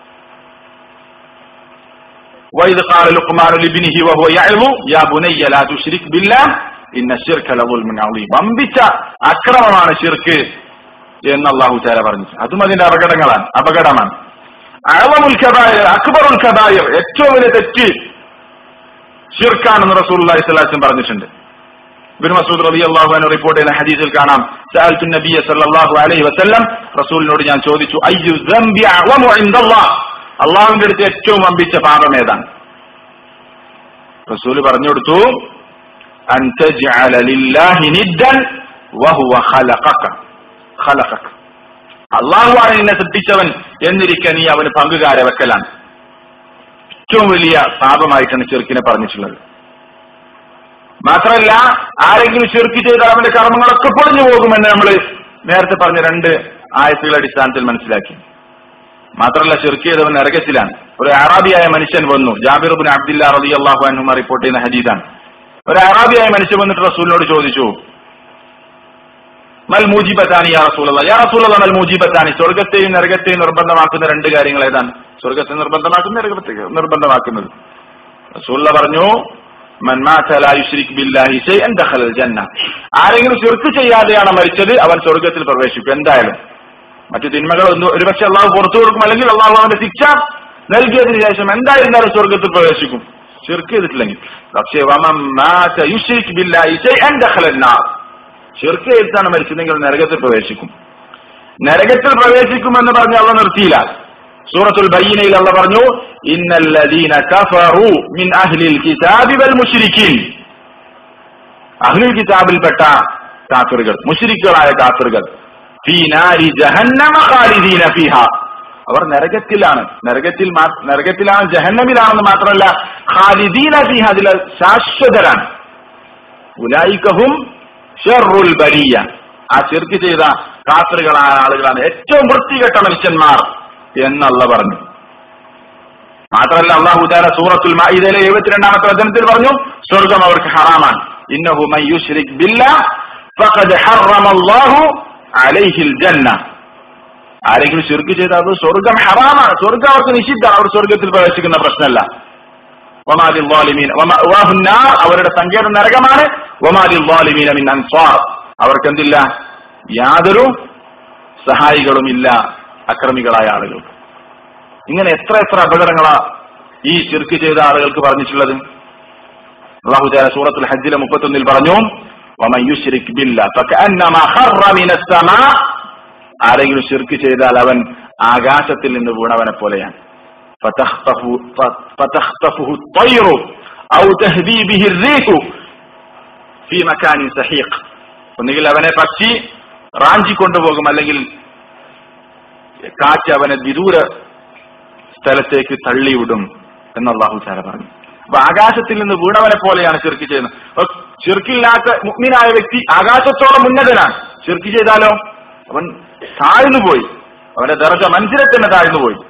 وإذ قال لقمان لابنه وهو يعظ يا بني لا تشرك بالله إن الشرك لظلم عظيم വമ്പിച്ച അക്രമമാണ് ഷിർക്ക് എന്ന് അള്ളാഹു താല പറഞ്ഞു അതും അതിന്റെ അപകടങ്ങളാണ് അപകടമാണ് അളമുൽ കബായർ അക്ബറുൽ കബായർ ഏറ്റവും വലിയ തെറ്റ് ഷിർക്കാണെന്ന് റസൂലുള്ളാഹി സ്വല്ലല്ലാഹു അലൈഹി വസല്ലം പറഞ്ഞിട്ടുണ്ട് ഇബ്നു മസ്ഊദ് റളിയല്ലാഹു അൻഹു റിപ്പോർട്ട് ചെയ്യുന്ന ഹദീസിൽ കാണാം സഅൽതു നബിയ സല്ലല്ലാഹു അലൈഹി വസല്ലം റസൂലിനോട് ഞാൻ ചോദിച്ചു അയ്യു ദംബി അഅളമു ഇൻദല്ലാഹ് അള്ളാഹുവിന്റെ അടുത്ത് ഏറ്റവും വമ്പിച്ച പാപം ഏതാണ് റസൂൽ പറഞ്ഞു കൊടുത്തു അൻ തജ്അല ലില്ലാഹി നിദ്ദൻ വഹുവ ഖലഖക ഖലഖക അള്ളാഹുവാണ് നിന്നെ സൃഷ്ടിച്ചവൻ എന്നിരിക്കെ നീ അവന് പങ്കുകാരെ വെക്കലാണ് ഏറ്റവും വലിയ പാപമായിട്ടാണ് ചെറുക്കിനെ പറഞ്ഞിട്ടുള്ളത് മാത്രമല്ല ആരെങ്കിലും ചെറുക്ക് ചെയ്താൽ അവന്റെ കർമ്മങ്ങളൊക്കെ പൊളിഞ്ഞു പോകുമെന്ന് നമ്മൾ നേരത്തെ പറഞ്ഞ രണ്ട് ആയത്തുകളുടെ അടിസ്ഥാനത്തിൽ മനസ്സിലാക്കി മാത്രമല്ല ചെറുക്ക് ചെയ്തവൻ നരകത്തിലാണ് ഒരു അറാബിയായ മനുഷ്യൻ വന്നു ജാബിറുബിൻ അബ്ദുല്ല റബി അള്ളാഹു അനുമ റിപ്പോർട്ട് ചെയ്യുന്ന ഹദീദാണ് ഒരു അറാബിയായ മനുഷ്യൻ വന്നിട്ട് റസൂലിനോട് ചോദിച്ചു മൽ മൂജിബത്താനി യാ റസൂലുള്ള യാ റസൂലുള്ള മൽ മൂജിബത്താനി സ്വർഗത്തെയും നരകത്തെയും നിർബന്ധമാക്കുന്ന രണ്ട് കാര്യങ്ങൾ ഏതാണ് സ്വർഗത്തെ നിർബന്ധമാക്കുന്ന നരകത്തെ നിർബന്ധമാക്കുന്നത് റസൂലുള്ള പറഞ്ഞു മൻ മാത ലാ യുശ്രിക് ബില്ലാഹി ശൈഅൻ ദഖലൽ ജന്ന ആരെങ്കിലും ശിർക്ക് ചെയ്യാതെയാണ് മരിച്ചത് അവൻ സ്വർഗത്തിൽ പ്രവേശിക്കും എന്തായാലും മറ്റു തിന്മകൾ ഒന്നും ഒരുപക്ഷെ അള്ളാഹു പുറത്തു കൊടുക്കും അല്ലെങ്കിൽ അള്ളാഹു അവന്റെ ശിക്ഷ നൽകിയതിനു ശേഷം എന്തായിരുന്നാലും സ്വർഗത്തിൽ പ്രവേശിക്കും ശിർക്ക് ചെയ്തിട്ടില്ലെങ്കിൽ പക്ഷേ വമൻ മാത യുശ്രിക് ബില്ലാഹി ശൈഅൻ ദഖലൽ നാർ ഷിർക്ക് ചെയ്തിട്ടാണ് മരിച്ചതെങ്കിൽ നരകത്തിൽ പ്രവേശിക്കും നരകത്തിൽ പ്രവേശിക്കുമെന്ന് പറഞ്ഞ് അള്ള നിർത്തിയില്ല സൂറത്തുൽ ബയ്യനയിൽ അള്ള പറഞ്ഞു ഇന്നല്ലദീന കഫറു മിൻ അഹ്ലിൽ കിതാബി വൽ മുശ്രിക്കീൻ അഹ്ലുൽ കിതാബിൽപ്പെട്ട കാഫിറുകൾ മുശ്രിക്കുകളായ കാഫിറുകൾ ഫീ നാരി ജഹന്നമ ഖാലിദീന ഫീഹ അവർ നരകത്തിലാണ് നരകത്തിൽ മാ- നരകത്തിലാണ് ജഹന്നമിലാണെന്ന് മാത്രമല്ല ഖാലിദീന ഫീഹ അതിൽ ശാശ്വതരാണ് ഉലായിക്കഹും ഷെറുൽ ബരിയ ആ ചെറുക്ക് ചെയ്ത കാഫറുകളായ ആളുകളാണ് ഏറ്റവും വൃത്തികെട്ട മനുഷ്യന്മാർ എന്നല്ല പറഞ്ഞു മാത്രമല്ല അള്ളാഹു താല സൂറത്തുൽ മാഇദയിലെ എഴുപത്തിരണ്ടാമത്തെ വചനത്തിൽ പറഞ്ഞു സ്വർഗം അവർക്ക് ഹറാമാണ് ഇന്നഹു മൻ യുശ്രിക് ബില്ലാഹ് ഫഖദ് ഹറമല്ലാഹു അലൈഹിൽ ജന്ന ആരെങ്കിലും ശിർക്ക് ചെയ്താൽ അത് സ്വർഗം ഹറാമാണ് സ്വർഗം അവർക്ക് നിഷിദ്ധാണ് അവർ സ്വർഗത്തിൽ പ്രവേശിക്കുന്ന പ്രശ്നമല്ല വമാലിൽ ളാലിമീൻ വമഅവാഹു النار അവരുടെ സങ്കേതം നരകമാണ് വമാലിൽ ളാലിമീന മിൻ അൻസാർ അവർക്ക് എന്തില്ല യാതൊരു സഹായികളുമില്ല അക്രമികളായ ആളുകൾക്ക് ഇങ്ങനെ എത്ര എത്ര അപകടങ്ങളാ ഈ ചിർക്ക് ചെയ്ത ആളുകൾക്ക് പറഞ്ഞിട്ടുള്ളത് അള്ളാഹു താല സൂറത്തുൽ ഹജ്ജിലെ മുപ്പത്തൊന്നിൽ പറഞ്ഞു വമൻ യുശ്രിക് ബില്ലാഹ് ഫകഅന്നമാ ഖറ മിനസ് സമാ ആരെങ്കിലും ശിർക്ക് ചെയ്താൽ അവൻ ആകാശത്തിൽ നിന്ന് വീണവനെ പോലെയാണ് فتخطف- ف- فتخطفه الطير أو تهدي به الريح في مكان سحيق ഒന്നുകിൽ അവനെ പക്ഷി റാഞ്ചി കൊണ്ടുപോകും അല്ലെങ്കിൽ കാറ്റ് അവനെ വിദൂര സ്ഥലത്തേക്ക് തള്ളിവിടും എന്ന് അള്ളാഹു ചാല പറഞ്ഞു അപ്പൊ ആകാശത്തിൽ നിന്ന് വീണവനെ പോലെയാണ് ചെറുക്ക് ചെയ്യുന്നത് അപ്പൊ ചെറുക്കില്ലാത്ത മുഗ്മിനായ വ്യക്തി ആകാശത്തോളം ഉന്നതനാണ് ചെറുക്ക് ചെയ്താലോ അവൻ താഴ്ന്നു പോയി അവന്റെ ദർജ മനസ്സിലെ തന്നെ താഴ്ന്നു പോയി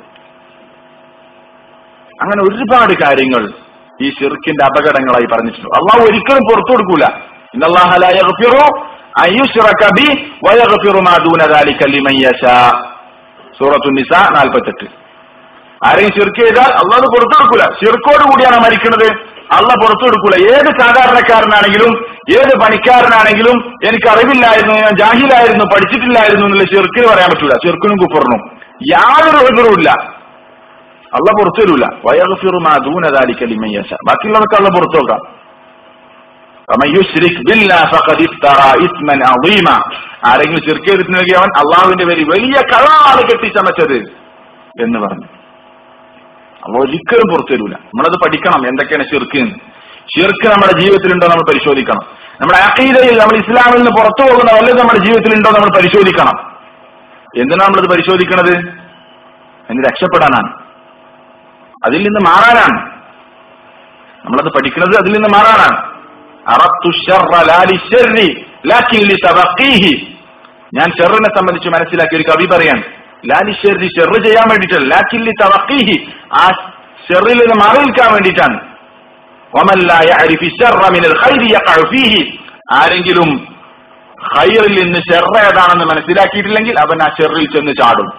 അങ്ങനെ ഒരുപാട് കാര്യങ്ങൾ ഈ ഷിർക്കിന്റെ അപകടങ്ങളായി പറഞ്ഞിട്ടുണ്ട് അള്ളാഹു ഒരിക്കലും പുറത്തു കൊടുക്കൂല ഇന്നല്ലാഹ ലാ യഗ്ഫിറു അൻ യുശ്റക ബി വയഗ്ഫിറു മാ ദൂന ദാലിക ലിമൻ യശാ സൂറത്തുൻ നിസാ 48 ആരെങ്കിലും ഷിർക്ക് ചെയ്താൽ അള്ളാഹ് അത് പുറത്തു കൊടുക്കൂല ഷിർക്കോട് കൂടിയാണ് മരിക്കുന്നത് അള്ള പുറത്തു കൊടുക്കൂല ഏത് സാധാരണക്കാരനാണെങ്കിലും ഏത് പണിക്കാരനാണെങ്കിലും എനിക്ക് അറിവില്ലായിരുന്നു ഞാൻ ജാഹിലായിരുന്നു പഠിച്ചിട്ടില്ലായിരുന്നു എന്നുള്ള ഷിർക്കിന് പറയാൻ പറ്റൂല ഷിർക്കിനും കുഫറിനും യാതൊരു എതിറുമില്ല അള്ള പുറത്തു തരൂല വയഗ്ഫിറു മാ ദൂന ദാലിക ലിമൻ യശാ ബാക്കിയുള്ളവർക്ക് അള്ള പുറത്തു നോക്കാം ومن يشرك بالله فقد افترى اثما عظيما ആരെങ്കിലും ശിർക്ക് ചെയ്തിട്ടുണ്ടെങ്കിൽ അവൻ അള്ളാഹുവിന്റെ പേരിൽ വലിയ കളാണ് കെട്ടിച്ചമച്ചത് എന്ന് പറഞ്ഞു അപ്പൊ ഒരിക്കലും പുറത്തു തരൂല നമ്മളത് പഠിക്കണം എന്തൊക്കെയാണ് ഷിർക്ക് എന്ന് ഷിർക്ക് നമ്മുടെ ജീവിതത്തിലുണ്ടോ നമ്മൾ പരിശോധിക്കണം നമ്മുടെ അഖീദയിൽ നമ്മൾ ഇസ്ലാമിൽ നിന്ന് പുറത്തു പോകുന്ന വല്ലതും നമ്മുടെ ജീവിതത്തിലുണ്ടോ നമ്മൾ പരിശോധിക്കണം എന്തിനാണ് നമ്മളത് പരിശോധിക്കണത് എന്ന് രക്ഷപ്പെടാനാണ് അതിൽ നിന്ന് മാറാനാണ് നമ്മളത് പഠിക്കുന്നത് അതിൽ നിന്ന് മാറാനാണ് അറത്തു ശർറ ലാ ലിശ്ശർരി ലാകിൻ ലിതബഖീഹി ഞാൻ ഷെറിനെ സംബന്ധിച്ച് മനസ്സിലാക്കിയ ഒരു കവി പറയാൻ ലാലി ഷെറി ഷെറ് ചെയ്യാൻ വേണ്ടിയിട്ടല്ല ലാക്കിൻ ലിതവഖീഹി ആ ഷെറിൽ നിന്ന് മാറി നിൽക്കാൻ വേണ്ടിയിട്ടാണ് വമൻ ലാ യഅരിഫു ശർറ മിനൽ ഖൈരി യഖഉ ഫീഹി ആരെങ്കിലും ഖൈറിൽ നിന്ന് ഷെറ് ഏതാണെന്ന് മനസ്സിലാക്കിയിട്ടില്ലെങ്കിൽ അവൻ ആ ഷെറിൽ ചെന്ന് ചാടും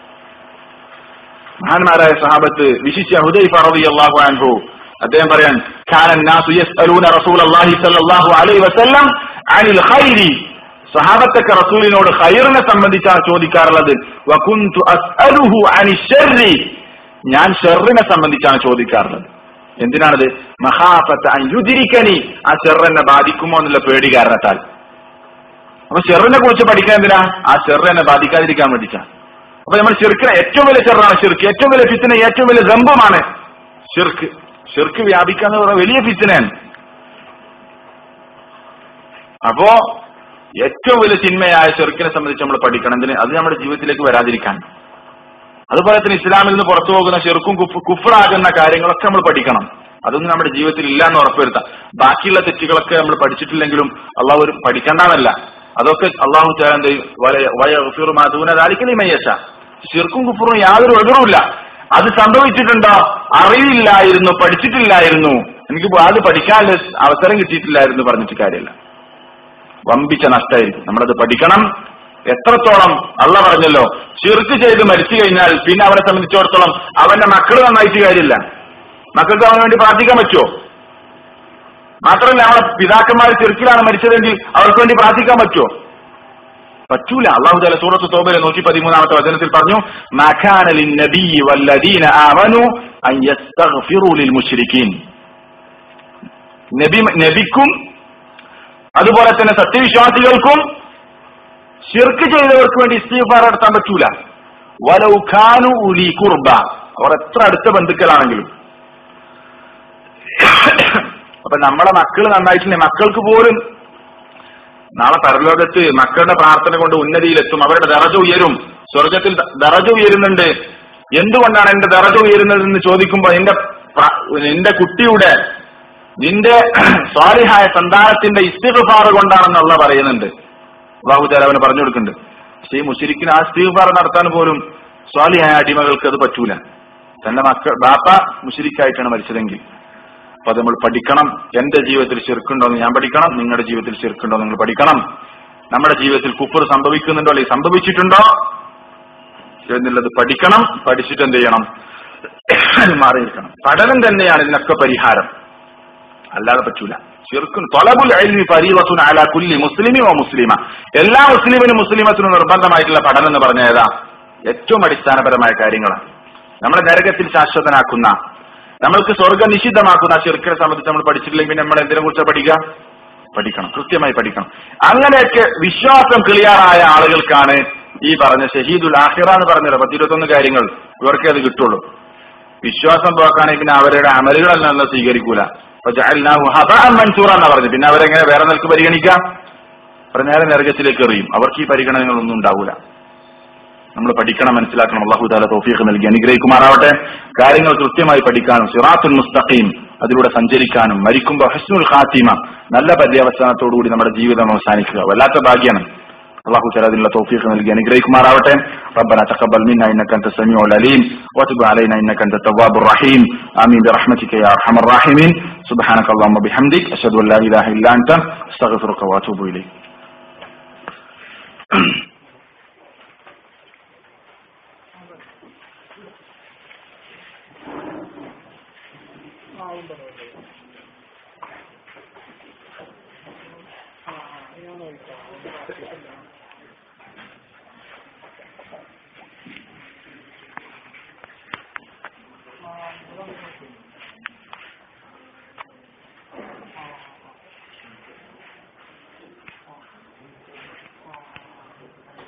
മഹാന്മാരായ സഹാബത്ത് വിശിഷ്യ ഹുദൈഫ റളിയല്ലാഹു അൻഹു അദ്ദേഹം പറയാൻ കാന الناس يسالون رسول الله صلى الله عليه وسلم عن الخير സഹാബത്തൊക്കെ റസൂലിനോട് ഖൈറിനെ സംബന്ധിച്ചാണ് ചോദിക്കാറുള്ളത് വകുന്തു അസ്അലുഹു അനി ശർരി ഞാൻ ഷെറിനെ സംബന്ധിച്ചാണ് ചോദിക്കാറുള്ളത് എന്തിനാണത് മഹാഫത്ത് അൻ യുദിരിക്കനി ആ ഷെറിനെ ബാധിക്കുമോ എന്നുള്ള പേടി കാരണത്താൽ അപ്പൊ ഷെറിനെ കുറിച്ച് പഠിക്കാൻ എന്തിനാ ആ ഷെറിനെ ബാധിക്കാതിരിക്കാൻ വേണ്ടിയിട്ടാണ് അപ്പൊ നമ്മൾ ഷിർക്കിനെ ഏറ്റവും വലിയ ഷെറാണ് ഷിർക്ക് ഏറ്റവും വലിയ ഫിത്തിന ഏറ്റവും വലിയ ഗംഭമാണ് ഷിർക്ക് ഷിർക്ക് വ്യാപിക്കാന്ന് പറഞ്ഞ വലിയ ഫിത്തിനാണ് അപ്പോ ഏറ്റവും വലിയ ചിന്മയായ ചെറുക്കിനെ സംബന്ധിച്ച് നമ്മൾ പഠിക്കണം എന്തിന് അത് നമ്മുടെ ജീവിതത്തിലേക്ക് വരാതിരിക്കാൻ അതുപോലെ തന്നെ ഇസ്ലാമിൽ നിന്ന് പുറത്തു പോകുന്ന ചെറുക്കും കുഫറാകുന്ന കാര്യങ്ങളൊക്കെ നമ്മൾ പഠിക്കണം അതൊന്നും നമ്മുടെ ജീവിതത്തിൽ ഇല്ല എന്ന് ഉറപ്പുവരുത്താം ബാക്കിയുള്ള തെറ്റുകളൊക്കെ നമ്മൾ പഠിച്ചിട്ടില്ലെങ്കിലും അള്ളാഹു ഒരു പഠിക്കണ്ടെന്നല്ല അതൊക്കെ അള്ളാഹു വയഫിറുമാദൂനദാലിക്കലിമയ്യശ ഷിർക്കും കുഫറും യാതൊരു എതിറുമില്ല അത് സംഭവിച്ചിട്ടുണ്ടോ അറിയില്ലായിരുന്നു പഠിച്ചിട്ടില്ലായിരുന്നു എനിക്ക് അത് പഠിക്കാനുള്ള അവസരം കിട്ടിയിട്ടില്ലായിരുന്നു പറഞ്ഞിട്ട് കാര്യമില്ല വമ്പിച്ച നഷ്ടമായിരിക്കും നമ്മളത് പഠിക്കണം എത്രത്തോളം അള്ള പറഞ്ഞല്ലോ ചെറുക്ക് ചെയ്ത് മരിച്ചു കഴിഞ്ഞാൽ പിന്നെ അവനെ സംബന്ധിച്ചിടത്തോളം അവന്റെ മക്കൾ നന്നായിട്ട് കാര്യമില്ല മക്കൾക്ക് അവന് വേണ്ടി പ്രാർത്ഥിക്കാൻ പറ്റുമോ മാത്രമല്ല നമ്മളെ പിതാക്കന്മാർ ചെറുക്കിലാണ് മരിച്ചതെങ്കിൽ അവർക്ക് വേണ്ടി പ്രാർത്ഥിക്കാൻ പറ്റുമോ പറ്റൂല അള്ളാഹു തല സൂറത്ത് തോബയിലെ നൂറ്റി പതിമൂന്നാമത്തെ വചനത്തിൽ പറഞ്ഞു മഖാനലിൻ നബി വല്ലദീന ആമനു അൻ യസ്തഗ്ഫിറു ലിൽ മുശ്രിക്കീൻ നബി നബിക്കും അതുപോലെ തന്നെ സത്യവിശ്വാസികൾക്കും ഷിർക്ക് ചെയ്തവർക്ക് വേണ്ടി ഇസ്തീഫാർ നടത്താൻ പറ്റൂല വലൗഖാനു ഉലി കുർബ അവർ എത്ര അടുത്ത ബന്ധുക്കളാണെങ്കിലും അപ്പൊ നമ്മളെ മക്കൾ നന്നായിട്ടില്ലേ മക്കൾക്ക് പോലും നാളെ പരലോകത്ത് മക്കളുടെ പ്രാർത്ഥന കൊണ്ട് ഉന്നതിയിലെത്തും അവരുടെ ദറജ ഉയരും സ്വർഗത്തിൽ ദറജ ഉയരുന്നുണ്ട് എന്തുകൊണ്ടാണ് എന്റെ ദറജ ഉയരുന്നത് എന്ന് ചോദിക്കുമ്പോൾ എന്റെ എന്റെ കുട്ടിയുടെ നിന്റെ സ്വാലിഹായ സന്താനത്തിന്റെ ഇസ്തിഫാറ് കൊണ്ടാണെന്നുള്ള പറയുന്നുണ്ട് ബാഹുദാൽ അവന് പറഞ്ഞു കൊടുക്കുന്നുണ്ട് പക്ഷേ ഈ മുഷിരിക്കിന് ആ ഇസ്തിഗ്ഫാർ നടത്താൻ പോലും സ്വാലിയായ അടിമകൾക്ക് അത് പറ്റൂല തന്റെ മക്കൾ ബാപ്പ മുഷിരിക്കായിട്ടാണ് മരിച്ചതെങ്കിൽ അപ്പൊ അത് നമ്മൾ പഠിക്കണം എന്റെ ജീവിതത്തിൽ ചെറുക്കുണ്ടോ എന്ന് ഞാൻ പഠിക്കണം നിങ്ങളുടെ ജീവിതത്തിൽ ചെറുക്കുണ്ടോ നിങ്ങൾ പഠിക്കണം നമ്മുടെ ജീവിതത്തിൽ കുഫർ സംഭവിക്കുന്നുണ്ടോ അല്ലെങ്കിൽ സംഭവിച്ചിട്ടുണ്ടോ എന്നുള്ളത് പഠിക്കണം പഠിച്ചിട്ട് എന്ത് ചെയ്യണം മാറിയിരിക്കണം പഠനം തന്നെയാണ് ഇതിനൊക്കെ പരിഹാരം അല്ലാതെ പറ്റൂല ചെറുക്കും തൊലബുൽ അൽമി ഫരീവത്തുൻ അല കുല്ലി മുസ്ലിമി ഓ മുസ്ലിമ എല്ലാ മുസ്ലിമിനും മുസ്ലിമത്തിനും നിർബന്ധമായിട്ടുള്ള പഠനം എന്ന് പറഞ്ഞ ഏതാ ഏറ്റവും അടിസ്ഥാനപരമായ കാര്യങ്ങളാണ് നമ്മളെ നരകത്തിൽ ശാശ്വതനാക്കുന്ന നമ്മൾക്ക് സ്വർഗം നിഷിദ്ധമാക്കുന്ന ചെറുക്കിനെ സംബന്ധിച്ച് നമ്മൾ പഠിച്ചിട്ടില്ലെങ്കിൽ പിന്നെ നമ്മൾ എന്തിനെ കുറിച്ച് പഠിക്കുക പഠിക്കണം കൃത്യമായി പഠിക്കണം അങ്ങനെയൊക്കെ വിശ്വാസം ക്ലിയറായ ആളുകൾക്കാണ് ഈ പറഞ്ഞ ഷഹീദുൽ ആഹിറ എന്ന് പറഞ്ഞത് പത്തിരുപത്തൊന്ന് കാര്യങ്ങൾ ഇവർക്കേ അത് കിട്ടുള്ളൂ വിശ്വാസം പോക്കാണെങ്കിൽ പിന്നെ അവരുടെ അമലുകളെല്ലാം ഒന്നും സ്വീകരിക്കൂല അപ്പൊ ജഅൽനാഹു ഹബഅൻ മൻസൂറ എന്നാ പറഞ്ഞു പിന്നെ അവരെങ്ങനെ വേറെ നിലക്ക് പരിഗണിക്കാം അവർ നേരെ നരകത്തിലേക്ക് എറിയും അവർക്ക് ഈ പരിഗണനകളൊന്നും ഉണ്ടാവൂല നമ്മൾ പഠിക്കണം മനസ്സിലാക്കണം അള്ളാഹു താല തൗഫീഖ് നൽകി അനുഗ്രഹിക്കുമാറാവട്ടെ കാര്യങ്ങൾ കൃത്യമായി പഠിക്കാനും സിറാത്തുൽ മുസ്തഖീം അതിലൂടെ സഞ്ചരിക്കാനും മരിക്കുമ്പോൾ ഹസ്നുൽ ഖാത്തിമ നല്ല പര്യവസാനത്തോടുകൂടി നമ്മുടെ ജീവിതം അവസാനിക്കുക വല്ലാത്ത ഭാഗ്യമാണ് الله تعالى ذل توفيق നൽകി അനുഗ്രഹിക്കുമാറാവട്ടെ ربنا تقبل منا انك انت السميع العليم وتب علينا انك انت التواب الرحيم امين برحمتك يا ارحم الراحمين سبحانك اللهم وبحمدك اشهد ان لا اله الا انت استغفرك واتوب اليك ആ ഞാൻ നോക്കാം